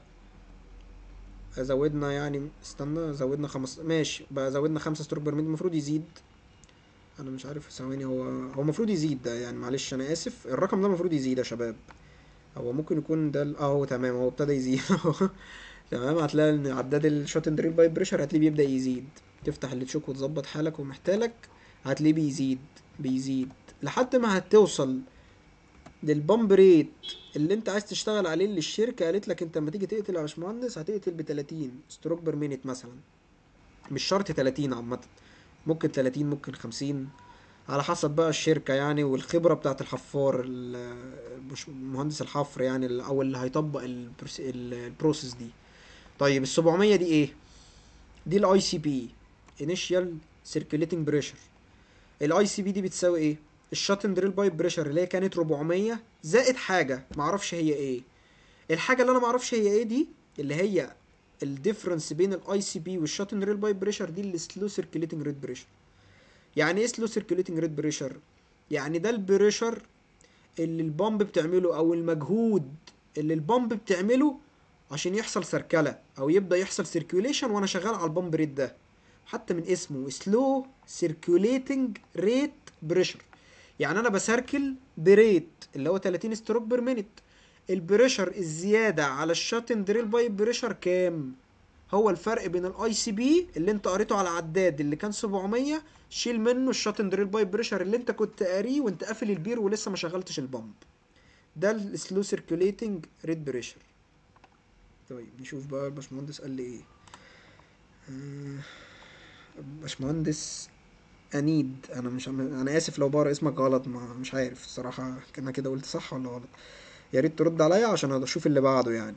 زودنا يعني استنى زودنا خمس ماشي بقى زودنا خمسة ستروك بير مينت المفروض يزيد انا مش عارف ثواني هو هو المفروض يزيد ده يعني معلش انا اسف الرقم ده المفروض يزيد يا شباب هو ممكن يكون ده ال- اه هو تمام هو ابتدى يزيد تمام هتلاقي ان عداد الشوت اند دريل بايب بريشر هتلاقيه بيبدأ يزيد تفتح التشوك وتظبط حالك ومحتالك هتلاقيه بيزيد بيزيد لحد ما هتوصل للبامب ريت اللي انت عايز تشتغل عليه اللي الشركة قالت لك انت لما تيجي تقتل يا باشمهندس هتقتل ب 30 ستروك بير مينت مثلا مش شرط 30 عامة ممكن 30 ممكن 50 على حسب بقى الشركة يعني والخبرة بتاعت الحفار ال- مش مهندس الحفر يعني ال- او اللي هيطبق البروس- ال- البروسيس دي طيب ال 700 دي ايه دي الاي سي بي انيشال سيركيوليتنج بريشر الاي سي بي دي بتساوي ايه الشوت اند دريل بايب بريشر اللي هي كانت 400 زائد حاجه معرفش هي ايه الحاجه اللي انا معرفش هي ايه دي اللي هي الديفرنس بين الاي سي بي والشوت اند دريل بايب بريشر دي السلو سيركيوليتنج ريت بريشر يعني ايه سلو سيركيوليتنج ريت بريشر يعني ده البريشر اللي البامب بتعمله او المجهود اللي البامب بتعمله عشان يحصل سركله او يبدا يحصل سيركيوليشن وانا شغال على البامب ريت ده حتى من اسمه سلو سيركيوليتنج ريت بريشر يعني انا بسركل بريت اللي هو 30 ستروك بير مينت البريشر الزياده على الشوت اند دريل بايب بريشر كام هو الفرق بين الاي سي بي اللي انت قريته على عداد اللي كان 700 شيل منه الشوت اند دريل بايب بريشر اللي انت كنت قاريه وانت قافل البير ولسه ما شغلتش البامب ده السلو سيركيوليتنج ريت بريشر طيب نشوف بقى الباشمهندس قال لي ايه آه، باشمهندس انيد انا مش انا اسف لو بقرا اسمك غلط ما مش عارف الصراحه كنا كده قلت صح ولا غلط يا ريت ترد عليا عشان اشوف اللي بعده يعني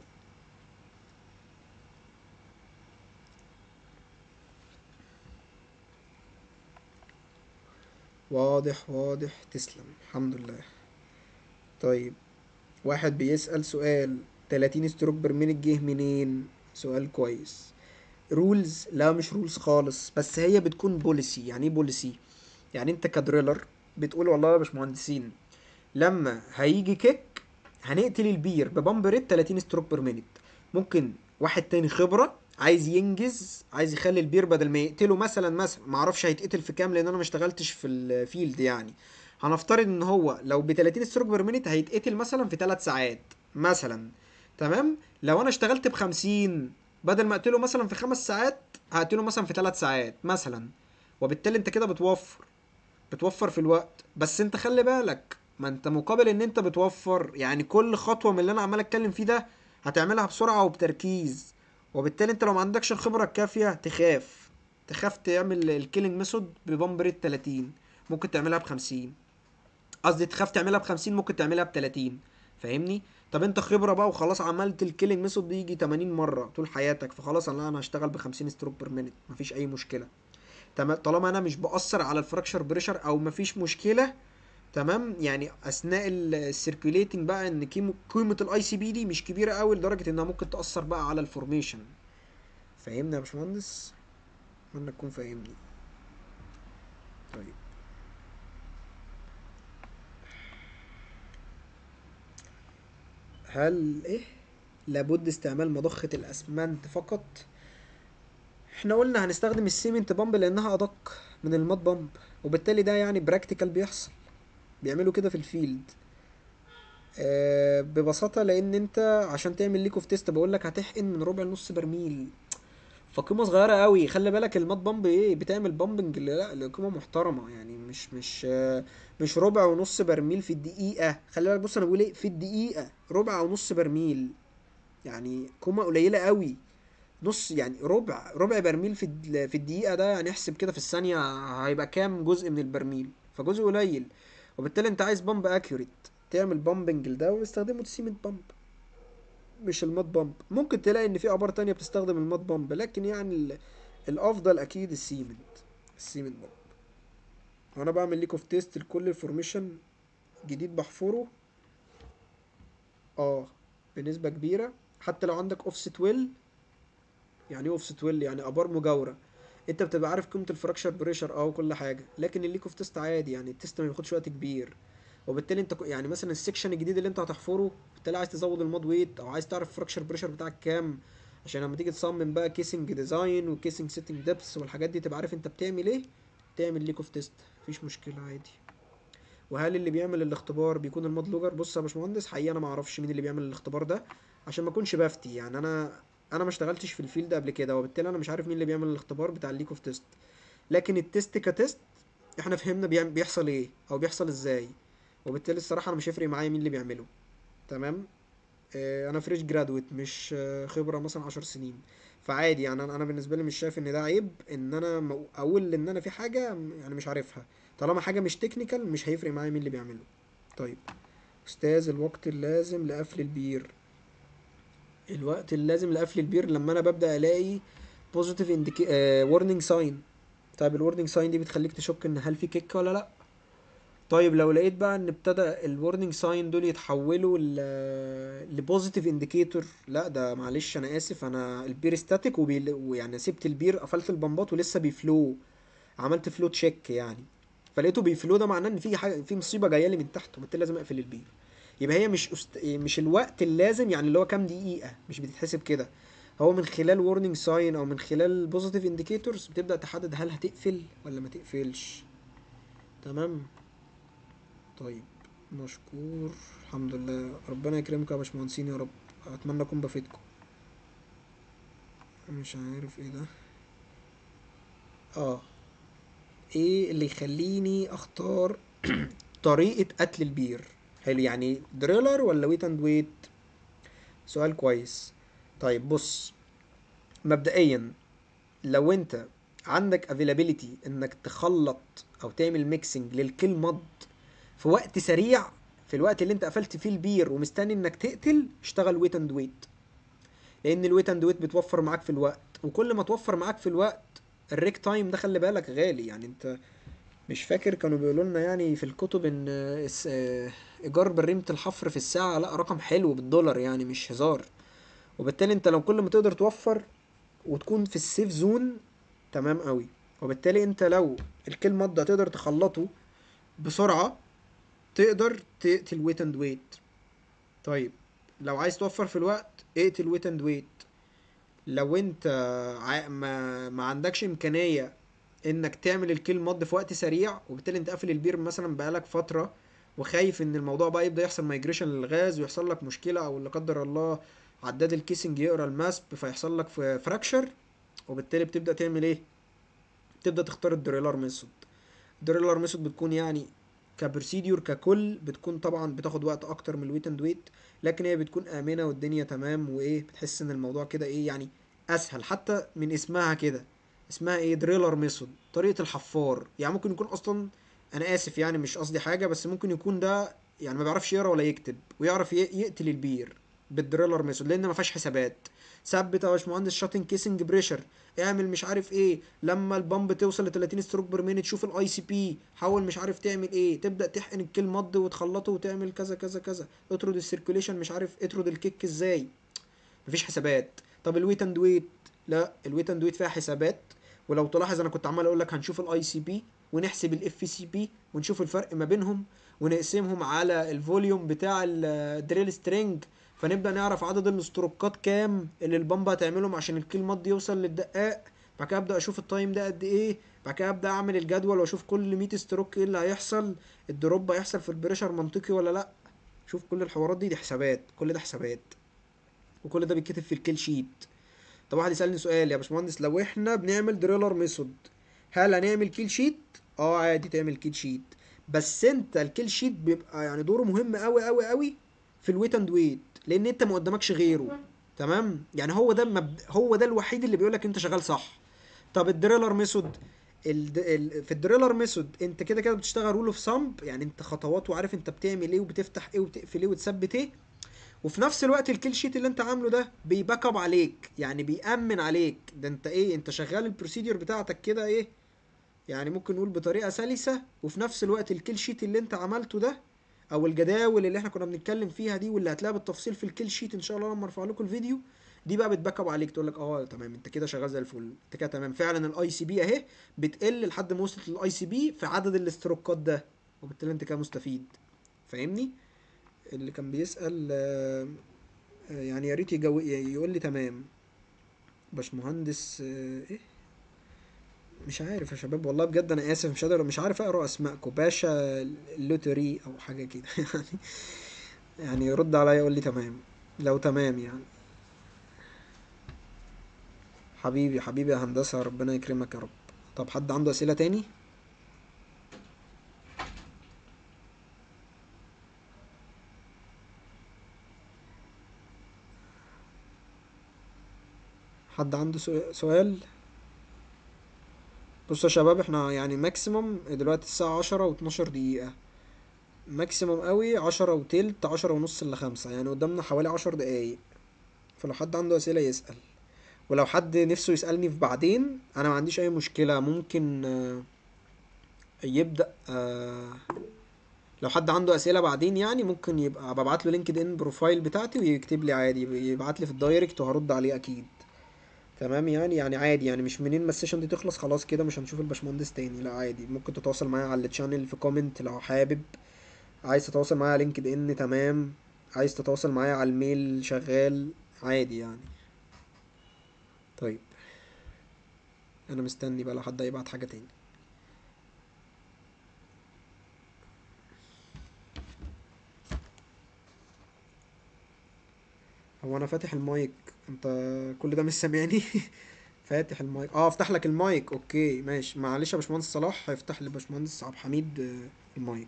واضح واضح تسلم الحمد لله طيب واحد بيسأل سؤال 30 ستروك بير مينت جه منين سؤال كويس رولز لا مش رولز خالص بس هي بتكون بوليسي يعني ايه بوليسي يعني انت كدريلر بتقول والله يا باشمهندسين لما هيجي كيك هنقتل البير ببامب ريت 30 ستروك بير مينت ممكن واحد تاني خبره عايز ينجز عايز يخلي البير بدل ما يقتله مثلا مثلا ما اعرفش هيتقتل في كام لان انا ما اشتغلتش في الفيلد يعني هنفترض ان هو لو ب 30 ستروك بير مينت هيتقتل مثلا في 3 ساعات مثلا تمام لو انا اشتغلت ب 50 بدل ما اقتله مثلا في خمس ساعات هقتله مثلا في 3 ساعات مثلا وبالتالي انت كده بتوفر بتوفر في الوقت بس انت خلي بالك ما انت مقابل ان انت بتوفر يعني كل خطوة من اللي انا عمال اتكلم فيه ده هتعملها بسرعة وبتركيز وبالتالي انت لو ما عندكش الخبرة الكافية تخاف تخاف تعمل الكيلينج ميثود ببامب ريت 30 ممكن تعملها ب 50 قصدي تخاف تعملها ب 50 ممكن تعملها ب 30 فاهمني طب انت خبره بقى وخلاص عملت الكيلينج ميثود دي يجي 80 مره طول حياتك فخلاص انا انا هشتغل ب 50 ستروك بير مينيت مفيش اي مشكله تمام طالما انا مش باثر على الفراكشر بريشر او مفيش مشكله تمام يعني اثناء السيركيوليتنج بقى ان كيمو- قيمه الاي سي بي دي مش كبيره قوي لدرجه انها ممكن تاثر بقى على الفورميشن فاهمني يا باشمهندس اتمنى تكون فاهمني طيب هل ايه لابد استعمال مضخة الاسمنت فقط احنا قلنا هنستخدم السيمنت بامب لانها ادق من الماد بامب وبالتالي ده يعني براكتيكال بيحصل بيعملوا كده في الفيلد آه ببساطة لان انت عشان تعمل ليك اوف تيست بقول لك هتحقن من ربع لنص برميل فقيمة صغيرة قوي خلي بالك الماد بامب ايه بتعمل بامبنج لا لقيمة محترمة يعني مش مش آه مش ربع ونص برميل في الدقيقة خلي بالك بص انا بقول ايه في الدقيقة ربع ونص برميل يعني قيمة قليلة قوي نص يعني ربع ربع برميل في الد- في الدقيقة ده يعني احسب كده في الثانية هيبقى كام جزء من البرميل فجزء قليل وبالتالي انت عايز بامب اكيوريت تعمل بامبنج لده ويستخدموا السيمنت بامب مش الماد بامب ممكن تلاقي ان في ابار تانية بتستخدم الماد بامب لكن يعني ال- الافضل اكيد السيمنت السيمنت بامب وانا بعمل ليك اوف تيست لكل الفورميشن جديد بحفره اه بنسبة كبيرة حتى لو عندك اوفست ويل يعني ايه اوفست ويل يعني ابار مجاورة انت بتبقى عارف قيمة الفراكشر بريشر اه وكل حاجة لكن الليك اوف تيست عادي يعني التيست ما بياخدش وقت كبير وبالتالي انت ك- يعني مثلا السكشن الجديد اللي انت هتحفره بالتالي عايز تزود الماد ويت او عايز تعرف الفراكشر بريشر بتاعك كام عشان لما تيجي تصمم بقى كيسنج ديزاين وكيسنج سيتنج ديبس والحاجات دي تبقى عارف انت بتعمل ايه تعمل ليك اوف تيست مفيش مشكلة عادي وهل اللي بيعمل الاختبار بيكون الماد لوجر بص يا باشمهندس حقيقة انا ما اعرفش مين اللي بيعمل الاختبار ده عشان ما اكونش بفتي يعني انا انا ما اشتغلتش في الفيلد قبل كده وبالتالي انا مش عارف مين اللي بيعمل الاختبار بتاع الليك اوف تيست لكن التيست كتيست احنا فهمنا بيعم- بيحصل ايه او بيحصل ازاي وبالتالي الصراحة انا مش هيفرق معايا مين اللي بيعمله تمام آه، انا فريش جرادويت مش آه، خبرة مثلا عشر سنين فعادي يعني انا أنا بالنسبة لي مش شايف ان ده عيب ان انا م- اقول ان انا في حاجة م- يعني مش عارفها طالما حاجة مش تكنيكال مش هيفرق معايا مين اللي بيعمله طيب استاذ الوقت اللازم لقفل البير الوقت اللازم لقفل البير لما انا ببدأ الاقي بوزيتيف انديكي warning ساين طيب الورنينج ساين دي بتخليك تشك ان هل في كيك ولا لا طيب لو لقيت بقى ان ابتدى الورنينج ساين دول يتحولوا ل لبوزيتيف انديكيتور لا ده معلش انا اسف انا البير ستاتيك وبي... ويعني سبت البير قفلت البمبات ولسه بيفلو عملت فلو تشيك يعني فلقيته بيفلو ده معناه ان في حاجه في مصيبه جايه لي من تحت وبالتالي لازم اقفل البير يبقى هي مش أست... مش الوقت اللازم يعني اللي هو كام دقيقه مش بتتحسب كده هو من خلال warning ساين او من خلال بوزيتيف انديكيتورز بتبدا تحدد هل هتقفل ولا ما تقفلش تمام طيب مشكور الحمد لله ربنا يكرمكم يا باشمهندسين يا رب اتمنى اكون بفيدكم مش عارف ايه ده اه ايه اللي يخليني اختار طريقة قتل البير حلو يعني دريلر ولا ويت اند ويت سؤال كويس طيب بص مبدئيا لو انت عندك availability انك تخلط او تعمل ميكسنج للكل مض في وقت سريع في الوقت اللي انت قفلت فيه البير ومستني انك تقتل اشتغل ويت اند ويت لان الويت اند ويت بتوفر معاك في الوقت وكل ما توفر معاك في الوقت الريك تايم ده خلي بالك غالي يعني انت مش فاكر كانوا بيقولوا لنا يعني في الكتب ان آه، اس- آه، ايجار بريمة الحفر في الساعة لا رقم حلو بالدولار يعني مش هزار وبالتالي انت لو كل ما تقدر توفر وتكون في السيف زون تمام قوي وبالتالي انت لو الكل مضة تقدر تخلطه بسرعة تقدر تقتل ويت اند ويت طيب لو عايز توفر في الوقت اقتل ويت اند ويت لو انت ع- ما, ما عندكش امكانية انك تعمل الكيل مود في وقت سريع وبالتالي انت قافل البير مثلا بقالك فترة وخايف ان الموضوع بقى يبدأ يحصل مايجريشن للغاز ويحصل لك مشكلة او لا قدر الله عداد الكيسنج يقرا الماسب فيحصل لك فراكشر وبالتالي بتبدأ تعمل ايه تبدأ تختار الدريلر ميثود الدريلر ميثود بتكون يعني كبروسيديور ككل بتكون طبعا بتاخد وقت اكتر من الويت اند ويت لكن هي بتكون امنه والدنيا تمام وايه بتحس ان الموضوع كده ايه يعني اسهل حتى من اسمها كده اسمها ايه دريلر ميثود طريقه الحفار يعني ممكن يكون اصلا انا اسف يعني مش قصدي حاجه بس ممكن يكون ده يعني ما بيعرفش يقرا ولا يكتب ويعرف ي- يقتل البير بالدريلر ميثود لان ما فيهاش حسابات ثبت يا باشمهندس شاتنج كيسنج بريشر اعمل مش عارف ايه لما البامب توصل ل 30 ستروك بير مينيت شوف الاي سي بي حاول مش عارف تعمل ايه تبدا تحقن الكيل مض وتخلطه وتعمل كذا كذا كذا اطرد السيركوليشن مش عارف اطرد الكيك ازاي مفيش حسابات طب الويت اند ويت لا الويت اند ويت فيها حسابات ولو تلاحظ انا كنت عمال اقول لك هنشوف الاي سي بي ونحسب الاف سي بي ونشوف الفرق ما بينهم ونقسمهم على الفوليوم بتاع الدريل سترينج فنبدا نعرف عدد الاستروكات كام اللي البامب هتعملهم عشان الكيل مض يوصل للدقاق بعد كده ابدا اشوف التايم ده قد ايه بعد كده ابدا اعمل الجدول واشوف كل 100 ستروك ايه اللي هيحصل الدروب هيحصل في البريشر منطقي ولا لا شوف كل الحوارات دي دي حسابات كل ده حسابات وكل ده بيتكتب في الكيل شيت طب واحد يسالني سؤال يا باشمهندس لو احنا بنعمل دريلر ميثود هل هنعمل كيل شيت اه عادي تعمل كيل شيت بس انت الكيل شيت بيبقى يعني دوره مهم قوي قوي قوي في الويت اند ويت لان انت ما قدامكش غيره تمام يعني هو ده مبد... هو ده الوحيد اللي بيقول لك انت شغال صح طب الدريلر ميثود ال... ال... في الدريلر ميثود انت كده كده بتشتغل رول اوف سامب يعني انت خطوات وعارف انت بتعمل ايه وبتفتح ايه وتقفل ايه وتثبت ايه وفي نفس الوقت الكيل شيت اللي انت عامله ده بيباك اب عليك يعني بيأمن عليك ده انت ايه انت شغال البروسيدور بتاعتك كده ايه يعني ممكن نقول بطريقه سلسه وفي نفس الوقت الكيل شيت اللي انت عملته ده او الجداول اللي احنا كنا بنتكلم فيها دي واللي هتلاقيها بالتفصيل في الكيل شيت ان شاء الله لما ارفع لكم الفيديو دي بقى بتباك اب عليك تقول لك اه تمام انت كده شغال زي الفل انت كده تمام فعلا الاي سي بي اهي بتقل لحد ما وصلت للاي سي بي في عدد الاستروكات ده وبالتالي انت كده مستفيد فاهمني اللي كان بيسأل آه، آه، يعني يا ريت يجو... يقول لي تمام باشمهندس آه، ايه مش عارف يا شباب والله بجد انا اسف مش قادر مش عارف اقرا اسمائكم باشا لوتري او حاجه كده يعني يعني يرد عليا يقول لي تمام لو تمام يعني حبيبي حبيبي يا هندسه ربنا يكرمك يا رب طب حد عنده اسئله تاني حد عنده سو- سؤال بصوا يا شباب احنا يعني ماكسيموم دلوقتي الساعة عشرة واتناشر دقيقة ماكسيموم قوي عشرة وتلت عشرة ونص الا خمسة يعني قدامنا حوالي عشر دقايق فلو حد عنده أسئلة يسأل ولو حد نفسه يسألني في بعدين أنا ما عنديش أي مشكلة ممكن آه، يبدأ آه، لو حد عنده أسئلة بعدين يعني ممكن يبقى ببعت له لينكد ان بروفايل بتاعتي ويكتب لي عادي يبعت لي في الدايركت وهرد عليه أكيد تمام يعني يعني عادي يعني مش منين ما السيشن دي تخلص خلاص كده مش هنشوف الباشمهندس تاني لا عادي ممكن تتواصل معايا على التشانل في كومنت لو حابب عايز تتواصل معايا على لينكد ان تمام عايز تتواصل معايا على الميل شغال عادي يعني طيب انا مستني بقى لو حد هيبعت حاجة تاني هو انا فاتح المايك انت كل ده مش سامعني فاتح المايك اه افتح لك المايك اوكي ماشي معلش يا باشمهندس صلاح هيفتح لي باشمهندس عبد الحميد آه، المايك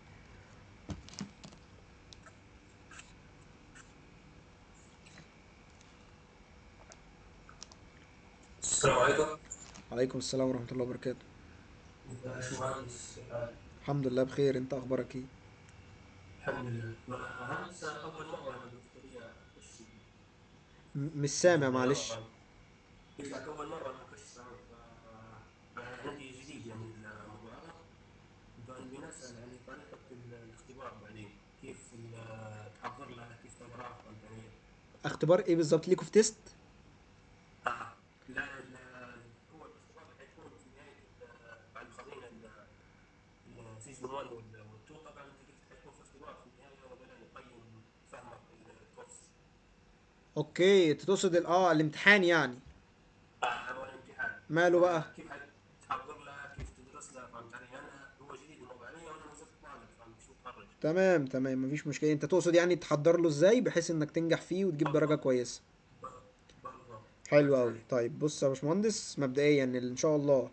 السلام عليكم عليكم السلام ورحمة الله وبركاته باشمهندس الحمد لله بخير انت اخبارك ايه الحمد لله انا لسه اول مره انا الدكتوريه اخش م- مش سامع معلش قلت لك اول مره انا اخش انا عندي جديد يعني الموضوع هذا فبنسال يعني طريقه الاختبار بعدين كيف ال- تحضر لها كيف تقراها فهمتني؟ اختبار ايه بالظبط ليكوا في تيست آه. لا لا هو الاختبار حيكون في نهايه ال- بعد ما خلينا السيزون 1 وال 2 طبعا انت قلت حيكون في اختبار في النهايه وبدا نقيم فهمك الكورس اوكي انت تقصد ال- اه الامتحان يعني آه هو الامتحان ماله بقى كيف حتحضر لها كيف تدرس لها فهمت علي انا هو جديد الموضوع علي وانا ما زلت طالب فهمت مش متخرج تمام تمام مفيش مشكلة انت تقصد يعني تحضر له ازاي بحيث انك تنجح فيه وتجيب درجة كويسة بالضبط حلو قوي طيب بص يا باشمهندس مبدئيا ان شاء الله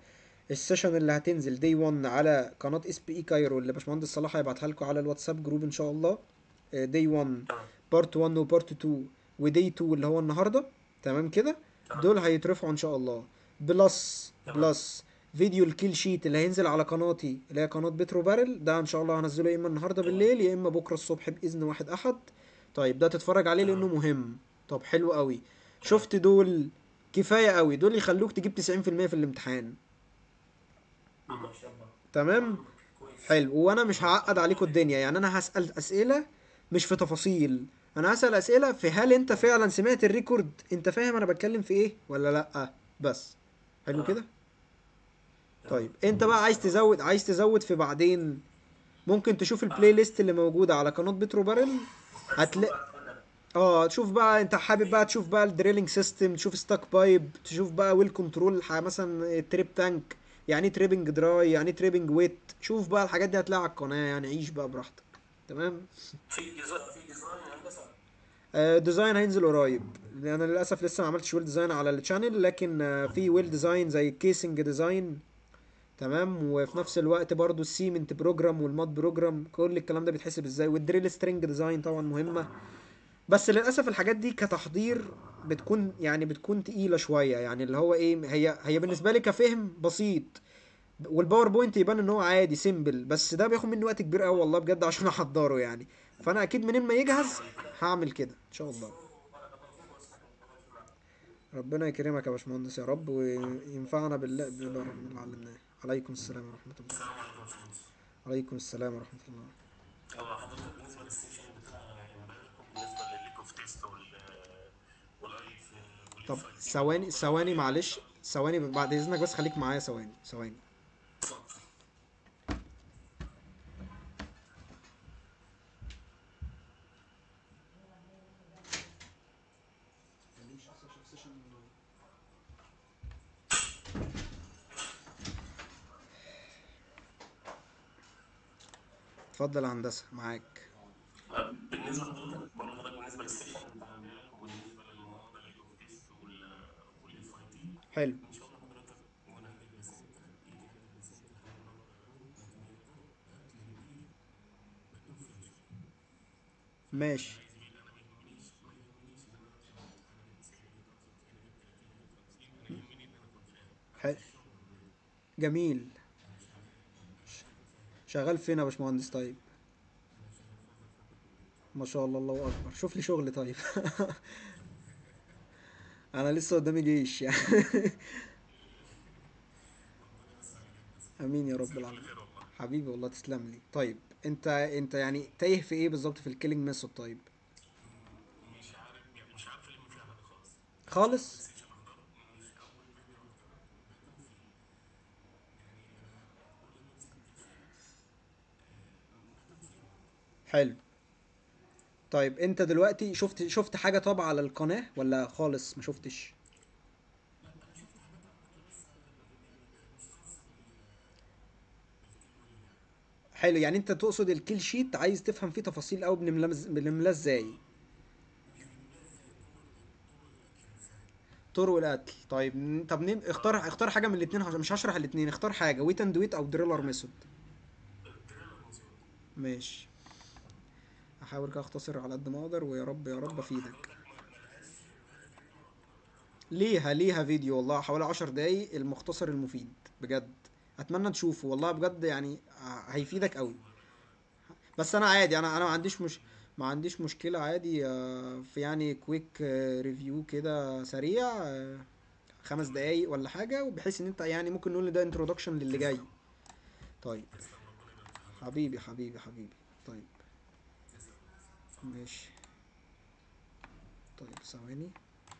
السيشن اللي هتنزل دي 1 على قناه اس بي اي كايرو اللي باشمهندس صلاح هيبعتها لكم على الواتساب جروب ان شاء الله دي 1 تمام بارت 1 وبارت 2 ودي 2 اللي هو النهارده تمام كده دول هيترفعوا ان شاء الله بلس تمام. بلس فيديو الكيل شيت اللي هينزل على قناتي اللي هي قناه بترو بارل ده ان شاء الله هنزله يا اما النهارده بالليل يا اما بكره الصبح باذن واحد احد طيب ده تتفرج عليه لانه مهم طب حلو قوي شفت دول كفايه قوي دول يخلوك تجيب 90% في الامتحان ما شاء الله تمام كويس حلو وانا مش هعقد عليكم الدنيا يعني انا هسأل اسئلة مش في تفاصيل انا هسأل اسئلة في هل انت فعلا سمعت الريكورد انت فاهم انا بتكلم في ايه ولا لا بس حلو آه. كده طيب انت بقى عايز تزود عايز تزود في بعدين ممكن تشوف البلاي ليست اللي موجودة على قناة بترو بارل هتلاقي اه تشوف بقى انت حابب بقى تشوف بقى الدريلينج سيستم تشوف ستاك بايب تشوف بقى ويل كنترول مثلا تريب تانك يعني ايه تريبنج دراي يعني ايه تريبنج ويت شوف بقى الحاجات دي هتلاقيها على القناه يعني عيش بقى براحتك تمام في ديزاين في ديزاين هندسه آه ديزاين هينزل قريب انا للاسف لسه ما عملتش ويل ديزاين على الشانل لكن آه في ويل ديزاين زي الكيسنج ديزاين تمام وفي نفس الوقت برضو السيمنت بروجرام والماد بروجرام كل الكلام ده بيتحسب ازاي والدريل سترينج ديزاين طبعا مهمه بس للاسف الحاجات دي كتحضير بتكون يعني بتكون تقيله شويه يعني اللي هو ايه هي هي بالنسبه لي كفهم بسيط والباوربوينت يبان ان هو عادي سيمبل بس ده بياخد مني وقت كبير قوي والله بجد عشان احضره يعني فانا اكيد منين ما يجهز هعمل كده ان شاء الله ربنا يكرمك يا باشمهندس يا رب وينفعنا بالله بالله اللي علمناه عليكم السلام ورحمه الله السلام عليكم يا باشمهندس عليكم السلام ورحمه الله هو حضرتك بالنسبه للسيشن بتاع امبارح بالنسبه للليك اوف تيست وال والايف طب ثواني ثواني معلش ثواني بعد اذنك بس خليك معايا ثواني ثواني اتفضل يا هندسه معاك بالنسبه لحضرتك بقول لحضرتك بالنسبه للسيشن بتاع امبارح وبالنسبه للنهارده الليك اوف تيست والاف اي تي حلو ان شاء الله حضرتك وانا هجيب رسالة ايدي كده رسالة ماشي حلو جميل شغال فين يا باشمهندس طيب ما شاء الله الله اكبر شوف لي شغل طيب انا لسه قدامي جيش يعني امين يا رب العالمين حبيبي والله تسلم لي طيب انت انت يعني تايه في ايه بالظبط في الكيلينج ميثود طيب مش عارف يعني مش عارف الم فيها حاجه خالص خالص حلو طيب انت دلوقتي شفت شفت حاجة طبعا على القناة ولا خالص ما شفتش حلو يعني انت تقصد الكيل شيت عايز تفهم فيه تفاصيل قوي بنملاه بنملاه ازاي طرق القتل طيب ن- طب نم... اختار اختار حاجه من الاثنين مش هشرح الاثنين اختار حاجه ويت اند ويت او دريلر ميثود ماشي هحاول كده اختصر على قد ما اقدر ويا رب يا رب افيدك ليها ليها فيديو والله حوالي عشر دقايق المختصر المفيد بجد اتمنى تشوفه والله بجد يعني ه- هيفيدك قوي بس انا عادي انا انا ما عنديش مش ما عنديش مشكلة عادي آه، في يعني كويك ريفيو كده سريع آه، خمس دقايق ولا حاجة وبحيث ان انت يعني ممكن نقول إن ده انترودكشن للي جاي طيب حبيبي حبيبي حبيبي طيب ماشي طيب ثواني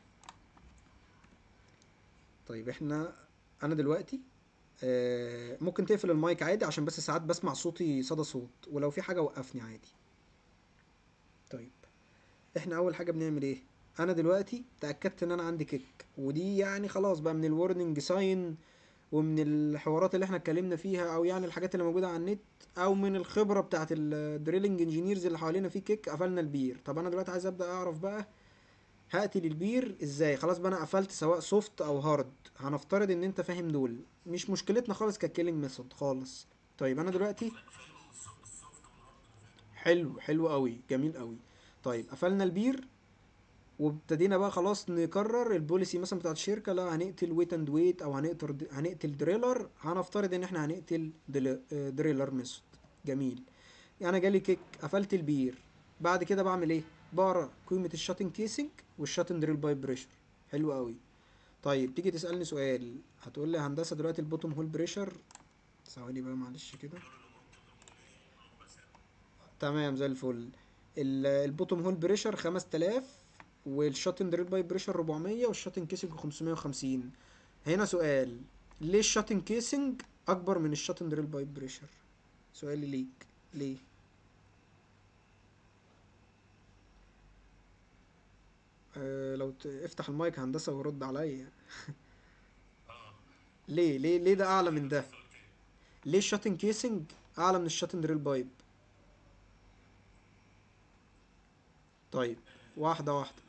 طيب احنا انا دلوقتي آه، ممكن تقفل المايك عادي عشان بس ساعات بسمع صوتي صدى صوت ولو في حاجة وقفني عادي طيب احنا اول حاجة بنعمل ايه انا دلوقتي تأكدت ان انا عندي كيك ودي يعني خلاص بقى من الورنينج ساين ومن الحوارات اللي احنا اتكلمنا فيها او يعني الحاجات اللي موجودة على النت او من الخبرة بتاعت الدريلنج انجينيرز اللي حوالينا في كيك قفلنا البير طب انا دلوقتي عايز ابدأ اعرف بقى هقتل البير ازاي خلاص بقى انا قفلت سواء سوفت او هارد هنفترض ان انت فاهم دول مش مشكلتنا خالص ككيلينج ميثود خالص طيب انا دلوقتي حلو حلو قوي جميل قوي طيب قفلنا البير وابتدينا بقى خلاص نكرر البوليسي مثلا بتاعت الشركه لا هنقتل ويت اند ويت او هنقتل هنقتل دريلر هنفترض ان احنا هنقتل دل- آه، دريلر ميثود جميل يعني جالي كيك قفلت البير بعد كده بعمل ايه بقرا قيمه الشاتن كيسنج والشاتن دريل بايب بريشر حلو قوي طيب تيجي تسالني سؤال هتقول لي يا هندسه دلوقتي البوتوم هول بريشر ثواني بقى معلش كده تمام زي الفل ال- البوتوم هول بريشر 5000 والشاتن دريل بايب بريشر 400 والشاتن كيسنج 550 هنا سؤال ليه الشاتن كيسنج اكبر من الشاتن دريل بايب بريشر سؤالي ليك ليه أه لو ت... افتح المايك هندسة ورد عليا ليه ليه ليه ده اعلى من ده ليه الشاتن كيسنج اعلى من الشاتن دريل بايب طيب واحدة واحدة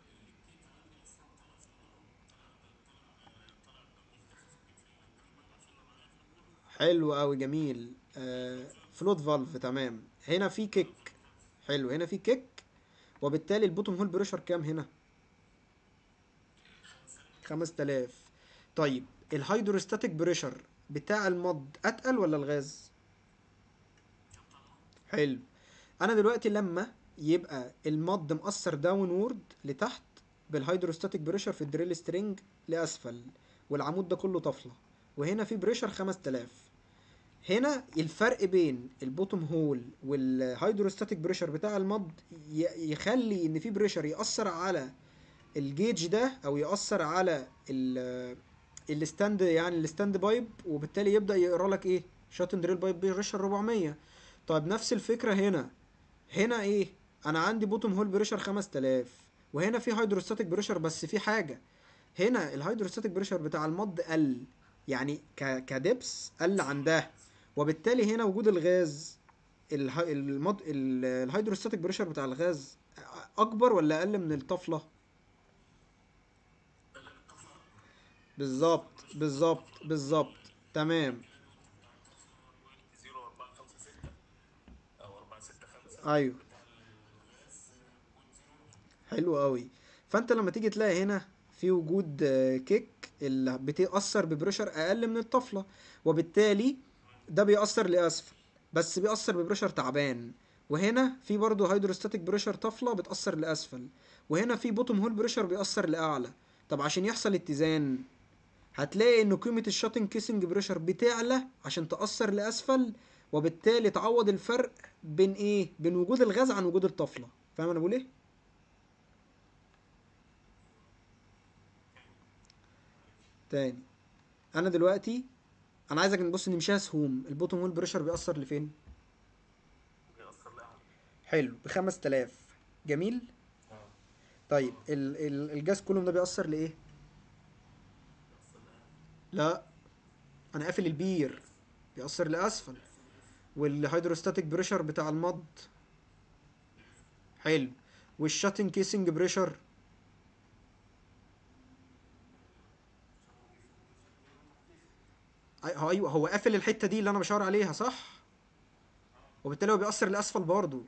حلو قوي جميل آه فلوت فالف تمام هنا في كيك حلو هنا في كيك وبالتالي البوتوم هول بريشر كام هنا 5000 طيب الهيدروستاتيك بريشر بتاع المض اتقل ولا الغاز حلو انا دلوقتي لما يبقى المض مأثر داون وورد لتحت بالهيدروستاتيك بريشر في الدريل سترينج لاسفل والعمود ده كله طفله وهنا في بريشر 5000 هنا الفرق بين البوتوم هول والهيدروستاتيك بريشر بتاع المض ي- يخلي ان في بريشر يأثر على الجيج ده او يأثر على ال الستاند يعني الستاند بايب وبالتالي يبدأ يقرا لك ايه شاتن دريل بايب بريشر 400 طيب نفس الفكرة هنا هنا ايه انا عندي بوتوم هول بريشر 5000 وهنا في هيدروستاتيك بريشر بس في حاجة هنا الهيدروستاتيك بريشر بتاع المض قل يعني ك كدبس قل عن ده وبالتالي هنا وجود الغاز اله- المض ال- الهيدروستاتيك بريشر بتاع الغاز اكبر ولا اقل من الطفله بالظبط بالظبط بالظبط تمام 0 4 5 6 او 4 6 5 ايوه حلو قوي فانت لما تيجي تلاقي هنا في وجود آه، كيك اللي بتأثر ببريشر اقل من الطفله وبالتالي ده بيأثر لأسفل بس بيأثر ببريشر تعبان وهنا في برضه هيدروستاتيك بريشر طفله بتأثر لأسفل وهنا في بوتوم هول بريشر بيأثر لأعلى طب عشان يحصل اتزان هتلاقي ان قيمة الشاتن كيسنج بريشر بتعلى عشان تأثر لأسفل وبالتالي تعوض الفرق بين ايه بين وجود الغاز عن وجود الطفلة فاهم انا بقول ايه تاني انا دلوقتي انا عايزك نبص نمشيها سهوم البوتوم هول بريشر بيأثر لفين بيأثر لها حلو ب 5000 جميل طيب ال ال الجاز كولوم ده بيأثر لإيه؟ لا أنا قافل البير بيأثر لأسفل والهيدروستاتيك بريشر بتاع المض حلو والشاتن كيسنج بريشر أي- هو ايوه هو قافل الحته دي اللي انا بشاور عليها صح وبالتالي هو بيأثر لأسفل برضه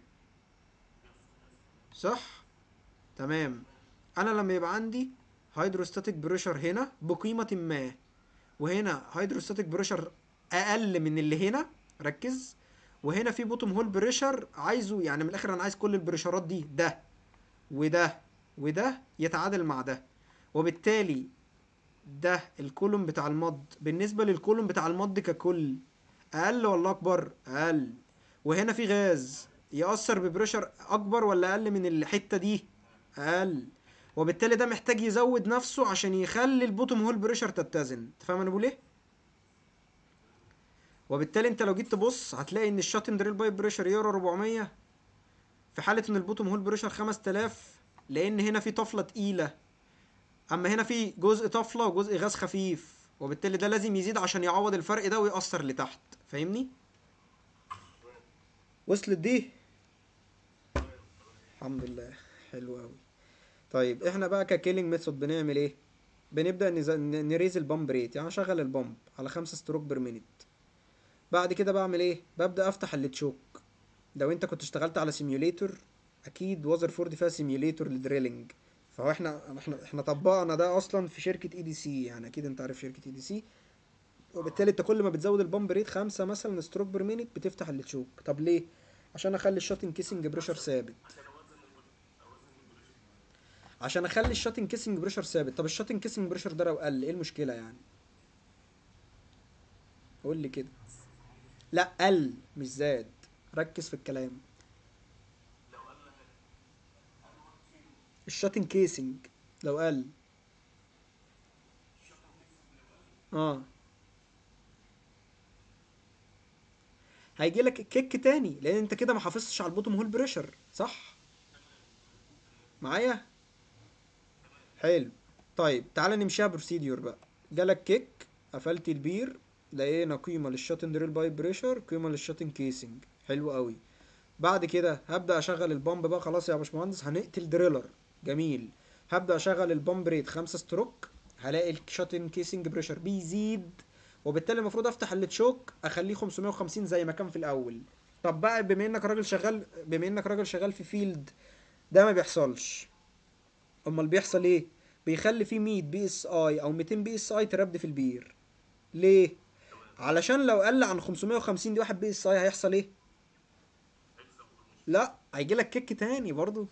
صح تمام انا لما يبقى عندي هيدروستاتيك بريشر هنا بقيمة ما وهنا هيدروستاتيك بريشر اقل من اللي هنا ركز وهنا في بوتوم هول بريشر عايزه يعني من الاخر انا عايز كل البريشرات دي ده وده وده يتعادل مع ده وبالتالي ده الكولوم بتاع المض بالنسبة للكولوم بتاع المض ككل اقل ولا اكبر اقل وهنا في غاز يأثر ببريشر اكبر ولا اقل من الحتة دي اقل وبالتالي ده محتاج يزود نفسه عشان يخلي البوتوم هول بريشر تتزن انت فاهم انا بقول ايه وبالتالي انت لو جيت تبص هتلاقي ان الشاتن دريل بايب بريشر يقرا 400 في حالة ان البوتوم هول بريشر 5000 لان هنا في طفلة تقيلة اما هنا في جزء طفلة وجزء غاز خفيف وبالتالي ده لازم يزيد عشان يعوض الفرق ده ويأثر لتحت فاهمني وصلت دي الحمد لله حلو قوي طيب احنا بقى ككيلينج ميثود بنعمل ايه بنبدا نز... ن- نريز البامب ريت يعني اشغل البامب على خمسة ستروك بير مينيت بعد كده بعمل ايه ببدا افتح التشوك لو انت كنت اشتغلت على سيميوليتور اكيد وازرفورد فيها سيميوليتور للدريلينج فهو احنا احنا احنا طبقنا ده اصلا في شركه اي دي سي يعني اكيد انت عارف شركه اي دي سي وبالتالي انت كل ما بتزود البامب ريت خمسة مثلا ستروك بير مينيت بتفتح التشوك طب ليه عشان اخلي الشوتنج كيسنج بريشر ثابت عشان اخلي الشوتنج كيسنج بريشر ثابت طب الشوتنج كيسنج بريشر ده لو قل ايه المشكله يعني قول لي كده لا قل مش زاد ركز في الكلام الشوتنج كيسنج لو قل اه هيجي لك كيك تاني لان انت كده ما حافظتش على البوتوم هول بريشر صح معايا حلو طيب تعالى نمشيها بروسيديور بقى جالك كيك قفلت البير لقينا قيمه للشاتن دريل بايب بريشر قيمه للشاتن كيسنج حلو قوي بعد كده هبدا اشغل البامب بقى خلاص يا باشمهندس هنقتل دريلر جميل هبدا اشغل البامب ريت خمسة ستروك هلاقي الشاتن كيسنج بريشر بيزيد وبالتالي المفروض افتح التشوك اخليه 550 زي ما كان في الاول طب بقى بما انك راجل شغال بما انك راجل شغال في فيلد ده ما بيحصلش امال بيحصل ايه بيخلي فيه 100 بي اس اي او 200 بي اس اي تربد في البير ليه علشان لو قل عن 550 دي واحد بي اس اي هيحصل ايه لا هيجي لك كيك تاني برضو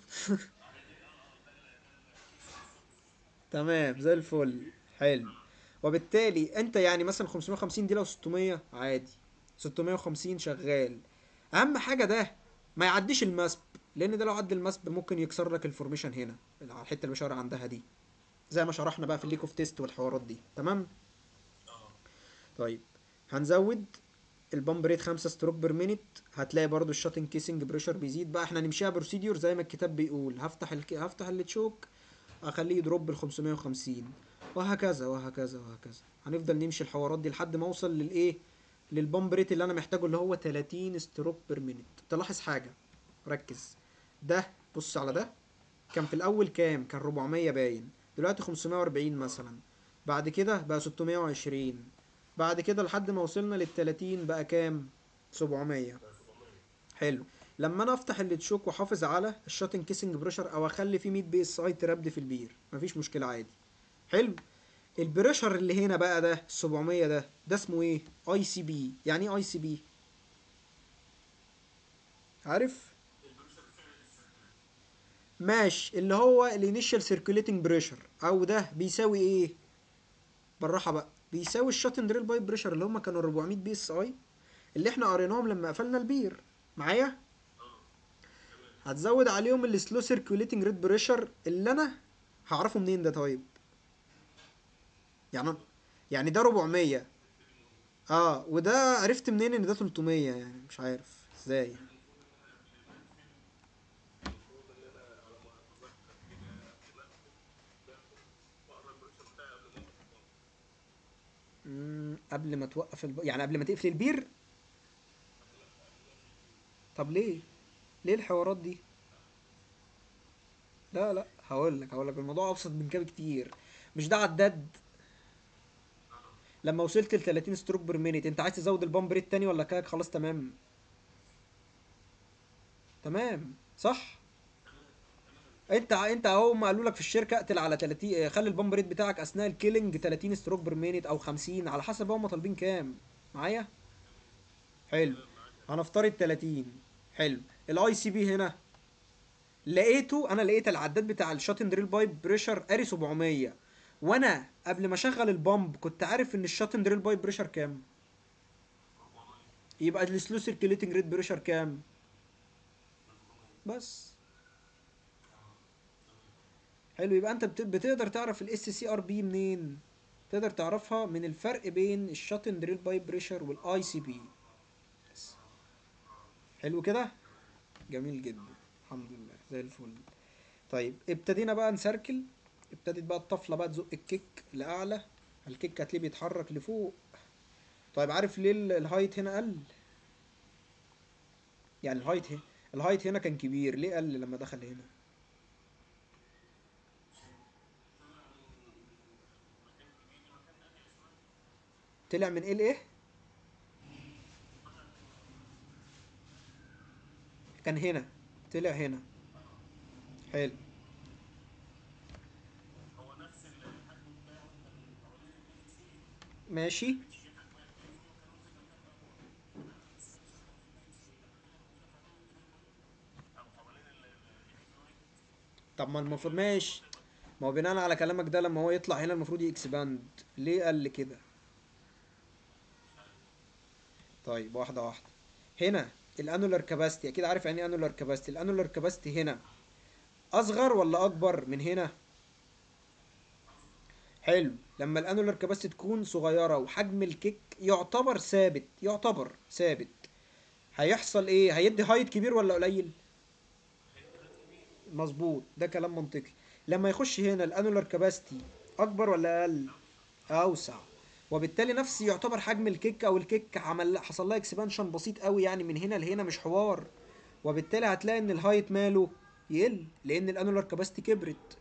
تمام زي الفل حلو وبالتالي انت يعني مثلا 550 دي لو 600 عادي 650 شغال اهم حاجه ده ما يعديش المسب لان ده لو عدى المسب ممكن يكسر لك الفورميشن هنا على الحته اللي بشار عندها دي زي ما شرحنا بقى في الليك اوف تيست والحوارات دي تمام طيب هنزود البامب ريت 5 ستروك بير مينيت هتلاقي برضو الشاتنج كيسنج بريشر بيزيد بقى احنا نمشيها بروسيديور زي ما الكتاب بيقول هفتح الك... هفتح التشوك اخليه يدروب بال 550 وهكذا وهكذا وهكذا هنفضل نمشي الحوارات دي لحد ما اوصل للايه للبامب ريت اللي انا محتاجه اللي هو 30 ستروك بير مينيت تلاحظ حاجه ركز ده بص على ده كان في الاول كام كان 400 باين دلوقتي 540 مثلا بعد كده بقى 620 بعد كده لحد ما وصلنا لل 30 بقى كام 700 حلو لما انا افتح التشوك واحافظ على الشوتنج كيسنج بريشر او اخلي فيه 100 بي اس اي تربد في البير مفيش مشكله عادي حلو البريشر اللي هنا بقى ده 700 ده ده اسمه ايه اي سي بي يعني ايه اي سي بي عارف ماشي اللي هو الانيشال سيركوليتنج بريشر او ده بيساوي ايه بالراحه بقى بيساوي الشوتن دريل بايب بريشر اللي هم كانوا 400 بي اس اي اللي احنا قريناهم لما قفلنا البير معايا هتزود عليهم السلو سيركوليتنج ريت بريشر اللي انا هعرفه منين ده طيب يعني يعني ده 400 اه وده عرفت منين ان ده 300 يعني مش عارف ازاي مم، قبل ما توقف الب... يعني قبل ما تقفل البير طب ليه ليه الحوارات دي لا لا هقول لك هقول لك الموضوع ابسط من كده بكتير مش ده عداد لما وصلت ل 30 ستروك بير مينيت انت عايز تزود البامب ريت تاني ولا كده خلاص تمام تمام صح انت انت اهو ما قالوا لك في الشركه اقتل على 30 خلي البامب ريت بتاعك اثناء الكيلينج 30 ستروك بير مينيت او 50 على حسب هم طالبين كام معايا حلو هنفترض 30 حلو الاي سي بي هنا لقيته انا لقيت العداد بتاع الشوتن دريل بايب بريشر قاري 700 وانا قبل ما اشغل البامب كنت عارف ان الشوتن دريل بايب بريشر كام يبقى السلو سيركيليتنج ريت بريشر كام بس حلو يبقى انت بت- بتقدر تعرف الاس سي ار بي منين تقدر تعرفها من الفرق بين الشاتن دريل بايب بريشر والاي سي بي حلو كده جميل جدا الحمد لله زي الفل طيب ابتدينا بقى نسركل ابتدت بقى الطفله بقى تزق الكيك لاعلى الكيك هتلاقيه بيتحرك لفوق طيب عارف ليه ال- الهايت هنا قل يعني الهايت هنا الهايت هنا كان كبير ليه قل لما دخل هنا طلع من ايه لايه كان هنا طلع هنا حلو هو نفس الحجم بتاعه كان حوالين البي سي ماشي او حوالين الالكترويد طب ما المفروض ماشي ما هو بناء على كلامك ده لما هو يطلع هنا المفروض يكسباند ليه قال لي كده طيب واحدة واحدة هنا الانولار كاباستي اكيد عارف يعني ايه انولار كاباستي الانولار كاباستي هنا اصغر ولا اكبر من هنا حلو لما الانولار كاباستي تكون صغيرة وحجم الكيك يعتبر ثابت يعتبر ثابت هيحصل ايه هيدي هايت كبير ولا قليل مظبوط ده كلام منطقي لما يخش هنا الانولار كاباستي اكبر ولا اقل اوسع وبالتالي نفس يعتبر حجم الكيك او الكيك عمل حصل لها اكسبانشن بسيط قوي يعني من هنا لهنا مش حوار وبالتالي هتلاقي ان الهايت ماله يقل لان الانولار كاباستي كبرت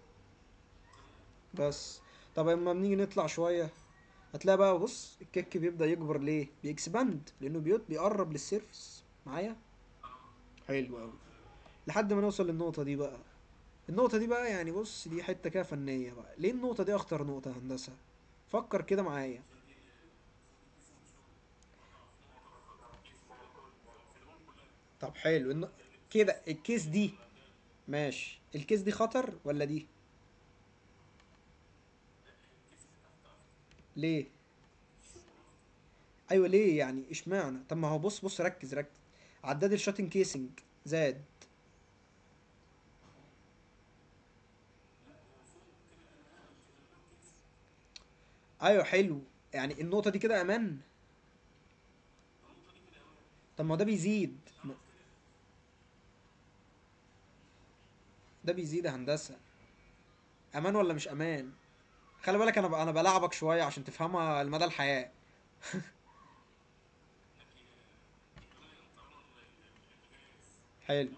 بس طب اما بنيجي نطلع شويه هتلاقي بقى بص الكيك بيبدا يكبر ليه بيكسباند لانه بيوت بيقرب للسيرفس معايا حلو قوي لحد ما نوصل للنقطه دي بقى النقطه دي بقى يعني بص دي حته كده فنيه بقى ليه النقطه دي اخطر نقطه هندسه فكر كده معايا طب حلو الن... كده الكيس دي ماشي الكيس دي خطر ولا دي ليه ايوه ليه يعني اشمعنى طب ما هو بص بص ركز ركز عداد الشاتن كيسنج زاد ايوه حلو يعني النقطة دي كده امان طب ما هو ده بيزيد م- ده بيزيد يا هندسة امان ولا مش امان خلي بالك انا ب... انا بلعبك شوية عشان تفهمها لمدى الحياة حلو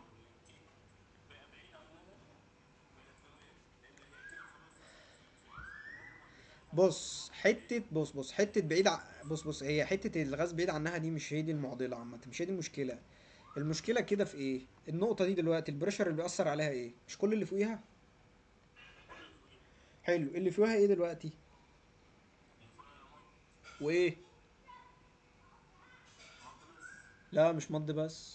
بص حتة بص بص حتة بعيد ع... بص بص هي حتة الغاز بعيد عنها دي مش هي دي المعضلة عامة مش هي دي المشكلة المشكلة كده في ايه النقطة دي دلوقتي البريشر اللي بيأثر عليها ايه مش كل اللي فوقيها حلو اللي فوقها ايه دلوقتي وايه لا مش مض بس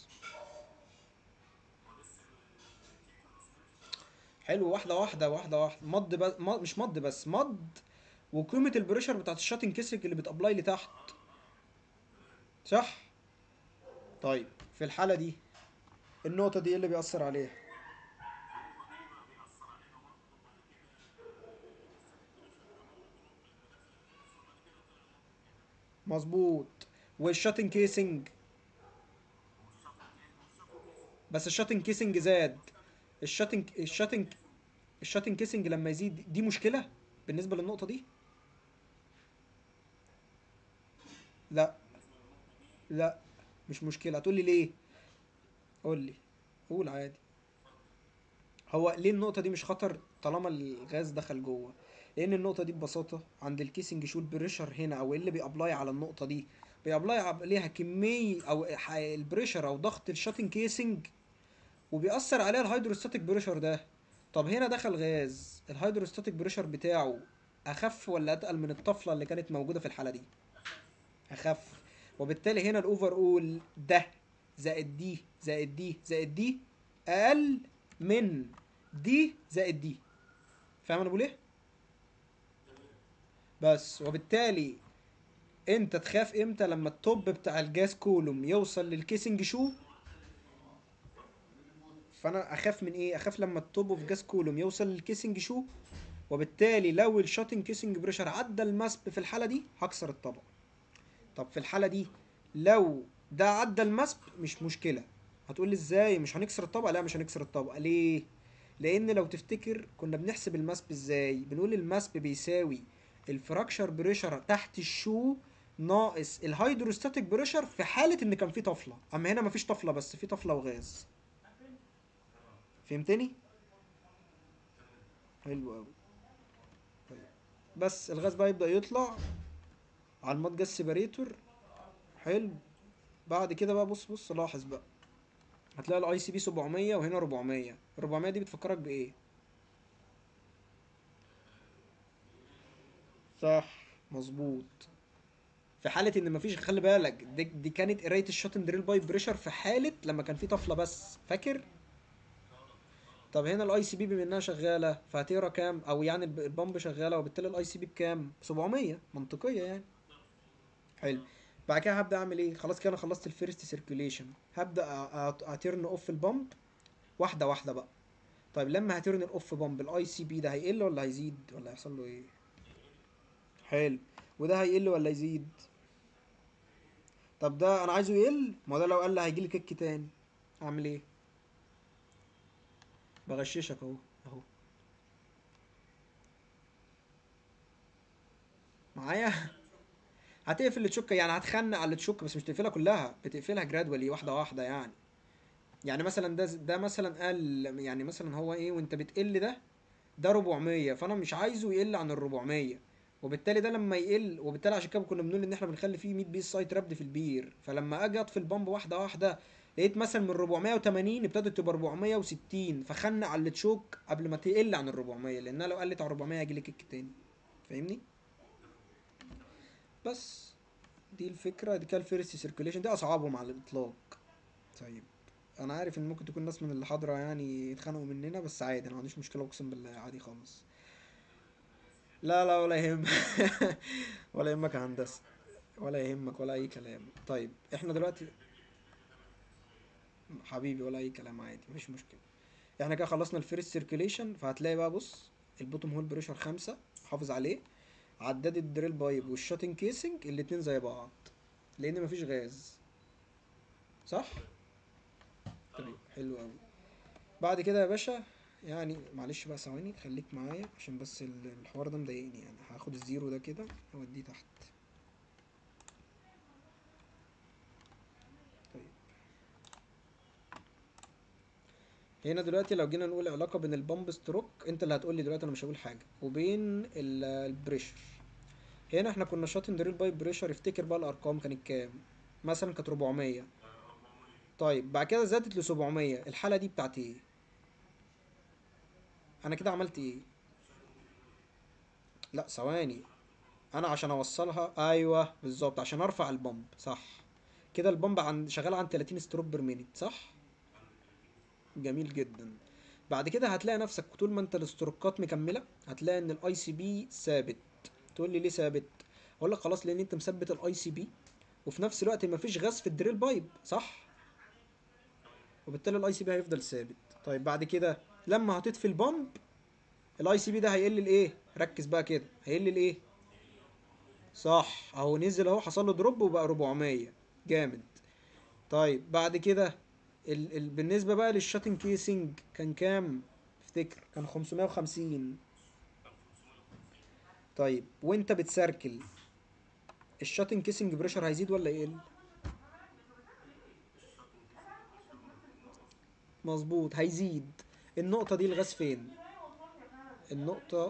حلو واحدة واحدة واحدة واحدة مض بس مض مش مض بس مض وقيمة البريشر بتاعت الشاتن كيسنج اللي بتابلاي لتحت صح طيب في الحالة دي النقطة دي ايه اللي بيأثر عليها مظبوط والشاتن كيسنج بس الشاتن كيسنج زاد الشاتن الشاتن الشاتن كيسنج لما يزيد دي مشكلة بالنسبة للنقطة دي لا لا مش مشكلة هتقولي ليه قول لي قول عادي هو ليه النقطة دي مش خطر طالما الغاز دخل جوه لأن النقطة دي ببساطة عند الكيسنج شو البريشر هنا أو اللي بيأبلاي على النقطة دي بيأبلاي عليها كمية أو ح- البريشر أو ضغط الشاتن كيسنج وبيأثر عليها الهيدروستاتيك بريشر ده طب هنا دخل غاز الهيدروستاتيك بريشر بتاعه أخف ولا أتقل من الطفلة اللي كانت موجودة في الحالة دي أخف وبالتالي هنا الأوفر أول ده زائد دي زائد دي زائد دي أقل من دي زائد دي فاهم أنا بقول إيه؟ بس وبالتالي انت تخاف امتى لما التوب بتاع الجاز كولوم يوصل للكيسنج شو فانا اخاف من ايه اخاف لما التوب اوف جاز كولوم يوصل للكيسنج شو وبالتالي لو الشاتن كيسنج بريشر عدى المسب في الحاله دي هكسر الطبق طب في الحاله دي لو ده عدى المسب مش مشكله هتقول لي ازاي مش هنكسر الطبقه لا مش هنكسر الطبقه ليه لان لو تفتكر كنا بنحسب المسب ازاي بنقول المسب بيساوي الفراكشر بريشر تحت الشو ناقص الهيدروستاتيك بريشر في حاله ان كان في طفله اما هنا مفيش طفله بس في طفله وغاز فهمتني حلو قوي طيب بس الغاز بقى يبدا يطلع على الماد جاس سيبريتور حلو بعد كده بقى بص بص لاحظ بقى هتلاقي الاي سي بي 700 وهنا 400 400 دي بتفكرك بايه صح مظبوط في حالة ان مفيش خلي بالك دي, دي كانت قراية الشوت دريل بايب بريشر في حالة لما كان في طفلة بس فاكر؟ طب هنا الاي سي بي بما انها شغالة فهتقرا كام؟ او يعني الب- البامب شغالة وبالتالي الاي سي بي بكام؟ 700 منطقية يعني حلو بعد كده هبدأ اعمل ايه؟ خلاص كده انا خلصت الفيرست سيركيوليشن هبدأ اترن اوف البامب واحدة واحدة بقى طيب لما هترن الاوف بامب الاي سي بي ده هيقل ولا هيزيد ولا هيحصل له ايه؟ حلو وده هيقل ولا يزيد؟ طب ده انا عايزه يقل ما هو ده لو قل هيجيلي كيك تاني اعمل ايه بغششك اهو اهو معايا هتقفل التشوكه يعني هتخنق على التشوكه بس مش تقفلها كلها بتقفلها جرادولي واحده واحده يعني يعني مثلا ده ده مثلا قل يعني مثلا هو ايه وانت بتقل ده ده 400 فانا مش عايزه يقل عن ال 400 وبالتالي ده لما يقل وبالتالي عشان كده كنا بنقول ان احنا بنخلي فيه 100 بيس سايت رابد في البير فلما اجي اطفي البامب واحده واحده لقيت مثلا من 480 ابتدت تبقى 460 فخنق على التشوك قبل ما تقل عن ال 400 لانها لو قلت على 400 هيجي لي كيك تاني فاهمني بس دي الفكره دي كده الفيرست سيركيوليشن دي اصعبهم على الاطلاق طيب انا عارف ان ممكن تكون ناس من اللي حاضره يعني يتخانقوا مننا بس عادي انا ما عنديش مشكله اقسم بالله عادي خالص لا لا ولا يهمك ولا يهمك يا هندسه ولا يهمك ولا اي كلام طيب احنا دلوقتي حبيبي ولا اي كلام عادي مفيش مشكله احنا كده خلصنا الفيرست سيركيوليشن فهتلاقي بقى بص البوتوم هول بريشر خمسة حافظ عليه عداد الدريل بايب والشاتنج كيسنج الاتنين زي بعض لان مفيش غاز صح طيب حلو قوي بعد كده يا باشا يعني معلش بقى ثواني خليك معايا عشان بس ال- الحوار ده مضايقني يعني هاخد الزيرو ده كده اوديه تحت طيب هنا دلوقتي لو جينا نقول علاقة بين البامب ستروك انت اللي هتقول لي دلوقتي انا مش هقول حاجة وبين ال- البريشر هنا احنا كنا شاطين دريل بايب بريشر افتكر بقى الارقام كانت كام مثلا كانت 400 طيب بعد كده زادت ل 700 الحالة دي بتاعت ايه انا كده عملت ايه لا ثواني انا عشان اوصلها ايوه بالظبط عشان ارفع البامب صح كده البامب عن شغال عن 30 ستروب بير مينيت صح جميل جدا بعد كده هتلاقي نفسك طول ما انت الاستروكات مكمله هتلاقي ان الاي سي بي ثابت تقول لي ليه ثابت اقول لك خلاص لان انت مثبت الاي سي بي وفي نفس الوقت مفيش غاز في الدريل بايب صح وبالتالي الاي سي بي هيفضل ثابت طيب بعد كده لما هتطفي البامب الاي سي بي ده هيقل لايه ركز بقى كده هيقل لايه صح اهو نزل اهو حصل له دروب وبقى 400 جامد طيب بعد كده ال ال بالنسبه بقى للشاتنج كيسنج كان كام افتكر كان 550 طيب وانت بتسركل الشاتنج كيسنج بريشر هيزيد ولا يقل مظبوط هيزيد النقطة دي الغاز فين النقطة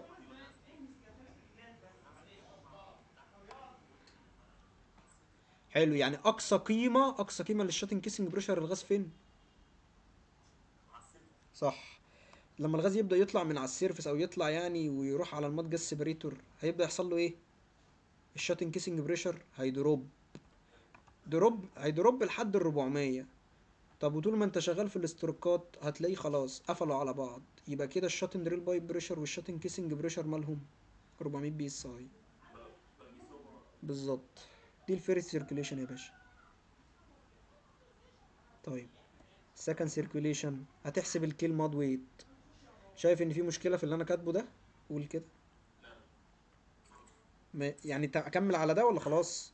حلو يعني أقصى قيمة أقصى قيمة للشاتنج كيسنج بريشر الغاز فين صح لما الغاز يبدأ يطلع من على السيرفس أو يطلع يعني ويروح على الماد جاز سيبريتور هيبدأ يحصل له إيه الشاتنج كيسنج بريشر هيدروب دروب هيدروب لحد ال 400 طب وطول ما انت شغال في الاستروكات هتلاقيه خلاص قفلوا على بعض يبقى كده الشاتن دريل بايب بريشر والشاتن كيسنج بريشر مالهم 400 بي اس اي بالظبط دي الفيرست سيركيوليشن يا باشا طيب سكند سيركيوليشن هتحسب الكيل ماد ويت شايف ان في مشكله في اللي انا كاتبه ده قول كده ما يعني تا- اكمل على ده ولا خلاص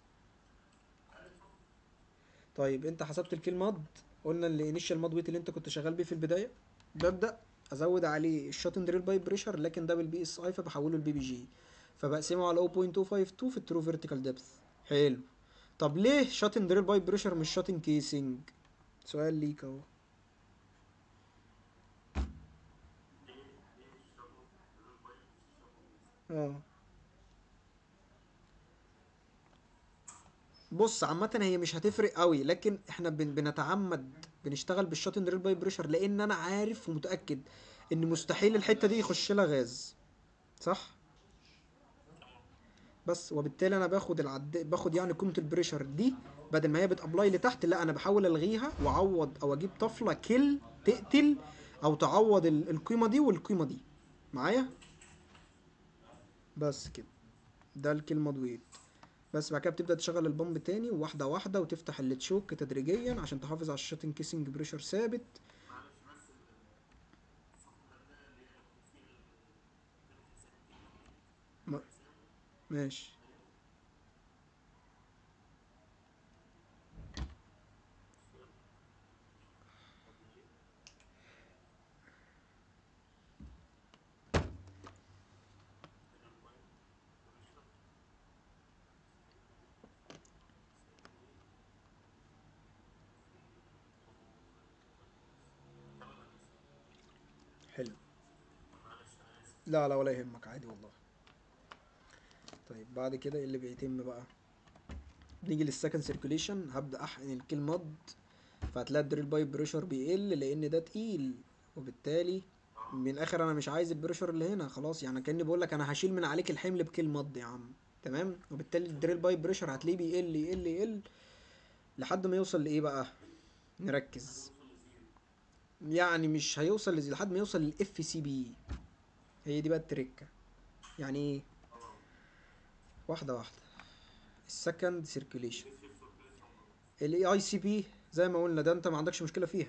طيب انت حسبت الكيل ماد قلنا الانيشال ماد ويت اللي انت كنت شغال بيه في البدايه ببدا ازود عليه الشوتن دريل بايب بريشر لكن ده بالبي اس اي فبحوله لبي بي جي فبقسمه على 0.252 في الترو فيرتيكال ديبث حلو طب ليه شوتن دريل بايب بريشر مش شوتن كيسنج سؤال ليك اهو اه بص عامة هي مش هتفرق قوي لكن احنا بن بنتعمد بنشتغل بالشوت اند دريل باي بريشر لان انا عارف ومتأكد ان مستحيل الحتة دي يخش لها غاز صح بس وبالتالي انا باخد العد باخد يعني قيمة البريشر دي بدل ما هي بتابلاي لتحت لا انا بحاول الغيها واعوض او اجيب طفلة كل تقتل او تعوض ال- القيمة دي والقيمة دي معايا بس كده ده الكلمة دويت بس بعد كده بتبدأ تشغل البامب تاني واحدة واحدة وتفتح التشوك تدريجيا عشان تحافظ على الشاتن كيسنج بريشر ثابت ما- ماشي حلو لا لا ولا يهمك عادي والله طيب بعد كده ايه اللي بيتم بقى نيجي للسكند سيركوليشن هبدأ احقن الكيل مض فهتلاقي الدريل بايب بريشر بيقل لان ده تقيل وبالتالي من الاخر انا مش عايز البريشر اللي هنا خلاص يعني كاني بقول لك انا هشيل من عليك الحمل بكيل مض يا عم تمام وبالتالي الدريل بايب بريشر هتلاقيه بيقل يقل يقل لحد ما يوصل لايه بقى نركز يعني مش هيوصل لزي لحد ما يوصل للاف سي بي هي دي بقى التركه يعني ايه واحده واحده السكند سيركيوليشن الاي اي سي بي زي ما قلنا ده انت ما عندكش مشكله فيها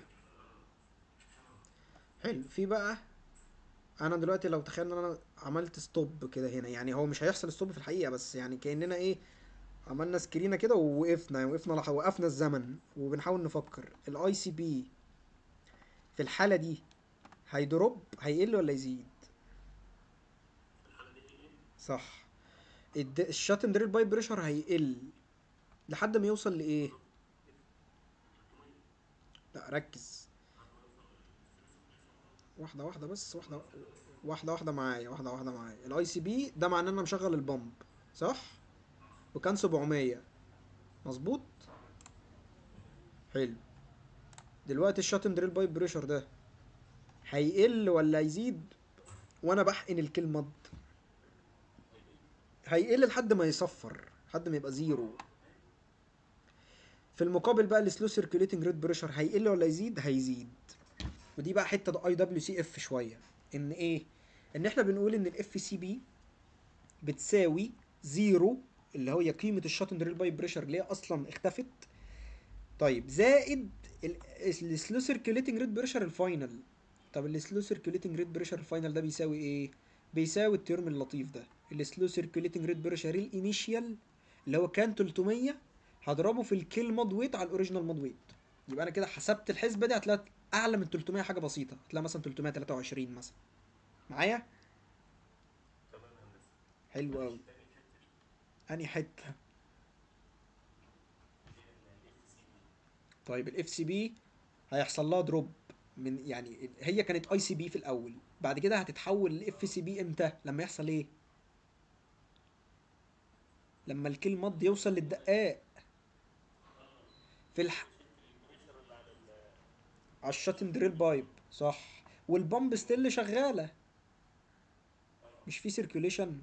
حلو في بقى انا دلوقتي لو تخيل ان انا عملت ستوب كده هنا يعني هو مش هيحصل ستوب في الحقيقه بس يعني كاننا ايه عملنا سكرينه كده ووقفنا يعني وقفنا لح- وقفنا الزمن وبنحاول نفكر الاي سي بي في الحاله دي هيدروب هيقل ولا يزيد صح الد- الشاتن دريل باي بريشر هيقل لحد ما يوصل لايه لا ركز واحده واحده بس واحده واحده واحده معايا واحده واحده معايا الاي سي بي ده معناه ان انا مشغل البامب صح وكان 700 مظبوط حلو دلوقتي الشاتن دريل بايب بريشر ده هيقل ولا يزيد وانا بحقن الكيل مض هيقل لحد ما يصفر لحد ما يبقى زيرو في المقابل بقى السلو سيركيوليتنج ريت بريشر هيقل ولا يزيد هيزيد ودي بقى حته اي دبليو سي اف شويه ان ايه ان احنا بنقول ان الاف سي بي بتساوي زيرو اللي هي قيمه الشاتن دريل بايب بريشر اللي هي اصلا اختفت طيب زائد السلو سيركيوليتنج ريت بريشر الفاينل طب السلو سيركيوليتنج ريت بريشر الفاينل ده بيساوي ايه بيساوي الترم اللطيف ده السلو سيركيوليتنج ريت بريشر الانيشيال اللي هو كان 300 هضربه في الكيل مود ويت على الاوريجينال مود ويت يبقى انا كده حسبت الحسبه دي هتلاقي اعلى من 300 حاجه بسيطه هتلاقي مثلا 323 مثلا معايا تمام يا هندسه حلو قوي انهي حته طيب الاف سي بي هيحصل لها دروب من يعني هي كانت اي سي بي في الاول بعد كده هتتحول لاف سي بي امتى لما يحصل ايه لما الكيل مض يوصل للدقاق في الح... على الشاتن دريل بايب صح والبامب ستيل شغاله مش في سيركيوليشن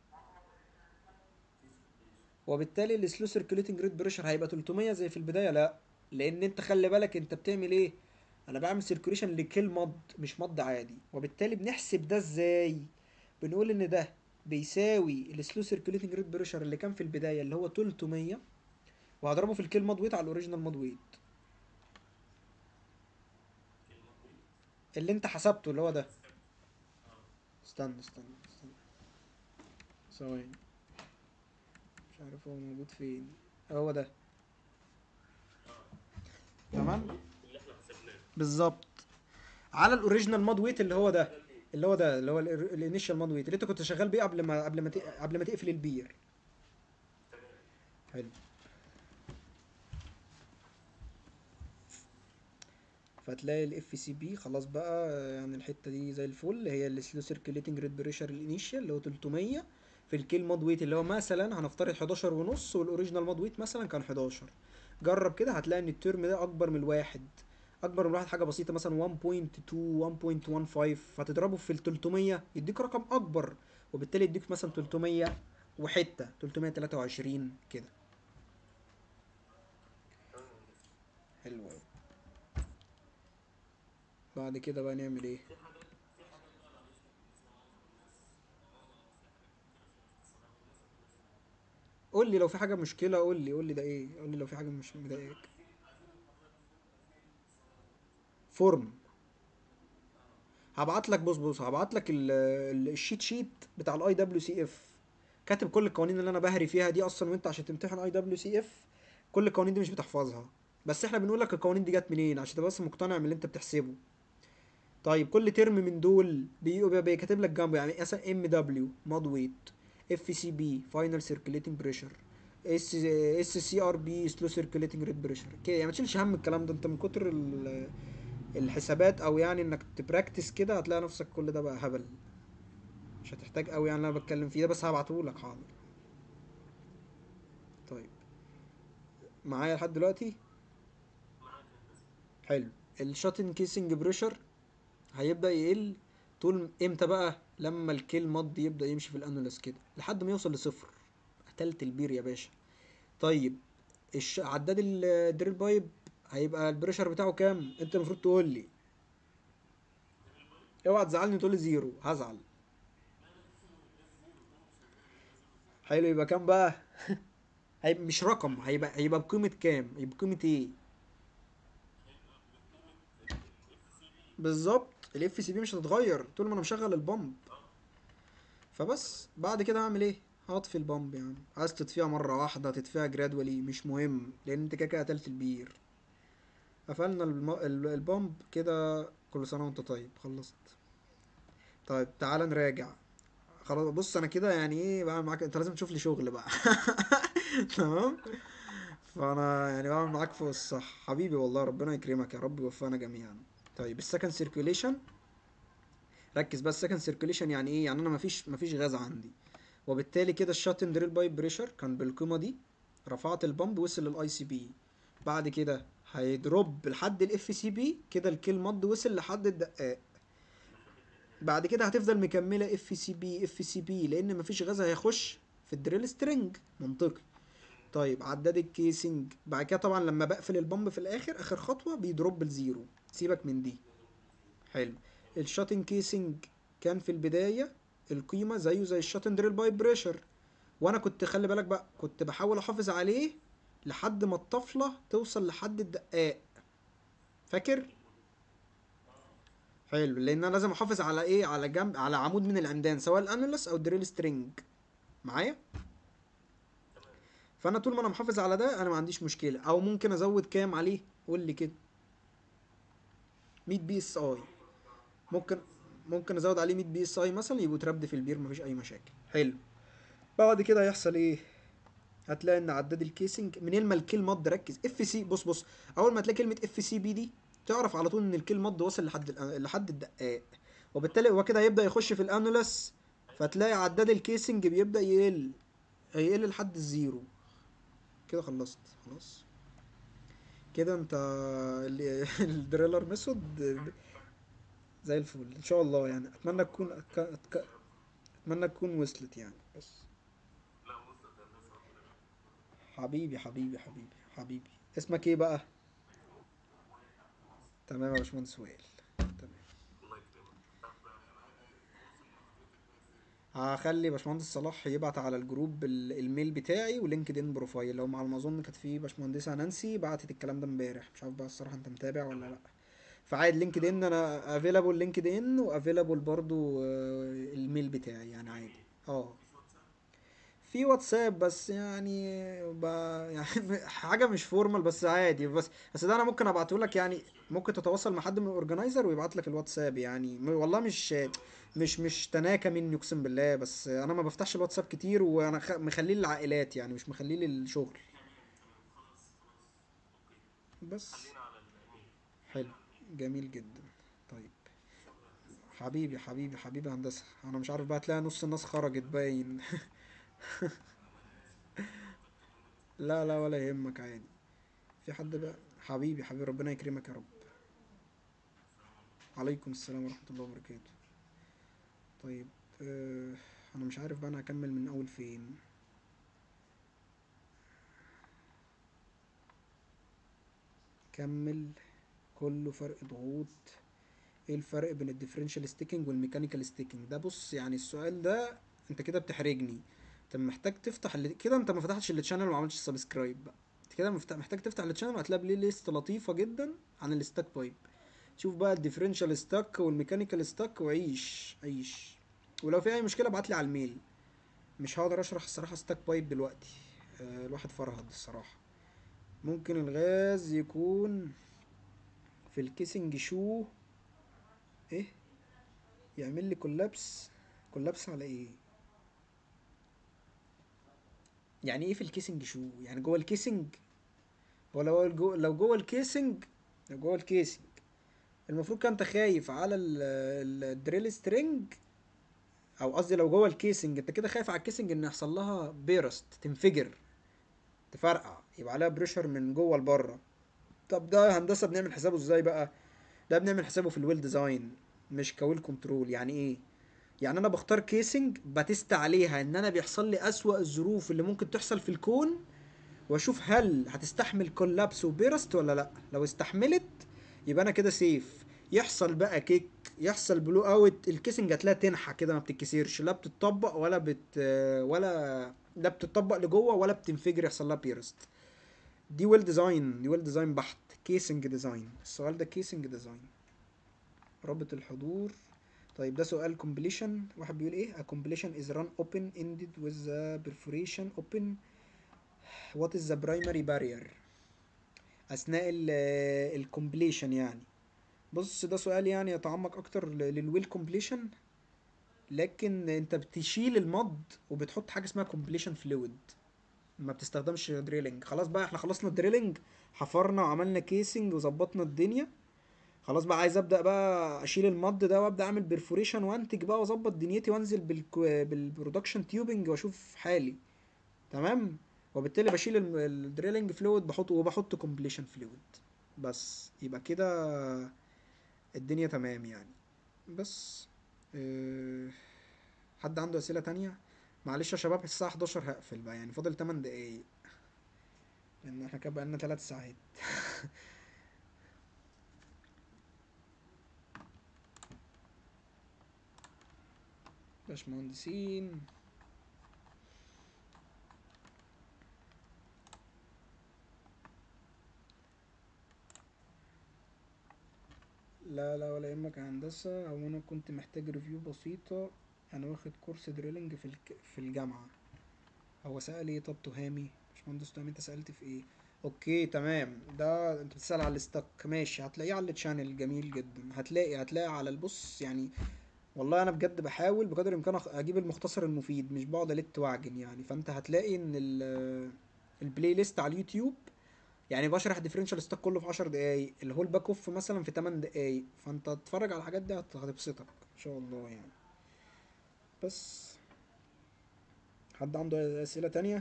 وبالتالي السلو سيركيوليتنج ريت بريشر هيبقى 300 زي في البدايه لا لان انت خلي بالك انت بتعمل ايه انا بعمل سيركيوليشن لكل مض مش مض عادي وبالتالي بنحسب ده ازاي بنقول ان ده بيساوي السلو سيركيوليتنج ريت بريشر اللي كان في البدايه اللي هو 300 وهضربه في الكيل مض ويت على الاوريجينال مض ويت اللي انت حسبته اللي هو ده استنى استنى استنى ثواني مش عارف هو موجود فين هو ده تمام اللي احنا حسبناه بالظبط على الاوريجينال ماد ويت اللي هو ده اللي هو ده اللي هو الانيشال ماد ويت اللي انت كنت شغال بيه قبل ما قبل ما ت- قبل ما تقفل البير حلو فتلاقي الاف سي بي خلاص بقى يعني الحته دي زي الفل هي السلو سيركيوليتنج ريت بريشر الانيشال اللي هو 300 في الكيل مود ويت اللي هو مثلا هنفترض 11 ونص والاوريجينال مود ويت مثلا كان 11 جرب كده هتلاقي ان الترم ده اكبر من الواحد اكبر من الواحد حاجه بسيطه مثلا 1.2 1.15 فتضربه في ال 300 يديك رقم اكبر وبالتالي يديك مثلا 300 وحته 323 كده حلو أوي. بعد كده بقى نعمل ايه قول لي لو في حاجه مشكله قول لي قول لي ده ايه قول لي لو في حاجه مش مضايقاك فورم هبعت لك بص بص هبعت لك ال- ال- الشيت شيت بتاع الاي دبليو سي اف كاتب كل القوانين اللي انا بهري فيها دي اصلا وانت عشان تمتحن اي دبليو سي اف كل القوانين دي مش بتحفظها بس احنا بنقول لك القوانين دي جت منين عشان تبقى بس مقتنع من اللي انت بتحسبه طيب كل ترم من دول بيبقى بيبقى كاتب لك جنبه يعني مثلا ام دبليو مود ويت اف سي بي فاينل سيركيليتنج بريشر اس اس سي ار بي سلو سيركيليتنج ريت بريشر كده يعني ما تشيلش هم الكلام ده انت من كتر ال- الحسابات او يعني انك تبراكتس كده هتلاقي نفسك كل ده بقى هبل مش هتحتاج قوي يعني اللي انا بتكلم فيه ده بس هبعتهولك حاضر طيب معايا لحد دلوقتي حلو الشاتن كيسنج بريشر هيبدأ يقل طول امتى بقى لما الكيل مض يبدأ يمشي في الانولس كده لحد ما يوصل لصفر قتلت البير يا باشا طيب الش... عداد ال- الدريل بايب هيبقى البريشر بتاعه كام انت المفروض تقول لي اوعى تزعلني تقول لي زيرو هزعل حلو يبقى كام بقى هيبقى مش رقم هيبقى هيبقى بقيمة كام هيبقى بقيمة ايه بالظبط الاف سي بي مش هتتغير طول ما انا مشغل البامب فبس بعد كده هعمل ايه هطفي البامب يعني عايز تطفيها مرة واحدة تطفيها جرادولي مش مهم لان انت كده كده قتلت البير قفلنا الم... ال- البامب كده كل سنة وانت طيب خلصت طيب تعال نراجع خلاص بص انا كده يعني ايه بعمل معاك انت لازم تشوف لي شغل بقى تمام فانا يعني بعمل معاك فوق الصح حبيبي والله ربنا يكرمك يا رب يوفقنا جميعا طيب السكند سيركيوليشن ركز بس السكند سيركيوليشن يعني ايه يعني انا مفيش مفيش غاز عندي وبالتالي كده الشاتن دريل بايب بريشر كان بالقيمه دي رفعت البامب وصل للاي سي بي بعد كده هيدروب لحد الاف سي بي كده الكيل مض وصل لحد الدقاق بعد كده هتفضل مكمله اف سي بي اف سي بي لان مفيش غاز هيخش في الدريل سترينج منطقي طيب عداد الكيسنج بعد كده طبعا لما بقفل البامب في الاخر اخر خطوه بيدروب الزيرو سيبك من دي حلو الشاتن كيسنج كان في البدايه القيمه زيه زي الشاتن دريل بايب بريشر وانا كنت خلي بالك بقى كنت بحاول احافظ عليه لحد ما الطفله توصل لحد الدقاق فاكر حلو لان انا لازم احافظ على ايه على جنب على عمود من العمدان سواء الانولس او الدريل سترينج معايا فانا طول ما انا محافظ على ده انا ما عنديش مشكله او ممكن ازود كام عليه قول لي كده 100 بي اس اي ممكن ممكن ازود عليه 100 بي اس اي مثلا يبقوا تربد في البير مفيش اي مشاكل حلو بعد كده هيحصل ايه هتلاقي ان عداد الكيسنج منين ما الكيل مض ركز اف سي بص بص اول ما تلاقي كلمه اف سي بي دي تعرف على طول ان الكيل مض وصل لحد الأ- لحد الدقاق وبالتالي هو كده هيبدا يخش في الانولس فتلاقي عداد الكيسنج بيبدا يقل هيقل لحد الزيرو كده خلصت خلاص كده انت ال- الدريلر ميثود زي الفل ان شاء الله يعني اتمنى تكون أتك... أتك... اتمنى تكون وصلت يعني بس حبيبي حبيبي حبيبي حبيبي اسمك ايه بقى تمام يا باشمهندس وائل تمام هخلي باشمهندس صلاح يبعت على الجروب ال- الميل بتاعي ولينكد ان بروفايل لو على ما اظن كانت في باشمهندسه نانسي بعتت الكلام ده امبارح مش عارف بقى الصراحه انت متابع ولا لا فعادي لينكد ان انا افيلابل لينكد ان وافيلابل برضو آه، الميل بتاعي يعني عادي اه في واتساب بس يعني ب... يعني حاجه مش فورمال بس عادي بس بس ده انا ممكن ابعته لك يعني ممكن تتواصل مع حد من الاورجنايزر ويبعت لك الواتساب يعني م- والله مش مش مش تناكة مني اقسم بالله بس انا ما بفتحش الواتساب كتير وانا خ... مخليه للعائلات يعني مش مخليه للشغل بس حلو جميل جدا طيب حبيبي حبيبي حبيبي هندسة انا مش عارف بقى تلاقي نص الناس خرجت باين لا لا ولا يهمك عادي في حد بقى حبيبي حبيبي ربنا يكرمك يا رب عليكم السلام ورحمة الله وبركاته طيب آه انا مش عارف بقى انا هكمل من اول فين كمل كله فرق ضغوط ايه الفرق بين الديفرنشال ستيكنج والميكانيكال ستيكنج ده بص يعني السؤال ده انت كده بتحرجني انت محتاج تفتح اللي كده انت ما فتحتش التشانل وما عملتش سبسكرايب بقى انت كده مفت- محتاج تفتح التشانل وهتلاقي بلاي ليست لطيفه جدا عن الستاك بايب شوف بقى الديفرنشال ستاك والميكانيكال ستاك وعيش عيش ولو في اي مشكله ابعت لي على الميل مش هقدر اشرح الصراحه ستاك بايب دلوقتي آه، الواحد فرهد الصراحه ممكن الغاز يكون في الكيسنج شو ايه يعمل لي كولابس كولابس على ايه يعني ايه في الكيسنج شو يعني جوه الكيسنج هو لو جو لو جوه الكيسنج لو جوه الكيسنج المفروض كان انت خايف على ال- ال- الدريل سترينج او قصدي لو جوه الكيسنج انت كده خايف على الكيسنج ان يحصل لها بيرست تنفجر تفرقع يبقى عليها بريشر من جوه لبره طب ده هندسه بنعمل حسابه ازاي بقى ده بنعمل حسابه في الويل ديزاين مش كويل كنترول يعني ايه يعني انا بختار كيسنج بتست عليها ان انا بيحصل لي اسوأ الظروف اللي ممكن تحصل في الكون واشوف هل هتستحمل كولابس وبيرست ولا لا لو استحملت يبقى انا كده سيف يحصل بقى كيك يحصل بلو اوت الكيسنج هتلاقيها تنحى كده ما بتتكسرش لا بتطبق ولا بت ولا لا بتطبق لجوه ولا بتنفجر يحصل لها بيرست دي ويل ديزاين دي ويل ديزاين بحت كيسنج ديزاين السؤال ده كيسنج ديزاين رابط الحضور طيب ده سؤال completion واحد بيقول ايه a completion is run open ended with the perforation open what is the primary barrier اثناء ال completion يعني بص ده سؤال يعني يتعمق اكتر للويل completion لكن انت بتشيل المض وبتحط حاجه اسمها completion fluid ما بتستخدمش دريلنج خلاص بقى احنا خلصنا الدريلنج حفرنا وعملنا كيسنج وظبطنا الدنيا خلاص بقى عايز ابدا بقى اشيل المض ده وابدا اعمل بيرفوريشن وانتج بقى واظبط دنيتي وانزل بالكو... بالبرودكشن تيوبنج واشوف حالي تمام وبالتالي بشيل الم- الدريلنج فلويد بحط وبحط كومبليشن فلويد بس يبقى كده الدنيا تمام يعني بس اه... حد عنده اسئله تانية معلش يا شباب الساعه 11 هقفل بقى يعني فاضل 8 دقايق لان احنا كده بقالنا 3 ساعات باشمهندسين لا لا ولا يهمك يا هندسة هو أنا كنت محتاج ريفيو بسيطة أنا واخد كورس دريلنج في الك... في الجامعة هو سأل ايه طب تهامي باشمهندس تهامي انت سألت في ايه اوكي تمام ده انت بتسأل على الستاك ماشي هتلاقيه على التشانل جميل جدا هتلاقي هتلاقي على البص يعني والله انا بجد بحاول بقدر الامكان أخ- اجيب المختصر المفيد مش بقعد الت واعجن يعني فانت هتلاقي ان ال- البلاي ليست على اليوتيوب يعني بشرح ديفرنشال ستاك كله في 10 دقايق اللي هو الباك اوف مثلا في 8 دقايق فانت اتفرج على الحاجات دي هت- هتبسطك ان شاء الله يعني بس حد عنده اسئله تانية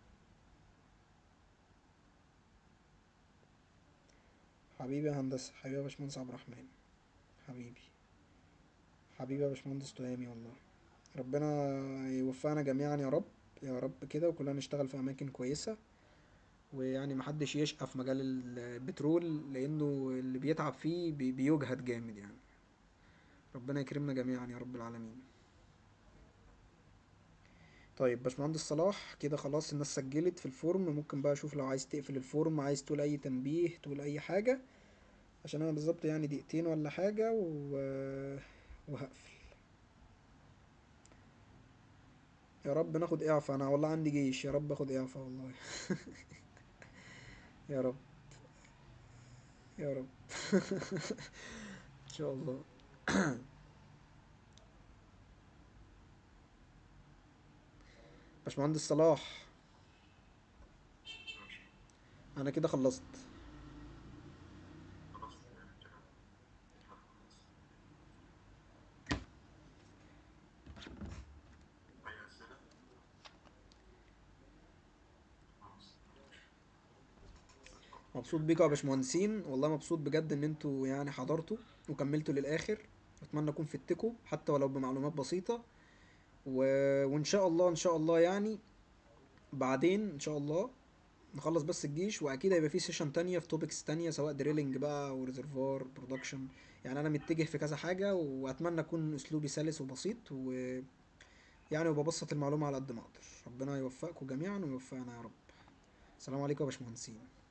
حبيبي يا هندسه حبيبي يا باشمهندس عبد الرحمن حبيبي حبيبي يا باشمهندس تهامي والله ربنا يوفقنا جميعا يا رب يا رب كده وكلنا نشتغل في اماكن كويسه ويعني محدش يشقى في مجال البترول لانه اللي بيتعب فيه بي- بيجهد جامد يعني ربنا يكرمنا جميعا يا رب العالمين طيب باشمهندس صلاح كده خلاص الناس سجلت في الفورم ممكن بقى اشوف لو عايز تقفل الفورم عايز تقول اي تنبيه تقول اي حاجة عشان انا بالظبط يعني دقيقتين ولا حاجة و... وهقفل يا رب ناخد اعفاء انا والله عندي جيش يا رب اخد اعفاء والله يا رب يا رب ان شاء الله باشمهندس صلاح انا كده خلصت مبسوط بيكم يا باشمهندسين والله مبسوط بجد ان انتوا يعني حضرتوا وكملتوا للاخر اتمنى اكون فدتكم حتى ولو بمعلومات بسيطة و... وان شاء الله ان شاء الله يعني بعدين ان شاء الله نخلص بس الجيش واكيد هيبقى في سيشن تانية في توبكس تانية سواء دريلنج بقى او ريزرفوار برودكشن يعني انا متجه في كذا حاجة واتمنى اكون اسلوبي سلس وبسيط و يعني وببسط المعلومة على قد ما اقدر ربنا يوفقكم جميعا ويوفقنا يا رب السلام عليكم يا باشمهندسين